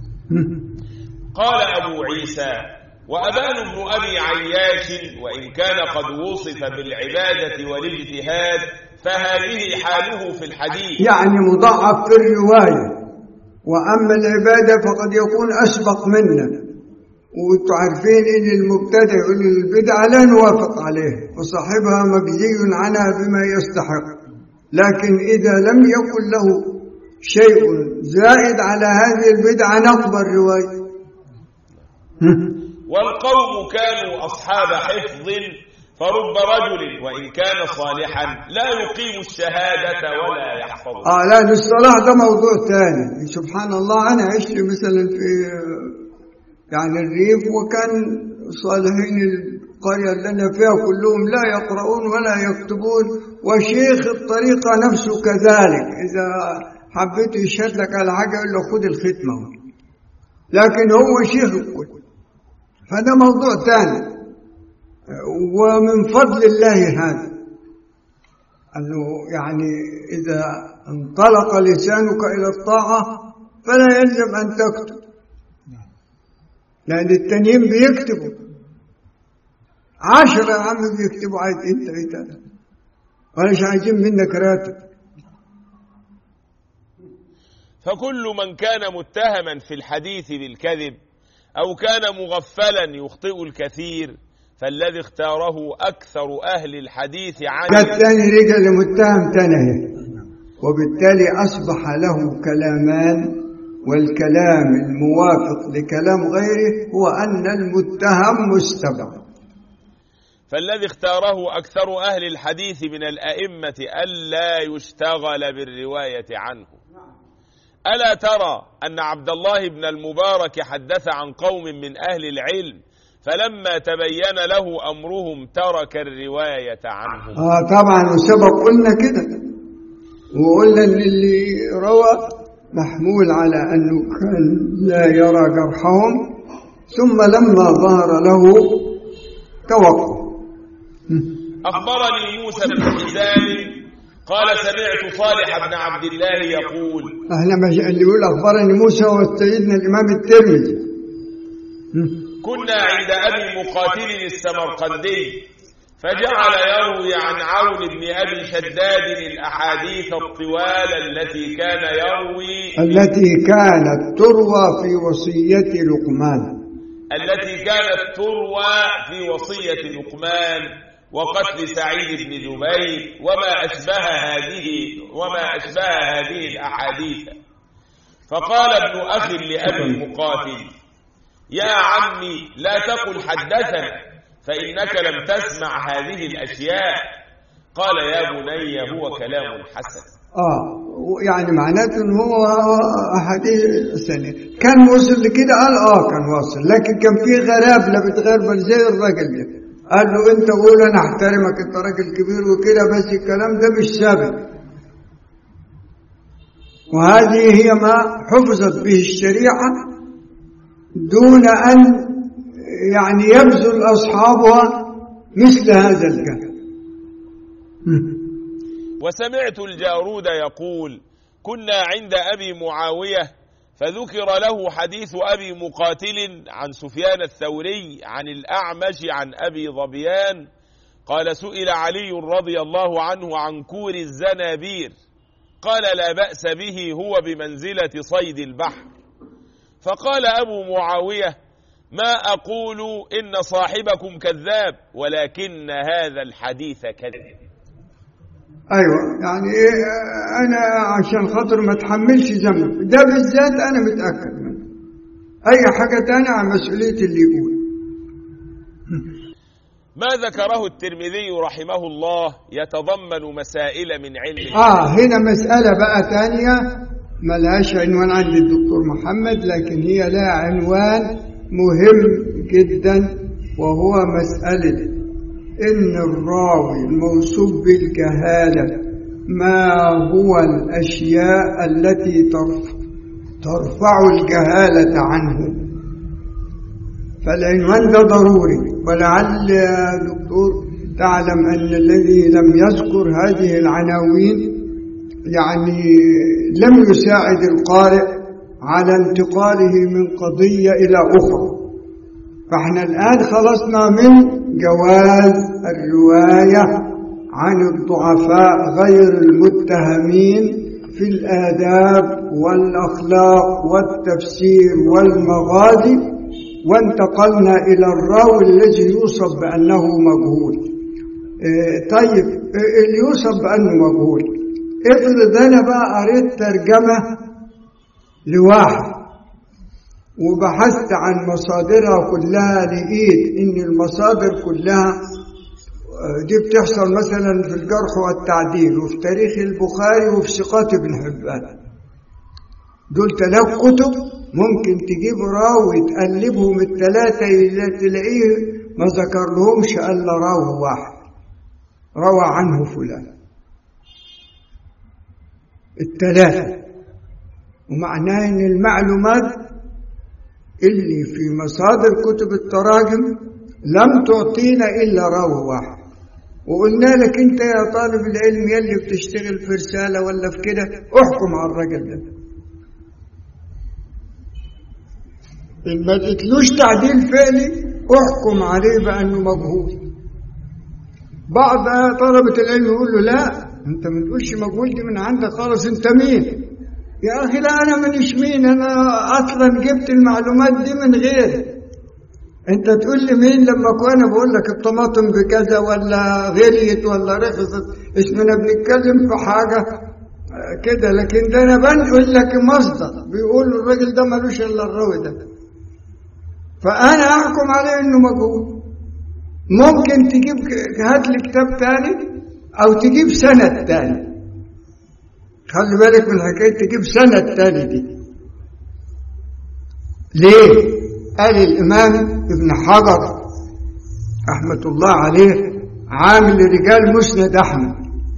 قال أبو عيسى وأبان بن أبي عياش وإن كان قد وصف بالعبادة والاجتهاد فهذه حاله في الحديث يعني مضاعف في الرواية وأما العبادة فقد يكون أسبق منا وانتم عارفين ان المبتدع يقول البدعة لا نوافق عليه وصاحبها مجزي عنها بما يستحق لكن إذا لم يكن له شيء زائد على هذه البدعة نقبل رواية والقوم كانوا أصحاب حفظ فرب رجل وإن كان صالحا لا يقيم الشهادة ولا يحفظ آه لا الاصطلاح ده موضوع ثاني سبحان الله أنا عشت مثلا في يعني الريف وكان صالحين القرية اللي أنا فيها كلهم لا يقرؤون ولا يكتبون وشيخ الطريقة نفسه كذلك إذا حبيت يشهد لك على حاجة يقول له خد الختمة لكن هو شيخ الكل فده موضوع ثاني ومن فضل الله هذا أنه يعني إذا انطلق لسانك إلى الطاعة فلا يلزم أن تكتب لأن التانيين بيكتبوا عشرة يا عم بيكتبوا عايز انت انت ولا مش عايزين منك راتب فكل من كان متهما في الحديث بالكذب أو كان مغفلا يخطئ الكثير فالذي اختاره أكثر أهل الحديث ده عنه الثاني رجع لمتهم تاني وبالتالي أصبح له كلامان والكلام الموافق لكلام غيره هو أن المتهم مستبعد فالذي اختاره أكثر أهل الحديث من الأئمة ألا يشتغل بالرواية عنه ألا ترى أن عبد الله بن المبارك حدث عن قوم من أهل العلم فلما تبين له أمرهم ترك الرواية عنهم آه طبعا وسبق قلنا كده وقلنا ان اللي روى محمول على انه كان لا يرى جرحهم ثم لما ظهر له توقف أخبرني موسى بن حزام قال سمعت صالح بن عبد الله يقول احنا مش اللي يقول اخبرني موسى وسيدنا الامام الترمذي كنا عند أبي مقاتل السمرقندي فجعل يروي عن عون بن أبي شداد الأحاديث الطوال التي كان يروي التي كانت تروى في وصية لقمان التي كانت تروى في وصية لقمان وقتل سعيد بن جبير وما أشبه هذه وما أشبه هذه الأحاديث فقال ابن أخي لأبي مقاتل يا عمي لا تقل حدثنا فإنك لم تسمع هذه الأشياء قال يا بني هو كلام حسن اه يعني معناته ان هو احاديث سنة كان وصل لكده قال اه كان واصل لكن كان في غراب لا بتغربل زي الراجل ده قال له انت قول انا احترمك انت راجل كبير وكده بس الكلام ده مش ثابت وهذه هي ما حفظت به الشريعة دون أن يعني يبذل أصحابها مثل هذا الجهل وسمعت الجارود يقول كنا عند أبي معاوية فذكر له حديث أبي مقاتل عن سفيان الثوري عن الأعمش عن أبي ظبيان قال سئل علي رضي الله عنه عن كور الزنابير قال لا بأس به هو بمنزلة صيد البحر فقال أبو معاوية ما أقول إن صاحبكم كذاب ولكن هذا الحديث كذب ايوه يعني إيه انا عشان خاطر ما اتحملش ذنب ده بالذات انا متاكد منه اي حاجه تانية على مسؤوليه اللي يقول ما ذكره الترمذي رحمه الله يتضمن مسائل من علم اه هنا مساله بقى تانية ملهاش عنوان عند الدكتور محمد لكن هي لها عنوان مهم جدا وهو مساله ان الراوي الموصوف بالجهاله ما هو الاشياء التي ترفع ترفع الجهاله عنه فالعنوان ده ضروري ولعل يا دكتور تعلم أن الذي لم يذكر هذه العناوين يعني لم يساعد القارئ على انتقاله من قضية إلى أخرى فاحنا الآن خلصنا من جواز الرواية عن الضعفاء غير المتهمين في الآداب والأخلاق والتفسير والمغازي وانتقلنا إلى الراوي الذي يوصف بأنه مجهول إيه طيب إيه اللي يوصف بأنه مجهول افرض أنا بقى قريت ترجمة لواحد وبحثت عن مصادرها كلها لقيت إن المصادر كلها دي بتحصل مثلا في الجرح والتعديل وفي تاريخ البخاري وفي ثقات ابن حبان دول ثلاث كتب ممكن تجيب راوي تقلبهم الثلاثة تلاقيه ما ذكر لهمش إلا راوي واحد روى عنه فلان الثلاثة ومعناه إن المعلومات اللي في مصادر كتب التراجم لم تعطينا إلا راوي واحد وقلنا لك أنت يا طالب العلم يلي بتشتغل في رسالة ولا في كده احكم على الراجل ده إن ما تتلوش تعديل فعلي احكم عليه بأنه مجهول بعض طلبة العلم يقول له لا انت ما تقولش مجهول دي من عندك خالص انت مين يا اخي لا انا مانيش مين انا اصلا جبت المعلومات دي من غيري انت تقول لي مين لما كنا بقول لك الطماطم بكذا ولا غليت ولا رخصت اسمنا بنتكلم في حاجه كده لكن ده انا بنقول لك مصدر بيقول الراجل ده ملوش الا الراوي ده فانا احكم عليه انه مجهول ممكن تجيب هات لي كتاب تاني او تجيب سند تاني خلي بالك من حكايه تجيب سند تاني دي ليه قال الامام ابن حجر رحمه الله عليه عامل رجال مسند احمد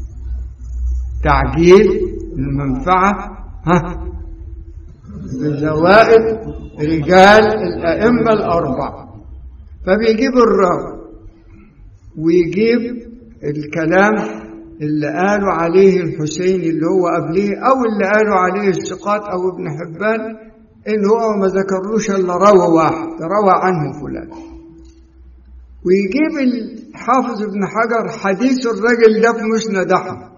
تعجيل المنفعه ها بزوائد رجال الائمه الاربعه فبيجيب الراوي ويجيب الكلام اللي قالوا عليه الحسين اللي هو قبليه او اللي قالوا عليه الثقات او ابن حبان ان هو ما ذكرلوش الا روى واحد روى عنه فلان ويجيب الحافظ ابن حجر حديث الرجل ده في مسند احمد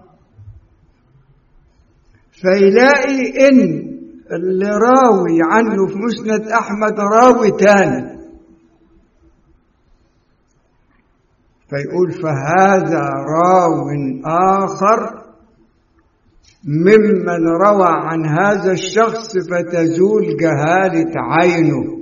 فيلاقي ان اللي راوي عنه في مسند احمد راوي تاني فيقول فهذا راو آخر ممن روى عن هذا الشخص فتزول جهالة عينه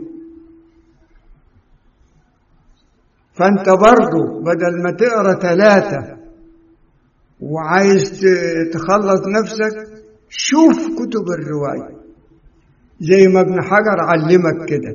فأنت برضه بدل ما تقرأ ثلاثة وعايز تخلص نفسك شوف كتب الرواية زي ما ابن حجر علمك كده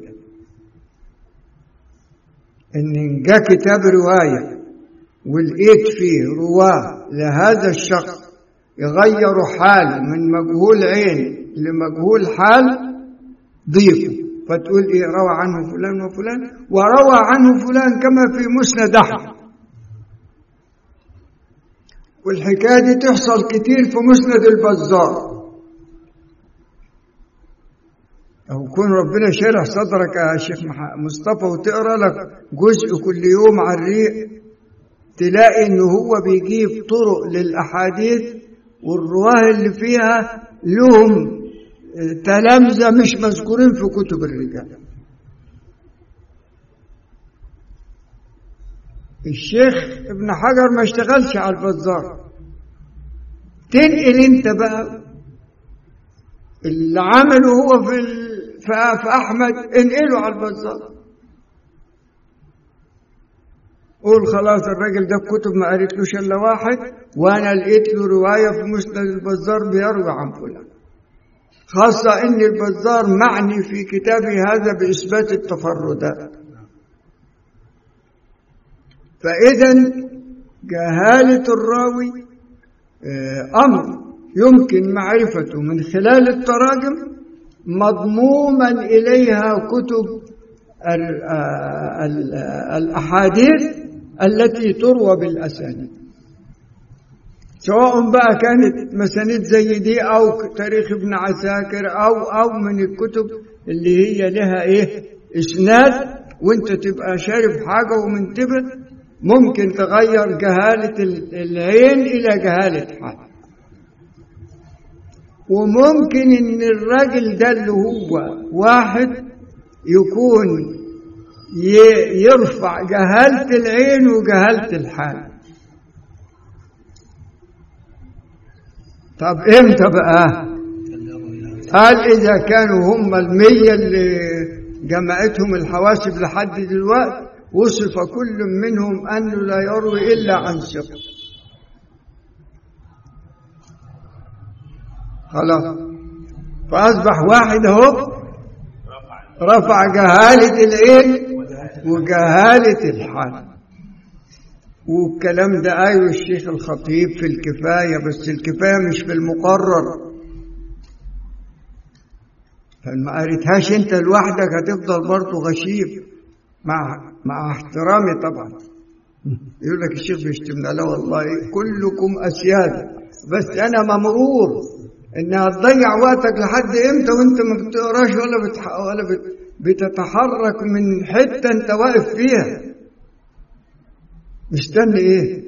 إن جاء كتاب رواية ولقيت فيه رواه لهذا الشخص يغيروا حاله من مجهول عين لمجهول حال ضيفه فتقول ايه روى عنه فلان وفلان وروى عنه فلان كما في مسند احمد والحكايه دي تحصل كتير في مسند البزار أو يكون ربنا شرح صدرك يا شيخ مصطفى وتقرا لك جزء كل يوم على الريق تلاقي إن هو بيجيب طرق للأحاديث والرواه اللي فيها لهم تلامذة مش مذكورين في كتب الرجال الشيخ ابن حجر ما اشتغلش على البزار تنقل انت بقى اللي عمله هو في ال... في في احمد انقله على البزار قول خلاص الراجل ده الكتب ما قالتلوش الا واحد وانا لقيت له روايه في مسند البزار بيروي عن فلان خاصه ان البزار معني في كتابه هذا باثبات التفردات فاذا جهاله الراوي آه، امر يمكن معرفته من خلال التراجم مضموما اليها كتب ال- آه، ال- آه، الاحاديث التي تروى بالاسانيد سواء بقى كانت مسانيد زي دي او تاريخ ابن عساكر او او من الكتب اللي هي لها ايه اسناد وانت تبقى شارب حاجه ومنتبه ممكن تغير جهاله ال- العين الى جهاله حال وممكن ان الراجل ده اللي هو واحد يكون ي- يرفع جهالة العين وجهالة الحال طب امتى بقى قال اذا كانوا هم المية اللي جمعتهم الحواسب لحد دلوقتي وصف كل منهم انه لا يروي الا عن ثقه خلاص فاصبح واحد اهو رفع جهالة العين وجهالة الحال والكلام ده قايله الشيخ الخطيب في الكفاية بس الكفاية مش في المقرر فما قريتهاش انت لوحدك هتفضل برضه غشيم مع مع احترامي طبعا يقول لك الشيخ بيشتمنا لا والله كلكم اسياد بس انا ممرور ان هتضيع وقتك لحد امتى وانت ما بتقراش ولا بتح... ولا بت... بتتحرك من حته انت واقف فيها مستني ايه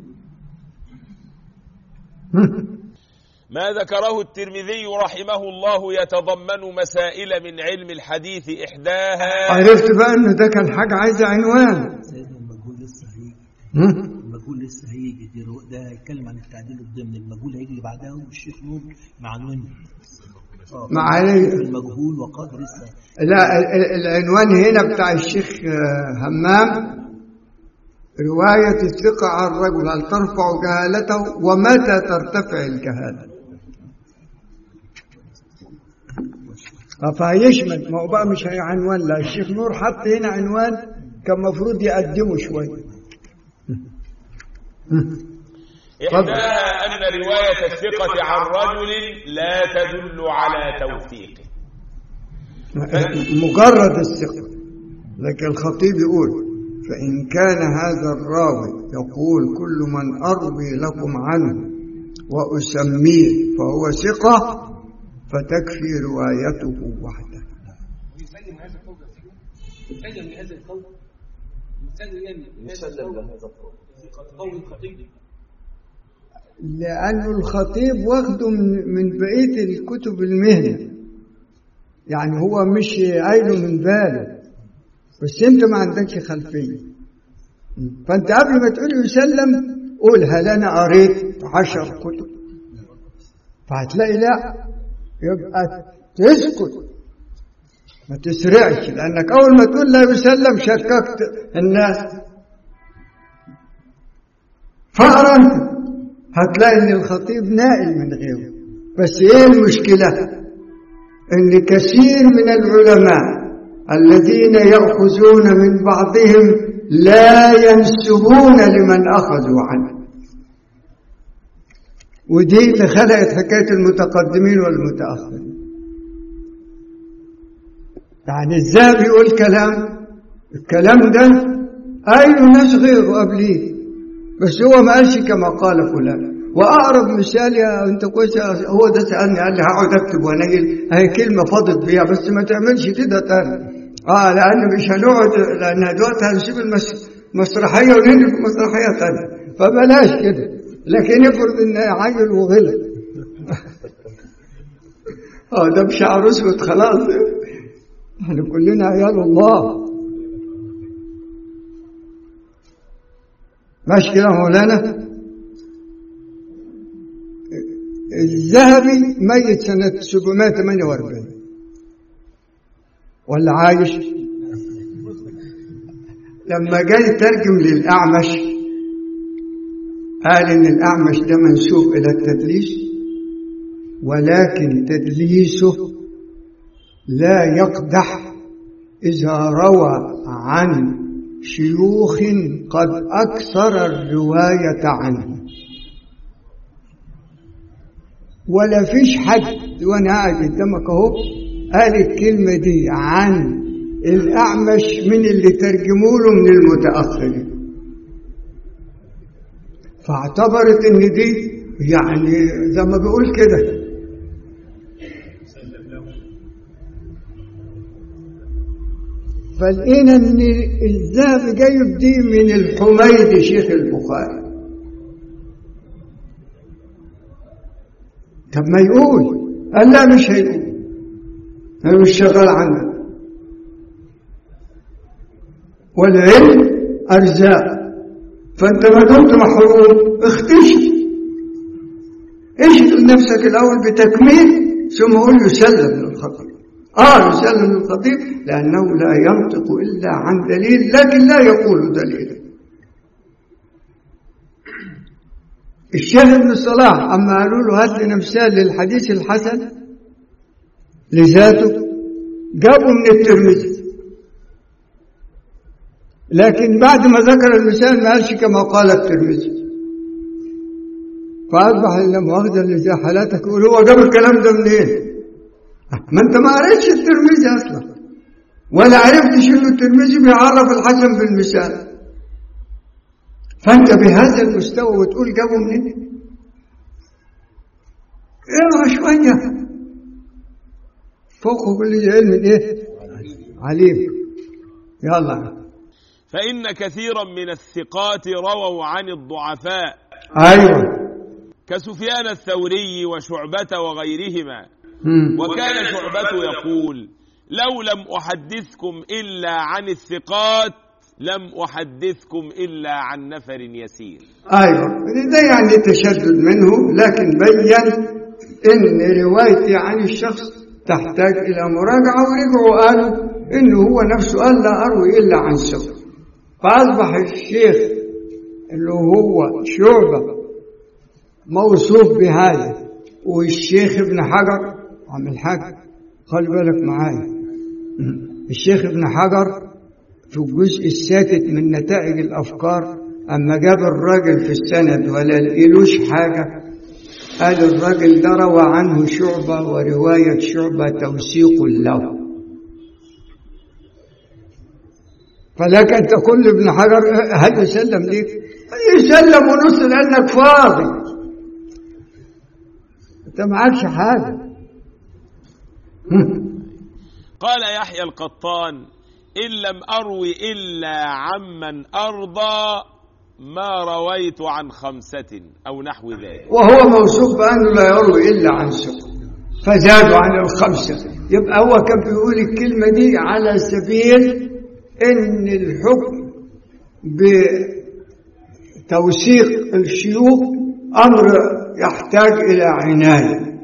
ما ذكره الترمذي رحمه الله يتضمن مسائل من علم الحديث إحداها عرفت بقى ان ده كان حاجه عايزه عنوان سيدنا المجهول لسه هيجي هم؟ المجهول لسه هيجي دي رو- ده هيتكلم عن التعديل الضمني المجهول هيجي اللي بعدها والشيخ نور معنونه آه، مع علي المجهول وقدر لسه لا ال- ال- العنوان هنا بتاع الشيخ آه، همام رواية الثقة عن الرجل هل ترفع جهالته ومتى ترتفع الجهالة آه، فهيشمل ما هو بقى مش هي عنوان لا الشيخ نور حط هنا عنوان كان المفروض يقدمه شوية إحداها أن رواية الثقة عن رجل لا تدل على توثيقه مجرد الثقة لكن الخطيب يقول فإن كان هذا الراوي يقول كل من أروي لكم عنه وأسميه فهو ثقة فتكفي روايته وحده يسلم هذا القول يسلم لهذا القول يسلم لهذا القول قول الخطيب لأنه الخطيب واخده من, من بقية الكتب المهنة يعني هو مش قايله من باله بس انت ما عندكش خلفية فانت قبل ما تقول يسلم قول هل انا قريت عشر كتب فهتلاقي لا يبقى تسكت ما تسرعش لانك اول ما تقول لا يسلم شككت الناس فاقرا انت هتلاقي ان الخطيب نائل من غيره بس ايه المشكله ان كثير من العلماء الذين ياخذون من بعضهم لا ينسبون لمن اخذوا عنه ودي اللي خلقت حكايه المتقدمين والمتاخرين يعني ازاي بيقول كلام الكلام ده اي ناس غيره قبليه بس هو ما قالش كما قال فلان واقرب مثال يا انت كويس يا- هو ده سالني قال لي هقعد اكتب وانيل هي كلمه فاضت بيها بس ما تعملش كده تاني اه لان مش هنقعد لان دلوقتي هنسيب المس- المسرحيه وننقل في مسرحيه تانيه فبلاش كده لكن افرض ان عيل وغلط اه ده بشعر اسود خلاص احنا كلنا عيال الله ماشي كده يا مولانا الذهبي ميت سنة 748 ولا عايش لما جاي يترجم للأعمش قال إن الأعمش ده منسوب إلى التدليس ولكن تدليسه لا يقدح إذا روى عن شيوخ قد أكثر الرواية عنه ولا فيش حد وأنا قاعد قدامك أهو قال الكلمة دي عن الأعمش من اللي ترجموا له من المتأخرين فاعتبرت إن دي يعني زي ما بيقول كده فلقينا ان الذهب جايب دي من الحميدي شيخ البخاري طب ما يقول قال لا مش هيقول انا مش شغال عنك والعلم ارزاق فانت ما دمت محروم اختشي اشغل نفسك الاول بتكميل ثم قل يسلم من الخطر اه يسلم من الخطيب لانه لا ينطق الا عن دليل لكن لا يقول دليلا الشيخ ابن صلاح اما قالوا له هات لنا مثال للحديث الحسن لذاته جابوا من الترمذي لكن بعد ما ذكر المثال ما قالش كما قال الترمذي فأصبح لما واخد اللي زي حالاتك يقول هو جاب الكلام ده منين؟ ما انت ما قريتش الترمذي اصلا ولا عرفتش انه الترمذي بيعرف الحسن بالمثال فانت بهذا المستوى وتقول جابه منين؟ اقرا شويه فوق كل علم ايه؟ عليم يلا فإن كثيرا من الثقات رووا عن الضعفاء ايوه كسفيان الثوري وشعبة وغيرهما مم. وكان شعبة يقول لو لم أحدثكم إلا عن الثقات لم أحدثكم إلا عن نفر يسير ايوه ده يعني تشدد منه لكن بين ان روايتي عن الشخص تحتاج الى مراجعه ورجعوا قالوا انه هو نفسه قال لا اروي الا عن ثقه فاصبح الشيخ اللي هو شعبه موصوف بهذا والشيخ ابن حجر عم الحاج خلي بالك معايا الشيخ ابن حجر في الجزء السادس من نتائج الافكار اما جاب الراجل في السند ولا لقيلوش حاجه قال الراجل ده روى عنه شعبه وروايه شعبه توثيق له فلك ان تقول لابن حجر هل يسلم ليك؟ يسلم ونص لانك فاضي انت معكش حاجه قال يحيى القطان إن لم أروي إلا عمن أرضى ما رويت عن خمسة أو نحو ذلك وهو موصوف بأنه لا يروي إلا عن ثقة فزادوا عن الخمسة يبقى هو كان بيقول الكلمة دي على سبيل إن الحكم بتوثيق الشيوخ أمر يحتاج إلى عناية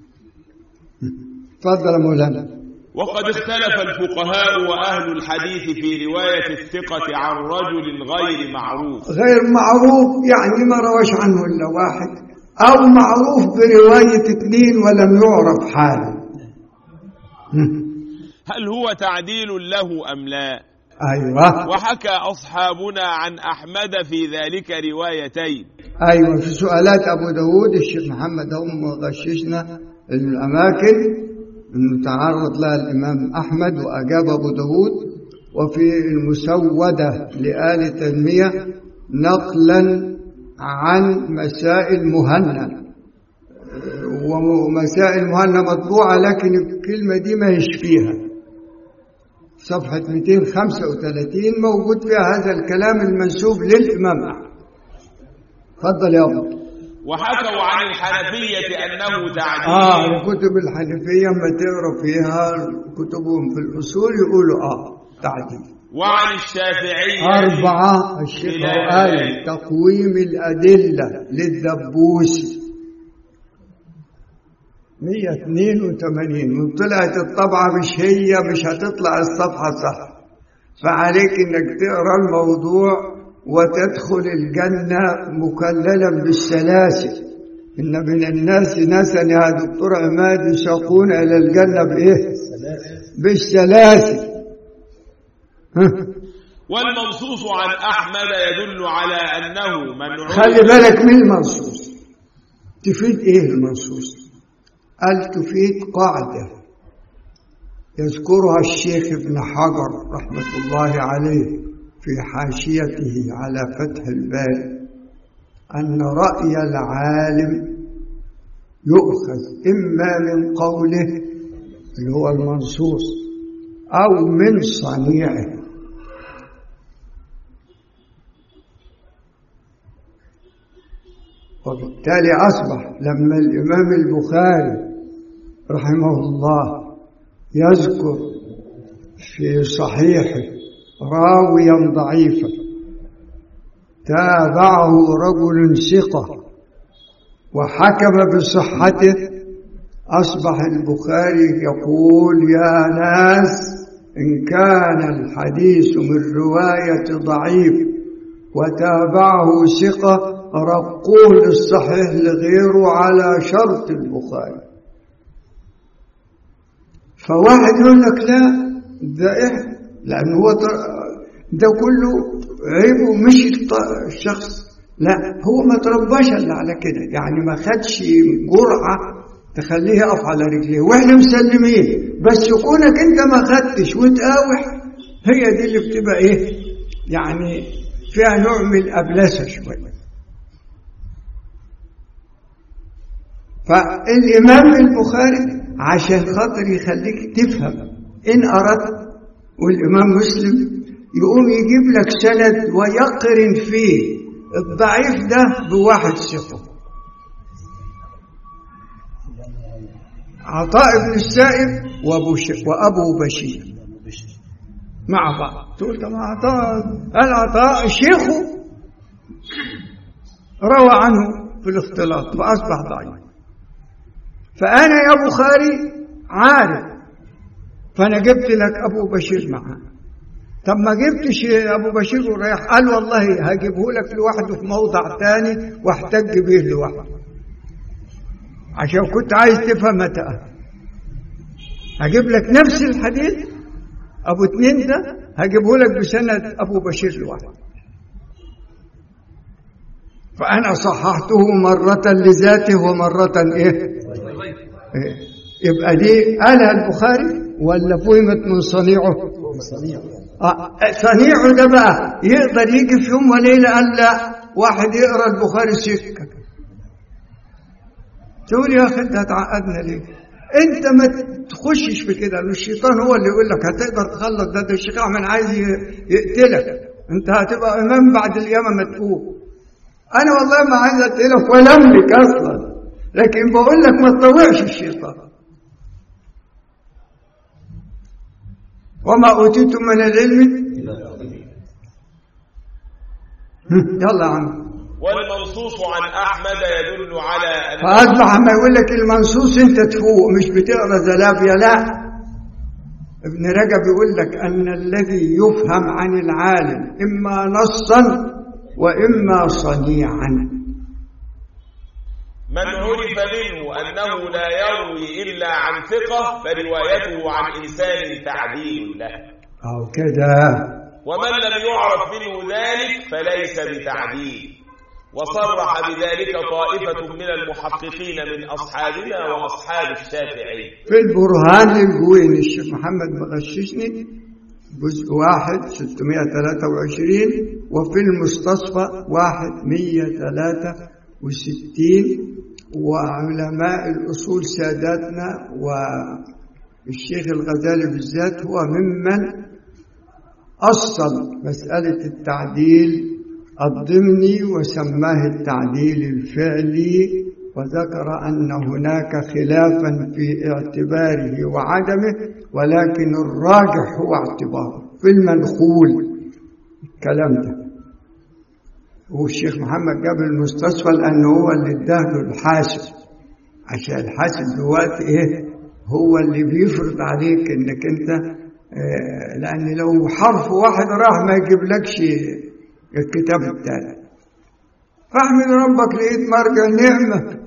تفضل يا مولانا وقد اختلف الفقهاء وأهل الحديث في رواية الثقة عن رجل غير معروف غير معروف يعني ما رواش عنه إلا واحد أو معروف برواية اثنين ولم يعرف حاله هل هو تعديل له أم لا أيوه وحكى أصحابنا عن أحمد في ذلك روايتين أيوة في سؤالات أبو داود الشيخ محمد هم غششنا الأماكن أنه تعرض لها الإمام أحمد وأجاب أبو داود وفي المسودة لآل تنمية نقلا عن مسائل مهنا ومسائل مهنا مطبوعة لكن الكلمة دي ما هيش فيها صفحة 235 موجود فيها هذا الكلام المنسوب للإمام أحمد تفضل يا أبو وحكوا عن الحنفية أنه تعديل آه الكتب الحنفية ما تقرا فيها كتبهم في الأصول يقولوا آه تعديل وعن الشافعية أربعة الشيخ خلاف قال ذلك. تقويم الأدلة للدبوس 182 وطلعت الطبعة مش هي مش هتطلع الصفحة صح فعليك انك تقرا الموضوع وتدخل الجنة مكللا بالسلاسل إن من الناس ناسا يا دكتور عماد يساقون إلى الجنة بإيه؟ بالسلاسل ها؟ والمنصوص عن أحمد يدل على أنه من خلي بالك من المنصوص تفيد ايه المنصوص قال تفيد قاعدة يذكرها الشيخ ابن حجر رحمة الله عليه في حاشيته على فتح الباري أن رأي العالم يؤخذ إما من قوله اللي هو المنصوص أو من صنيعه وبالتالي أصبح لما الإمام البخاري رحمه الله يذكر في صحيحه راويا ضعيفا تابعه رجل ثقة وحكم بصحته أصبح البخاري يقول يا ناس إن كان الحديث من رواية ضعيف وتابعه ثقة رقوه للصحيح لغيره على شرط البخاري فواحد يقول لك لا ده إيه لأن هو ده كله عيبه مش الشخص لا هو ما ترباش الا على كده يعني ما خدش جرعه تخليه يقف على رجليه واحنا مسلمين بس كونك انت ما خدتش وتقاوح هي دي اللي بتبقى ايه يعني فيها نوع من الابلسه شويه فالامام البخاري عشان خاطر يخليك تفهم ان اردت والامام مسلم يقوم يجيب لك سند ويقرن فيه الضعيف ده بواحد ثقة عطاء بن السائب وابو ش... وابو بشير مع بعض تقول طب عطاء العطاء شيخه روى عنه في الاختلاط فاصبح ضعيف فانا يا بخاري عارف فانا جبت لك ابو بشير معاه طب ما جبتش ابو بشير ورايح قال والله هجيبه لك لوحده في موضع تاني واحتج به لوحده عشان كنت عايز تفهم متى هجيب لك نفس الحديث ابو اتنين ده هجيبه لك بسند ابو بشير لوحده فانا صححته مرة لذاته ومرة ايه, إيه؟ يبقى دي قالها البخاري ولا فهمت من صنيعه آه صنيعه ده بقى يقدر يجي في يوم وليلة قال لا واحد يقرا البخاري سكة تقول يا أخي أنت هتعقدنا ليه؟ أنت ما تخشش في كده الشيطان هو اللي يقول لك هتقدر تخلص ده ده الشيخ أحمد عايز يقتلك أنت هتبقى إمام بعد القيامة ما تفوق أنا والله ما عايز أقتلك ولا أملك أصلا لكن بقول لك ما تطوعش الشيطان وما أوتيتم من العلم يلا يا عم والمنصوص عن أحمد يدل على أن فأصبح ما يقول لك المنصوص أنت تفوق مش بتقرا زلافيا لا ابن رجب يقول لك أن الذي يفهم عن العالم إما نصا وإما صنيعا من عرف منه أنه لا يروي إلا عن ثقة فروايته عن إنسان تعديل له أو كده ومن لم يعرف منه ذلك فليس بتعديل وصرح بذلك طائفة من المحققين من أصحابنا وأصحاب الشافعي في البرهان للجويني الشيخ محمد مغششني جزء واحد 623 وفي المستصفى واحد 163 وعلماء الأصول ساداتنا والشيخ الغزالي بالذات هو ممن أصل مسألة التعديل الضمني وسماه التعديل الفعلي وذكر أن هناك خلافا في اعتباره وعدمه ولكن الراجح هو اعتباره في المنخول الكلام ده والشيخ محمد جاب المستصفى لأنه هو اللي اداه له الحاسب عشان الحاسب دلوقتي ايه هو اللي بيفرض عليك انك انت آه، لان لو حرف واحد راح ما يجيبلكش الكتاب التاني فاحمد ربك لقيت مرجع نعمه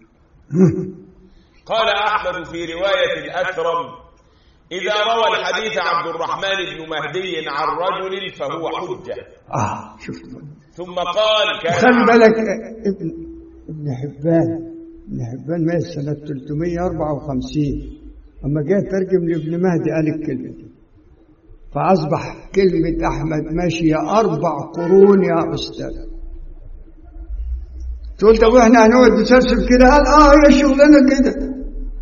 قال أحمد في رواية الأثرم إذا روى الحديث عبد الرحمن بن مهدي عن رجل فهو حجة اه شفت ثم قال كان خلي بالك ابن ابن حبان ابن حبان مات سنة 354 أما جاء ترجم لابن مهدي قال الكلمة دي فأصبح كلمة أحمد ماشية أربع قرون يا أستاذ تقول طب احنا هنقعد نسلسل كده قال اه هي الشغلانة كده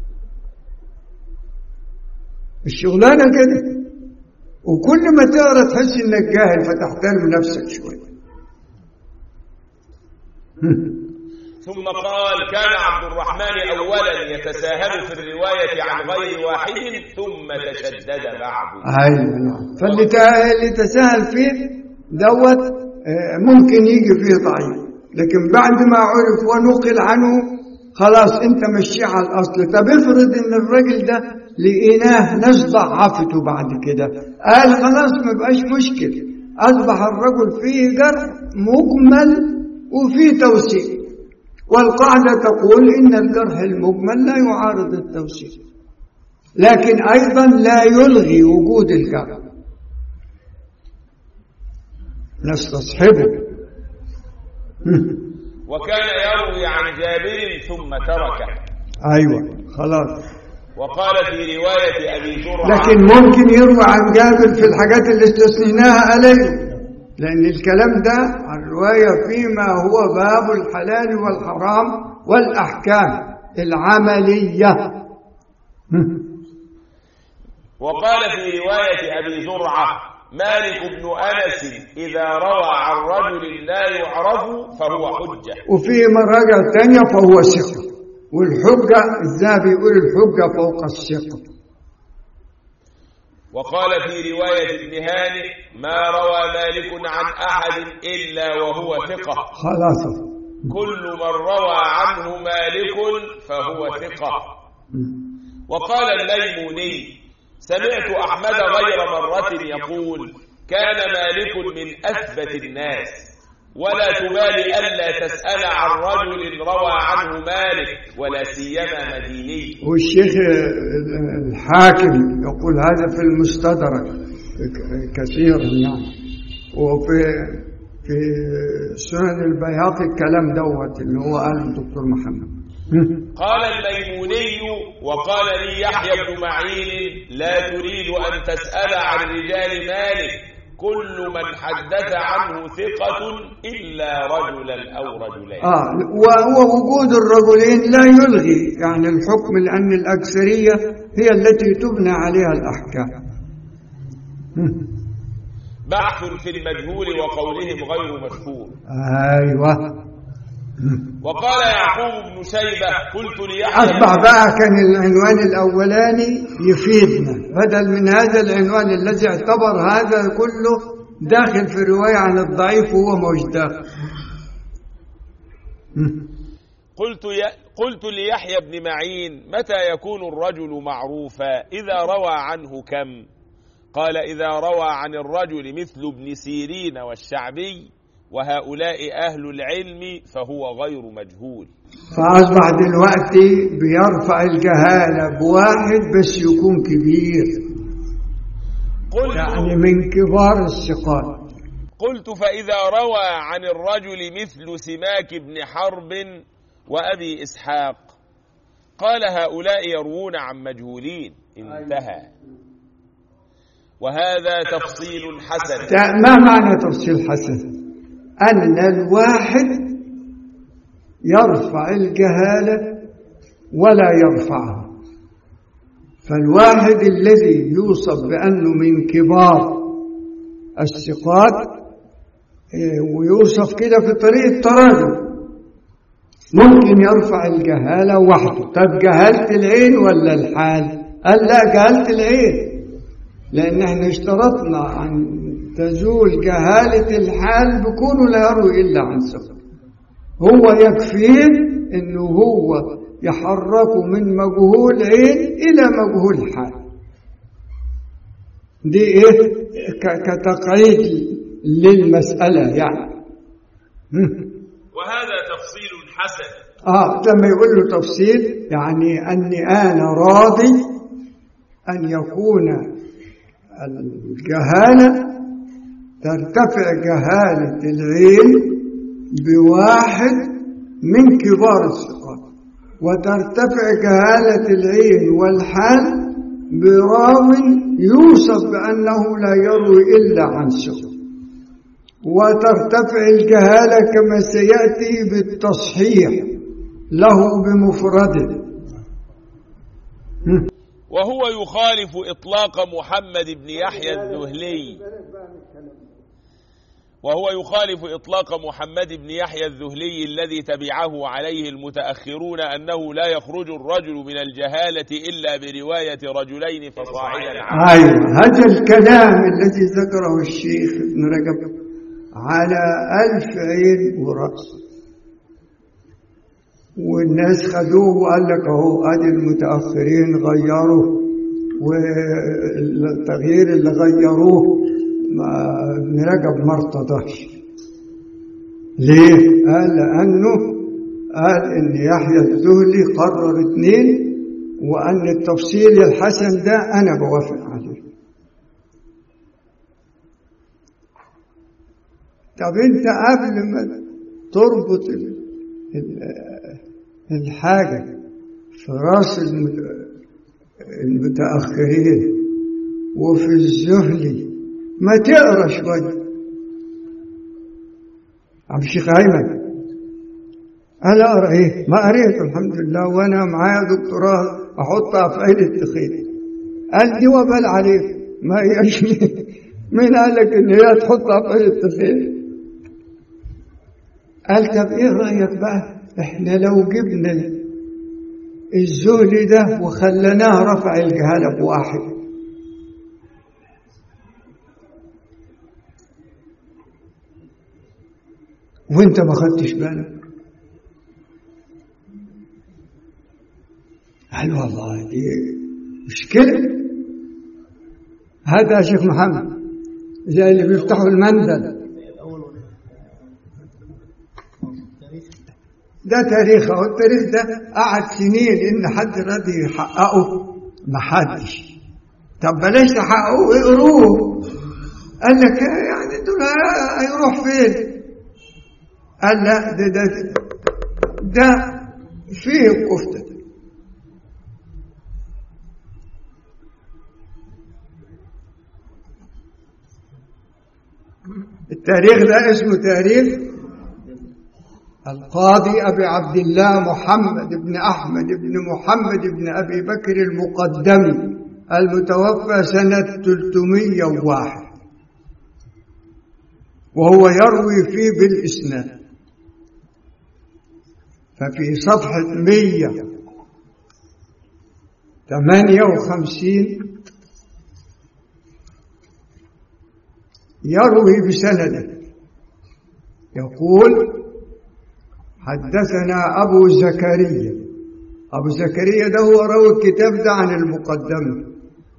الشغلانة كده وكل ما تقرا تحس انك جاهل فتحترم نفسك شويه ثم قال كان عبد الرحمن أولا يتساهل في الرواية عن غير واحد ثم تشدد بعد ايوه نعم فاللي تا- اللي تساهل فيه دوت آه، ممكن يجي فيه ضعيف لكن بعد ما عرف ونقل عنه خلاص انت مشي على الاصل طب افرض ان الراجل ده لقيناه ناس ضعفته بعد كده قال خلاص ما بقاش مشكل اصبح الرجل فيه جرح مجمل وفيه توسيع والقاعده تقول ان الجرح المجمل لا يعارض التوسيع لكن ايضا لا يلغي وجود الجرح نستصحبه وكان يروي عن جابر ثم تركه ايوه خلاص وقال في رواية أبي زرعة لكن ممكن يروى عن جابر في الحاجات اللي استثنيناها عليه لأن الكلام ده الرواية فيما هو باب الحلال والحرام والأحكام العملية وقال في رواية أبي زرعة مالك بن أنس إذا روى عن رجل لا يعرف فهو حجة وفي مراجع تانية فهو ثقة والحجة الذهبي يقول الحجة فوق الثقة وقال في رواية ابن هانئ ما روى مالك عن أحد إلا وهو ثقة خلاص كل من روى عنه مالك فهو ثقة وقال الليموني سمعت أحمد غير مرة يقول كان مالك من أثبت الناس ولا تبالي ألا تسأل عن رجل روى عنه مالك ولا سيما مديني والشيخ الحاكم يقول هذا في المستدرك كثيرا يعني وفي في سنن البيهقي الكلام دوت اللي هو قاله الدكتور محمد قال الميموني وقال لي يحيى بن معين لا تريد أن تسأل عن رجال مالك كل من حدث عنه ثقة إلا رجلا أو رجلين آه وهو وجود الرجلين لا يلغي يعني الحكم لأن الأكثرية هي التي تبنى عليها الأحكام بحث في المجهول وقولهم غير مشهور أيوه وقال يعقوب بن شيبة قلت ليحيى أصبح بقى كان العنوان الأولاني يفيدنا بدل من هذا العنوان الذي اعتبر هذا كله داخل في الرواية عن الضعيف وهو مش داخل قلت ي... قلت ليحيى بن معين متى يكون الرجل معروفا إذا روى عنه كم قال إذا روى عن الرجل مثل ابن سيرين والشعبي وهؤلاء أهل العلم فهو غير مجهول فأصبح دلوقتي بيرفع الجهالة بواحد بس يكون كبير قلت يعني من كبار الثقات قلت فإذا روى عن الرجل مثل سماك بن حرب وأبي إسحاق قال هؤلاء يروون عن مجهولين انتهى وهذا تفصيل حسن ما معنى تفصيل حسن أن الواحد يرفع الجهالة ولا يرفعها فالواحد الذي يوصف بأنه من كبار الثقات ويوصف كده في طريق التراجم ممكن يرفع الجهالة وحده طب جهالة العين ولا الحال قال لا جهالة العين لأن احنا اشترطنا أن تزول جهالة الحال بكونه لا يروي إلا عن ثقة هو يكفيه انه هو يحركوا من مجهول عين إلى مجهول حال دي إيه ك- كتقعيد للمسألة يعني هم. وهذا تفصيل حسن آه لما يقول له تفصيل يعني أني أنا راضي أن يكون الجهالة ترتفع جهالة العين بواحد من كبار الثقات وترتفع جهالة العين والحال براو يوصف بأنه لا يروي إلا عن ثقة وترتفع الجهالة كما سيأتي بالتصحيح له بمفرده وهو يخالف إطلاق محمد بن يحيى الذهلي وهو يخالف إطلاق محمد بن يحيى الذهلي الذي تبعه عليه المتأخرون أنه لا يخرج الرجل من الجهالة إلا برواية رجلين فصاعدا عنه. أيوة هذا الكلام الذي ذكره الشيخ ابن رجب على ألف عين ورأس والناس خدوه وقال لك اهو ادي المتاخرين غيروا والتغيير اللي غيروه ما ابن رجب ما ارتضاش ليه؟ قال لانه قال ان يحيى الذهلي قرر اثنين وان التفصيل الحسن ده انا بوافق عليه طب انت قبل ما تربط ال- ال- الحاجة في راس المت- المتأخرين وفي الزهلي ما تقرا شوية عم الشيخ أيمن أنا أقرأ إيه؟ ما قريت الحمد لله وأنا معايا دكتوراه أحطها في عين التخيل قال دي وبال عليك ما هيش مين قال لك إن هي تحطها في عين التخيل؟ قال طب إيه رأيك بقى؟ إحنا لو جبنا الزهل ده وخلناه رفع الجهالة بواحد وانت ما خدتش بالك قال والله دي مشكلة هذا يا شيخ محمد زي اللي بيفتحوا المندل الأول ولا التاريخ ده تاريخ اهو التاريخ ده قعد سنين ان حد راضي يحققه ما حدش طب بلاش تحققوه اقروه قال لك يعني دول هيروح فين قال لا ده ده ده فيه الكفته التاريخ ده اسمه تاريخ القاضي أبي عبد الله محمد بن أحمد بن محمد بن أبي بكر المقدمي المتوفى سنة 301 وهو يروي فيه بالإسناد ففي صفحة 158 يروي بسنده يقول حدثنا أبو زكريا أبو زكريا ده هو روى الكتاب ده عن المقدمة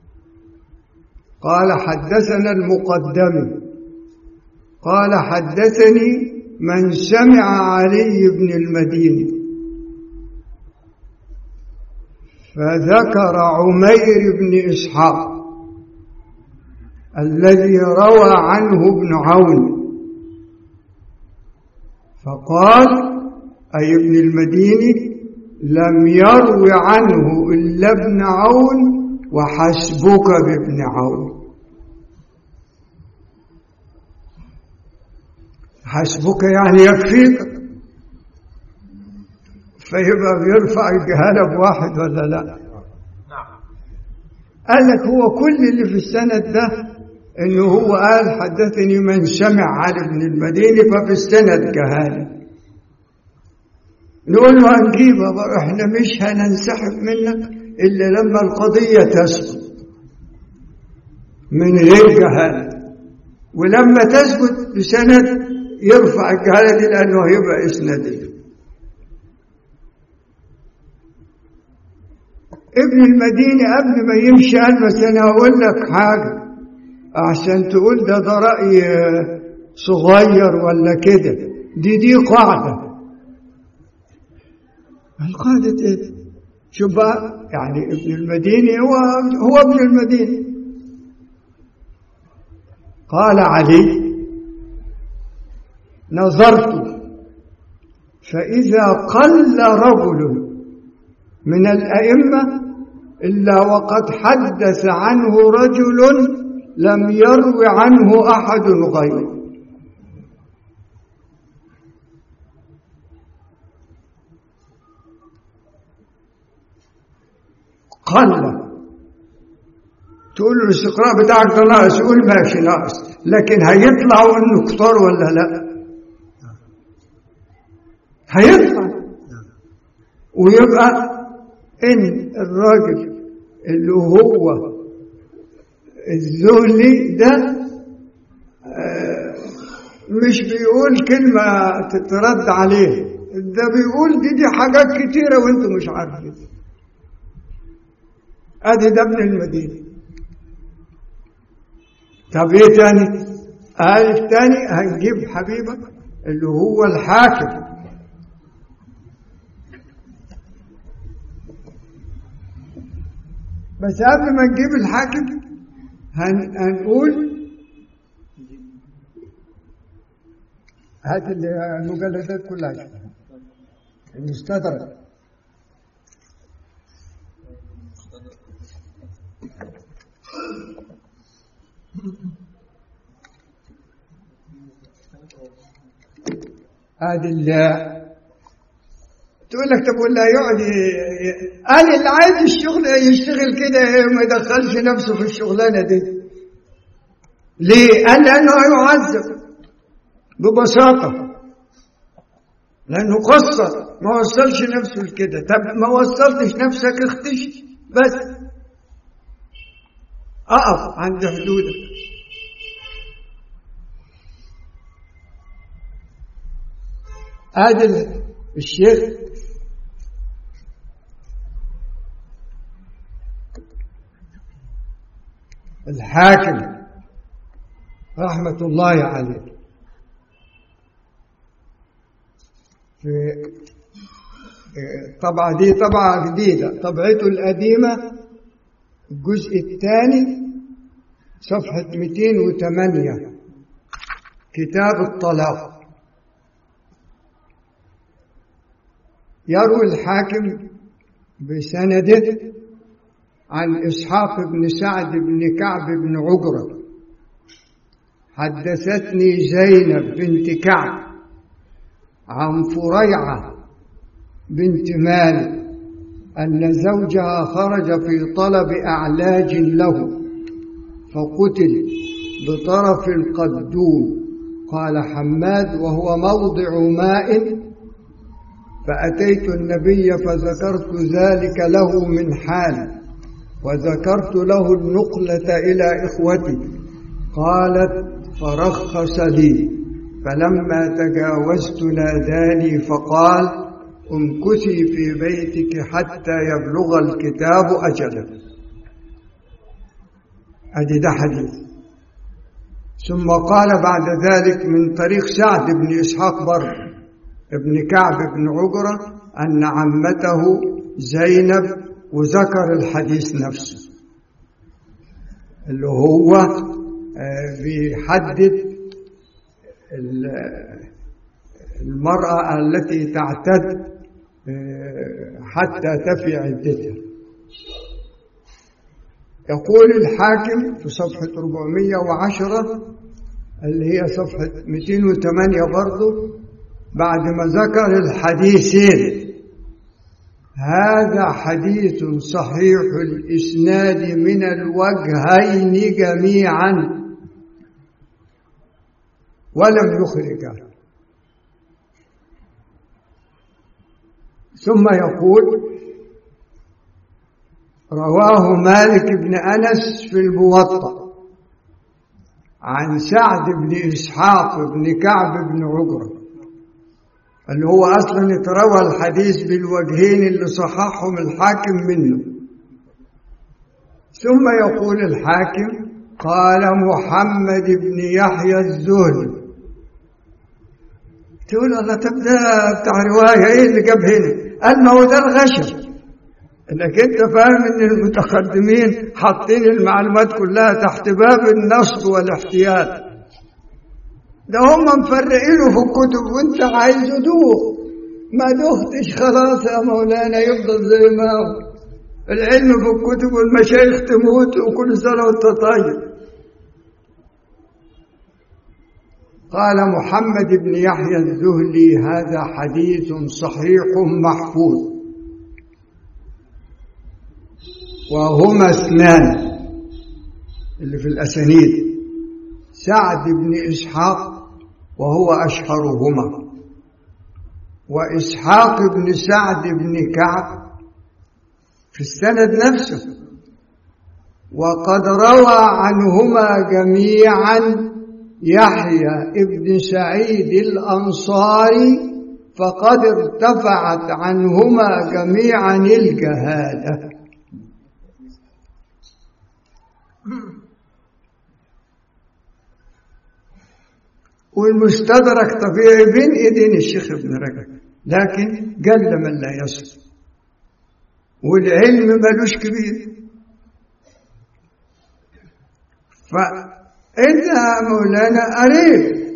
قال حدثنا المقدم قال حدثني من سمع علي بن المديني فذكر عمير بن إسحاق الذي روى عنه ابن عون فقال أي ابن المديني لم يروي عنه إلا ابن عون وحسبك بابن عون حسبك يعني يكفيك فيبقى بيرفع الجهالة بواحد ولا لا نعم قال لك هو كل اللي في السند ده انه هو قال حدثني من سمع علي بن المديني ففي السند جهاله نقول له هنجيبها بقى احنا مش هننسحب منك الا لما القضيه تثبت من غير جهاله ولما تثبت بسند يرفع الجهاله دي لانه هيبقى اسنادي ابن المدينة قبل ما يمشي قال بس أنا هقول لك حاجة عشان تقول ده ده رأي صغير ولا كده دي دي قاعدة القاعدة ايه؟ شوف بقى يعني ابن المدينة هو هو ابن المدينة قال علي نظرت فإذا قل رجل من الأئمة إلا وقد حدث عنه رجل لم يروي عنه أحد غيره قل تقول له الاستقراء بتاعك ده ناقص يقول ماشي ناقص لكن هيطلع انه كتار ولا لا هيطلع ويبقى ان الراجل اللي هو الذهلي ده آه، مش بيقول كلمة تترد عليه ده بيقول دي دي حاجات كتيرة وانتم مش عارفين ادي ده ابن المدينة طب ايه تاني قال التاني هنجيب حبيبك اللي هو الحاكم بس قبل ما نجيب الحاكم هن هنقول هات المجلدات كلها المستدرك هذه ال- تقول لك طب ولا يقعد ي- ي- قال اللي عايز الشغل يشتغل كده ما يدخلش نفسه في الشغلانه دي ليه؟ قال لانه هيعذب ببساطه لانه قصر ما وصلش نفسه لكده طب ما وصلتش نفسك اختش بس اقف عند حدودك هذا الشيخ الحاكم رحمة الله عليه في طبعة دي طبعة جديدة طبعته القديمة الجزء الثاني صفحة 208 كتاب الطلاق يروي الحاكم بسنده عن إسحاق بن سعد بن كعب بن عجرة حدثتني زينب بنت كعب عن فريعة بنت مالك أن زوجها خرج في طلب أعلاج له فقتل بطرف القدوم قال حماد وهو موضع ماء فأتيت النبي فذكرت ذلك له من حال وذكرت له النقلة إلى إخوتي قالت فرخص لي فلما تجاوزت ناداني فقال امكثي في بيتك حتى يبلغ الكتاب أجله أدي ده حديث ثم قال بعد ذلك من طريق سعد بن إسحاق بر ابن كعب بن عجرة أن عمته زينب وذكر الحديث نفسه اللي هو آه، بيحدد ال- المرأة التي تعتد آه، حتى تفي عدتها يقول الحاكم في صفحة 410 اللي هي صفحة 208 برضه بعد ما ذكر الحديثين هذا حديث صحيح الإسناد من الوجهين جميعا ولم يخرجه ثم يقول رواه مالك بن أنس في الموطأ عن سعد بن إسحاق بن كعب بن عجرة اللي هو أصلا اتروى الحديث بالوجهين اللي صححهم الحاكم منه ثم يقول الحاكم قال محمد بن يحيى الزهري تقول الله طب ده بتاع رواية ايه اللي جاب هنا قال ما هو ده الغشم انك انت فاهم ان المتقدمين حاطين المعلومات كلها تحت باب النصب والاحتيال ده هم مفرقينه في الكتب وانت عايزه دوخ ما دختش خلاص يا مولانا يفضل زي ما هو العلم في الكتب والمشايخ تموت وكل سنة وانت طيب قال محمد بن يحيى الزهلي هذا حديث صحيح محفوظ وهما اثنان اللي في الأسانيد سعد بن إسحاق وهو أشهرهما وإسحاق بن سعد بن كعب في السند نفسه وقد روى عنهما جميعا يحيى ابن سعيد الأنصاري فقد ارتفعت عنهما جميعا الجهالة والمستدرك طبيعي بين ايدين الشيخ ابن رجب لكن قل من لا يصل والعلم ملوش كبير فانت يا مولانا قريب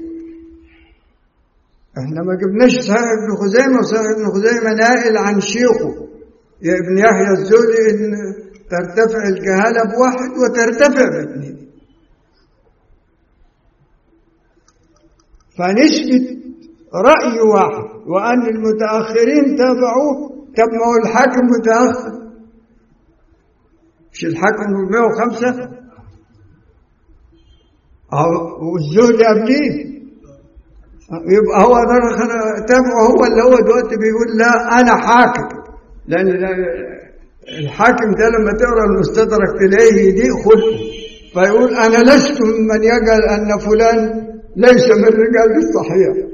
احنا ما جبناش صحيح ابن خزيمه وصحيح ابن خزيمه نائل عن شيخه يا ابن يحيى الزهري ان ترتفع الجهاله بواحد وترتفع باثنين فنثبت رأي واحد وأن المتأخرين تابعوه طب ما هو الحاكم متأخر مش الحاكم ب 105 أو والزهد قبليه يبقى هو تابعه هو اللي هو دلوقتي بيقول لا أنا حاكم لأن الحاكم ده لما تقرا المستدرك تلاقيه يضيق خلقه فيقول أنا لست ممن يجعل أن فلان ليس من رجال الصحيح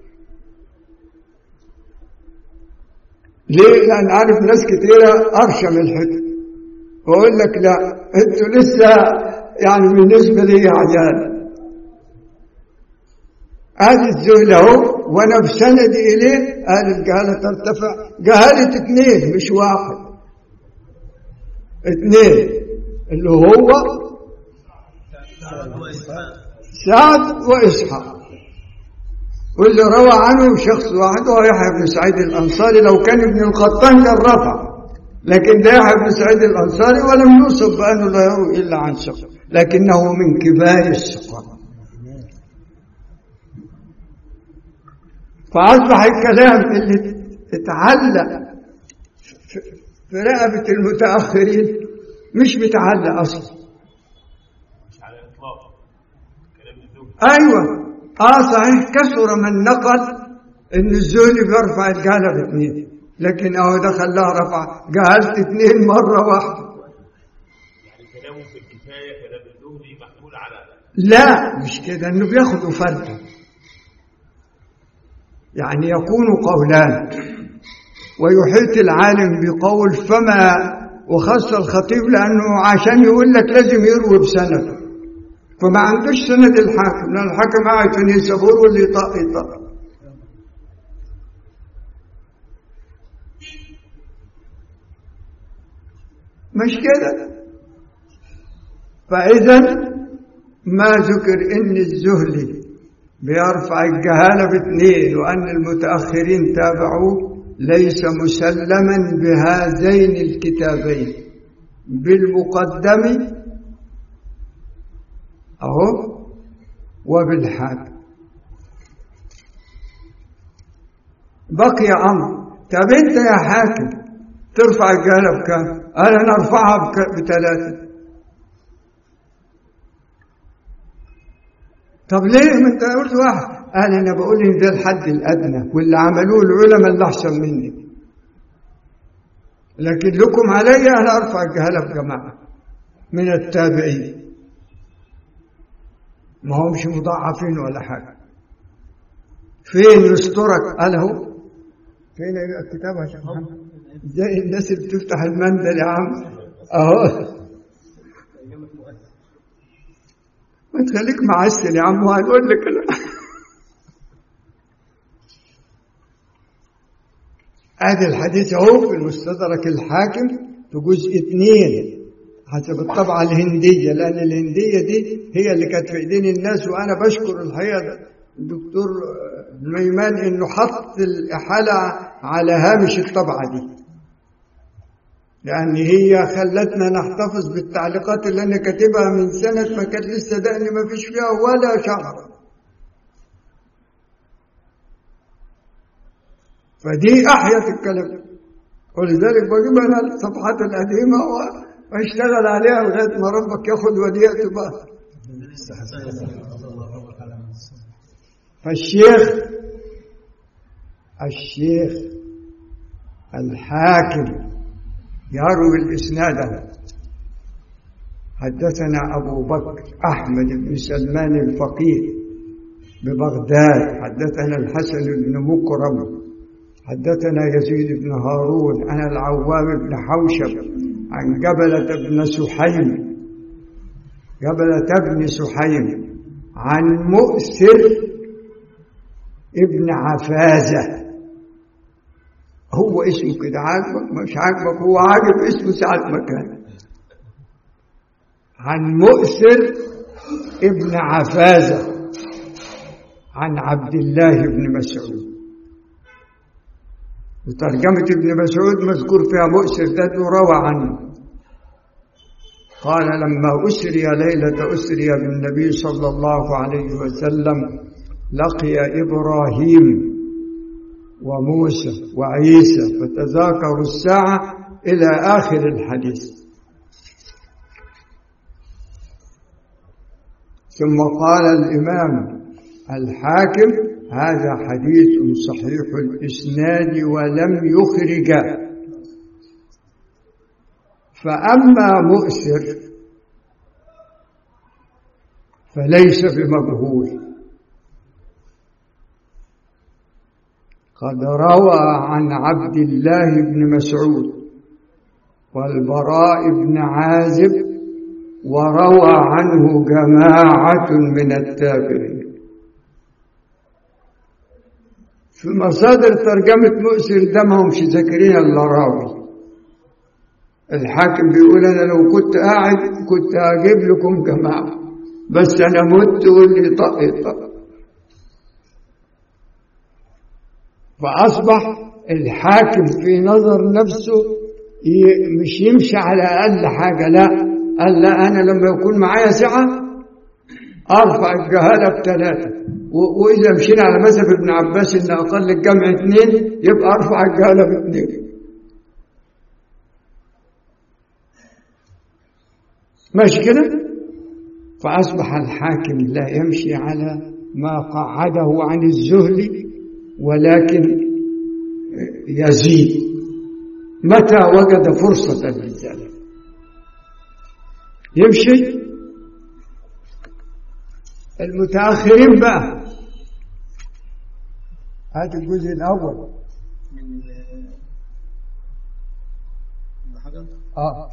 ليه؟ لأن عارف ناس كتيرة أرشم الحكم وأقول لك لا أنتوا لسه يعني بالنسبة لي عجال هذه الزهل اهو وانا بسندي اليه قال الجهاله ترتفع جهاله اثنين مش واحد اثنين اللي هو سعد واسحاق واللي روى عنه شخص واحد هو يحيى بن سعيد الانصاري لو كان ابن القطان كان رفع لكن ده يحيى بن سعيد الانصاري ولم يوصف بانه لا يروي الا عن ثقه لكنه من كبار الثقات فأصبح الكلام اللي اتعلق في رقبة المتأخرين مش متعلق أصلا مش على الإطلاق كلام الزوج أيوة آه صحيح كثر من نقل إن الزهري بيرفع الجهالة باثنين لكن أهو ده خلاه رفع جهلت اثنين مرة واحدة يعني كلامه في الكفاية كلام الزهري محمول على لا مش كده إنه بياخدوا فردا يعني يكون قولان ويحيط العالم بقول فما وخص الخطيب لأنه عشان يقول لك لازم يروي بسند فما عندوش سند الحاكم لأن الحاكم قاعد في نيسابور واللي يطق يطق مش كده فإذا ما ذكر إن الزهلي بيرفع الجهالة باثنين وأن المتأخرين تابعوه ليس مسلما بهذين الكتابين بالمقدم أهو وبالحاكم بقي أمر طب أنت يا حاكم ترفع الجهالة بكام؟ أنا نرفعها بك- بثلاثة طب ليه ما انت قلت واحد قال انا بقول ان ده الحد الادنى واللي عملوه العلماء اللي احسن مني لكن لكم علي انا ارفع الجهاله بجماعه من التابعين ما همش مضاعفين ولا حاجه فين يسترك قال اهو فين الكتاب يا شيخ محمد زي الناس اللي بتفتح المندل يا عم اهو ما تخليك معسل يا عم وهنقول لك لا ادي الحديث اهو في المستدرك الحاكم في جزء اثنين حسب الطبعة الهندية لأن الهندية دي هي اللي كانت في إيدين الناس وأنا بشكر الحقيقة الدكتور نيمان إنه حط الإحالة على هامش الطبعة دي لأن هي خلتنا نحتفظ بالتعليقات اللي أنا كاتبها من سنة ما كانت لسه دقني ما فيش فيها ولا شهر فدي أحيت الكلام ولذلك بجيب أنا الصفحات القديمة واشتغل عليها لغاية ما ربك ياخد وديعته بقى فالشيخ الشيخ الحاكم يروي الإسناد حدثنا أبو بكر أحمد بن سلمان الفقيه ببغداد حدثنا الحسن بن مكرم حدثنا يزيد بن هارون عن العوام بن حوشب عن جبلة بن سحيم جبلة بن سحيم عن مؤسر ابن عفازة هو اسمه كده عاجبك مش عاجبك هو عاجب اسمه ساعة ما كان عن مؤسر ابن عفازة عن عبد الله بن مسعود وترجمة ابن مسعود مذكور فيها مؤسر ده روى عنه قال لما أسري ليلة أسري بالنبي صلى الله عليه وسلم لقي إبراهيم وموسى وعيسى فتذاكروا الساعة إلى آخر الحديث ثم قال الإمام الحاكم هذا حديث صحيح الإسناد ولم يخرج فأما مؤسر فليس بمجهول قد روى عن عبد الله بن مسعود والبراء بن عازب وروى عنه جماعة من التابعين في مصادر ترجمة مؤسر ده ما همش ذاكرين الا راوي الحاكم بيقول انا لو كنت قاعد كنت هجيب لكم جماعة بس انا مت واللي طق طق فأصبح الحاكم في نظر نفسه مش يمشي على أقل حاجة لا قال لا أنا لما يكون معايا سعة أرفع الجهالة بثلاثة وإذا مشينا على مذهب ابن عباس إن أقل الجمع اثنين يبقى أرفع الجهالة باثنين ماشي كده فأصبح الحاكم لا يمشي على ما قعده عن الزهد ولكن يزيد متى وجد فرصة لذلك يمشي المتأخرين بقى هذا الجزء الأول من حاجة آه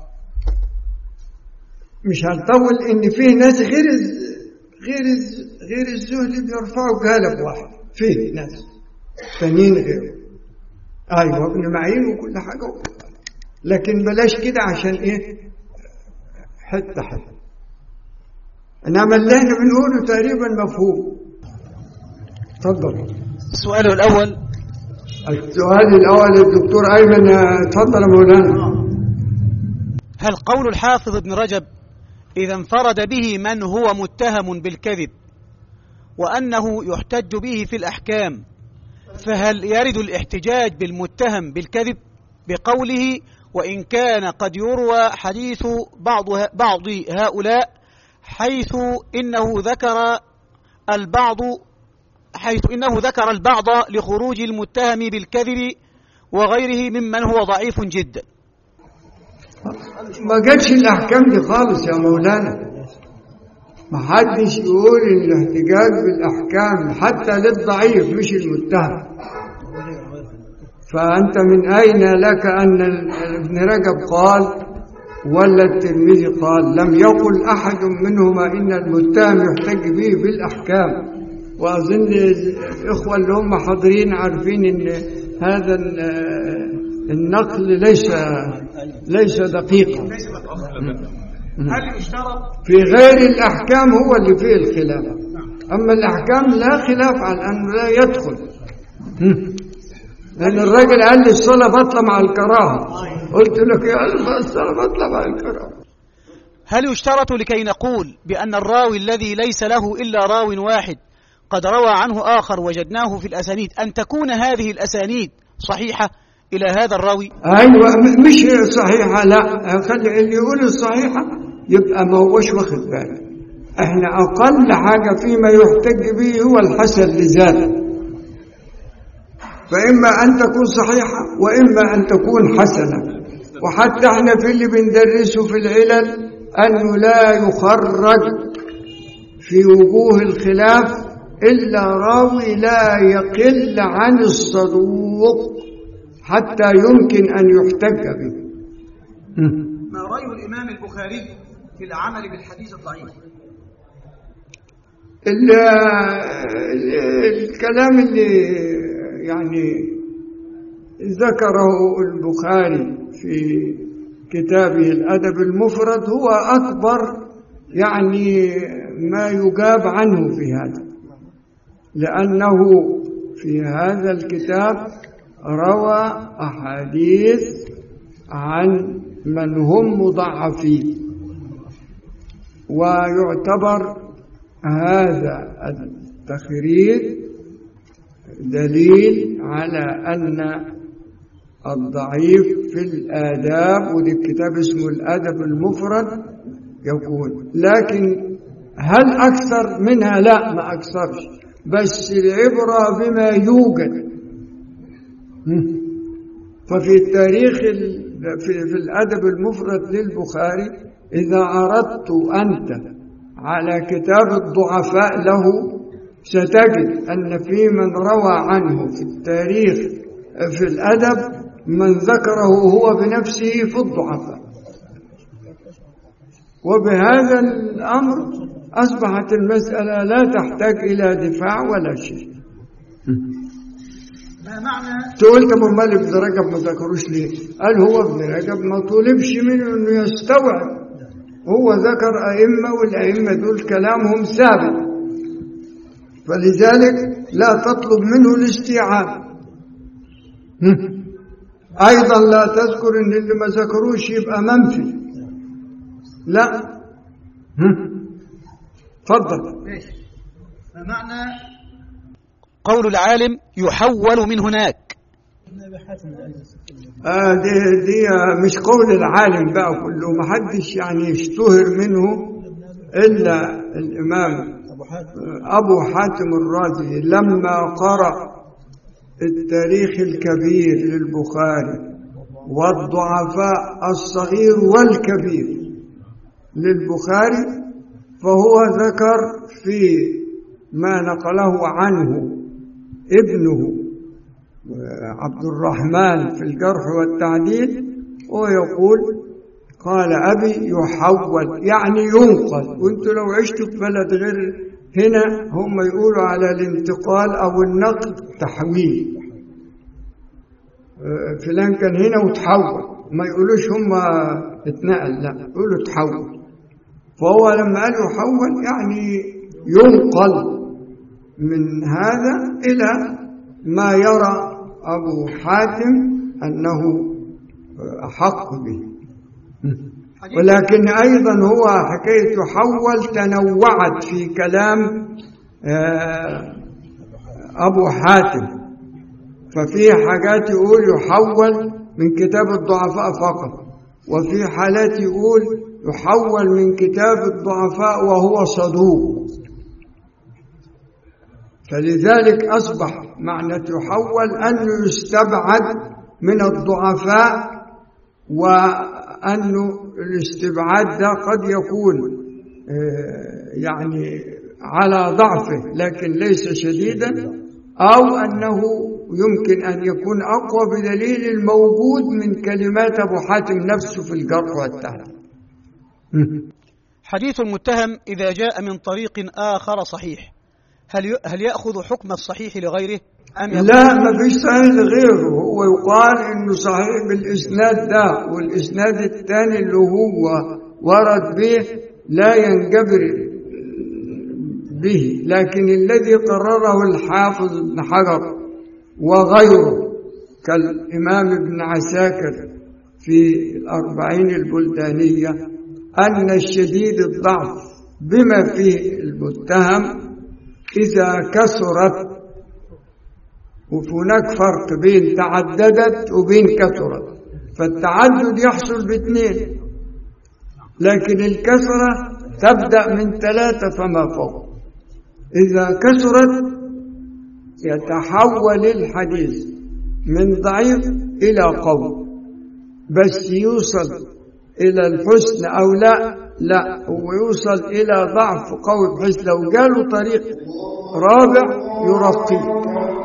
مش هنطول إن فيه ناس غير الز- غير الز- غير الزهد بيرفعوا جالب واحد فيه ناس تانيين غيره ايوه ابن معين وكل حاجه لكن بلاش كده عشان ايه حته حته انما اللي احنا بنقوله تقريبا مفهوم اتفضل السؤال الأول السؤال الاول الدكتور ايمن اتفضل يا مولانا هل قول الحافظ ابن رجب إذا انفرد به من هو متهم بالكذب وأنه يحتج به في الأحكام فهل يرد الاحتجاج بالمتهم بالكذب بقوله وإن كان قد يروى حديث بعض بعض هؤلاء حيث إنه ذكر البعض حيث إنه ذكر البعض لخروج المتهم بالكذب وغيره ممن هو ضعيف جدا ما جاتش الاحكام دي خالص يا مولانا ما حدش يقول الاحتجاج بالاحكام حتى للضعيف مش المتهم فانت من اين لك ان ال- ابن رجب قال ولا الترمذي قال لم يقل أحد منهما إن المتهم يحتج به بالأحكام وأظن الإخوة اللي هم حاضرين عارفين إن هذا ال- النقل ليس ليس دقيقا هل يشترط في غير الأحكام هو اللي فيه الخلاف أما الأحكام لا خلاف على أنه لا يدخل هم. لأن الراجل قال لي الصلاة بطلة مع الكراهة قلت لك يا ألفا الصلاة بطلة مع الكراهة هل يشترط لكي نقول بأن الراوي الذي ليس له إلا راو واحد قد روى عنه آخر وجدناه في الأسانيد أن تكون هذه الأسانيد صحيحة إلى هذا الراوي أيوة م- مش صحيحة لا خلي اللي يقول الصحيحة يبقى ما هوش واخد باله احنا أقل حاجة فيما يحتج به هو الحسن لذاته فإما أن تكون صحيحة وإما أن تكون حسنة وحتى احنا في اللي بندرسه في العلل أنه لا يخرج في وجوه الخلاف إلا راوي لا يقل عن الصدوق حتى يمكن أن يحتج به ما رأي الإمام البخاري في العمل بالحديث الضعيف ال- ال- الكلام اللي يعني ذكره البخاري في كتابه الأدب المفرد هو أكبر يعني ما يجاب عنه في هذا لأنه في هذا الكتاب روى أحاديث عن من هم مضعفين ويعتبر هذا التخريج دليل على أن الضعيف في الآداب ودي الكتاب اسمه الأدب المفرد يكون لكن هل أكثر منها لا ما أكثرش بس العبرة بما يوجد هم. ففي التاريخ ال- في, في الأدب المفرد للبخاري إذا أردت أنت على كتاب الضعفاء له ستجد أن في من روى عنه في التاريخ في الأدب من ذكره هو بنفسه في الضعفاء وبهذا الأمر أصبحت المسألة لا تحتاج إلى دفاع ولا شيء ما معنى تقول طب امال ابن رجب ما ذكروش ليه؟ قال هو ابن رجب ما طلبش منه انه يستوعب هو ذكر ائمه والائمه دول كلامهم ثابت فلذلك لا تطلب منه الاستيعاب هم. ايضا لا تذكر ان اللي ما ذكروش يبقى منفي لا هم. تفضل ماشي ما معنى قول العالم يحول من هناك آه دي, دي مش قول العالم بقى كله ما حدش يعني يشتهر منه إلا الإمام أبو حاتم الرازي لما قرأ التاريخ الكبير للبخاري والضعفاء الصغير والكبير للبخاري فهو ذكر في ما نقله عنه ابنه عبد الرحمن في الجرح والتعديل ويقول قال أبي يحول يعني ينقل وانتوا لو عشتوا في بلد غير هنا هم يقولوا على الانتقال أو النقل تحويل آه، فلان كان هنا وتحول ما يقولوش هم اتنقل لا يقولوا تحول فهو لما قال يحول يعني ينقل من هذا إلى ما يرى أبو حاتم أنه أحق به ولكن أيضا هو حكاية يحول تنوعت في كلام آه، أبو حاتم ففي حاجات يقول يحول من كتاب الضعفاء فقط وفي حالات يقول يحول من كتاب الضعفاء وهو صدوق فلذلك أصبح معنى يحول أنه يستبعد من الضعفاء وأنه الاستبعاد ده قد يكون آه، يعني على ضعفه لكن ليس شديدا أو أنه يمكن أن يكون أقوى بدليل الموجود من كلمات أبو حاتم نفسه في الجرح والتعديل حديث المتهم إذا جاء من طريق آخر صحيح هل ي- هل يأخذ حكم الصحيح لغيره أم يقول لا ما فيش صحيح لغيره هو يقال انه صحيح بالاسناد ده والاسناد الثاني اللي هو ورد به لا ينجبر به لكن الذي قرره الحافظ ابن حجر وغيره كالامام ابن عساكر في الاربعين البلدانيه ان الشديد الضعف بما فيه المتهم اذا كثرت وهناك فرق بين تعددت وبين كثرت فالتعدد يحصل باثنين لكن الكثرة تبدأ من ثلاثة فما فوق إذا كثرت يتحول الحديث من ضعيف إلى قوي بس يوصل إلى الحسن أو لا لا هو يوصل إلى ضعف قوي بحيث لو جاله طريق رابع يرقيه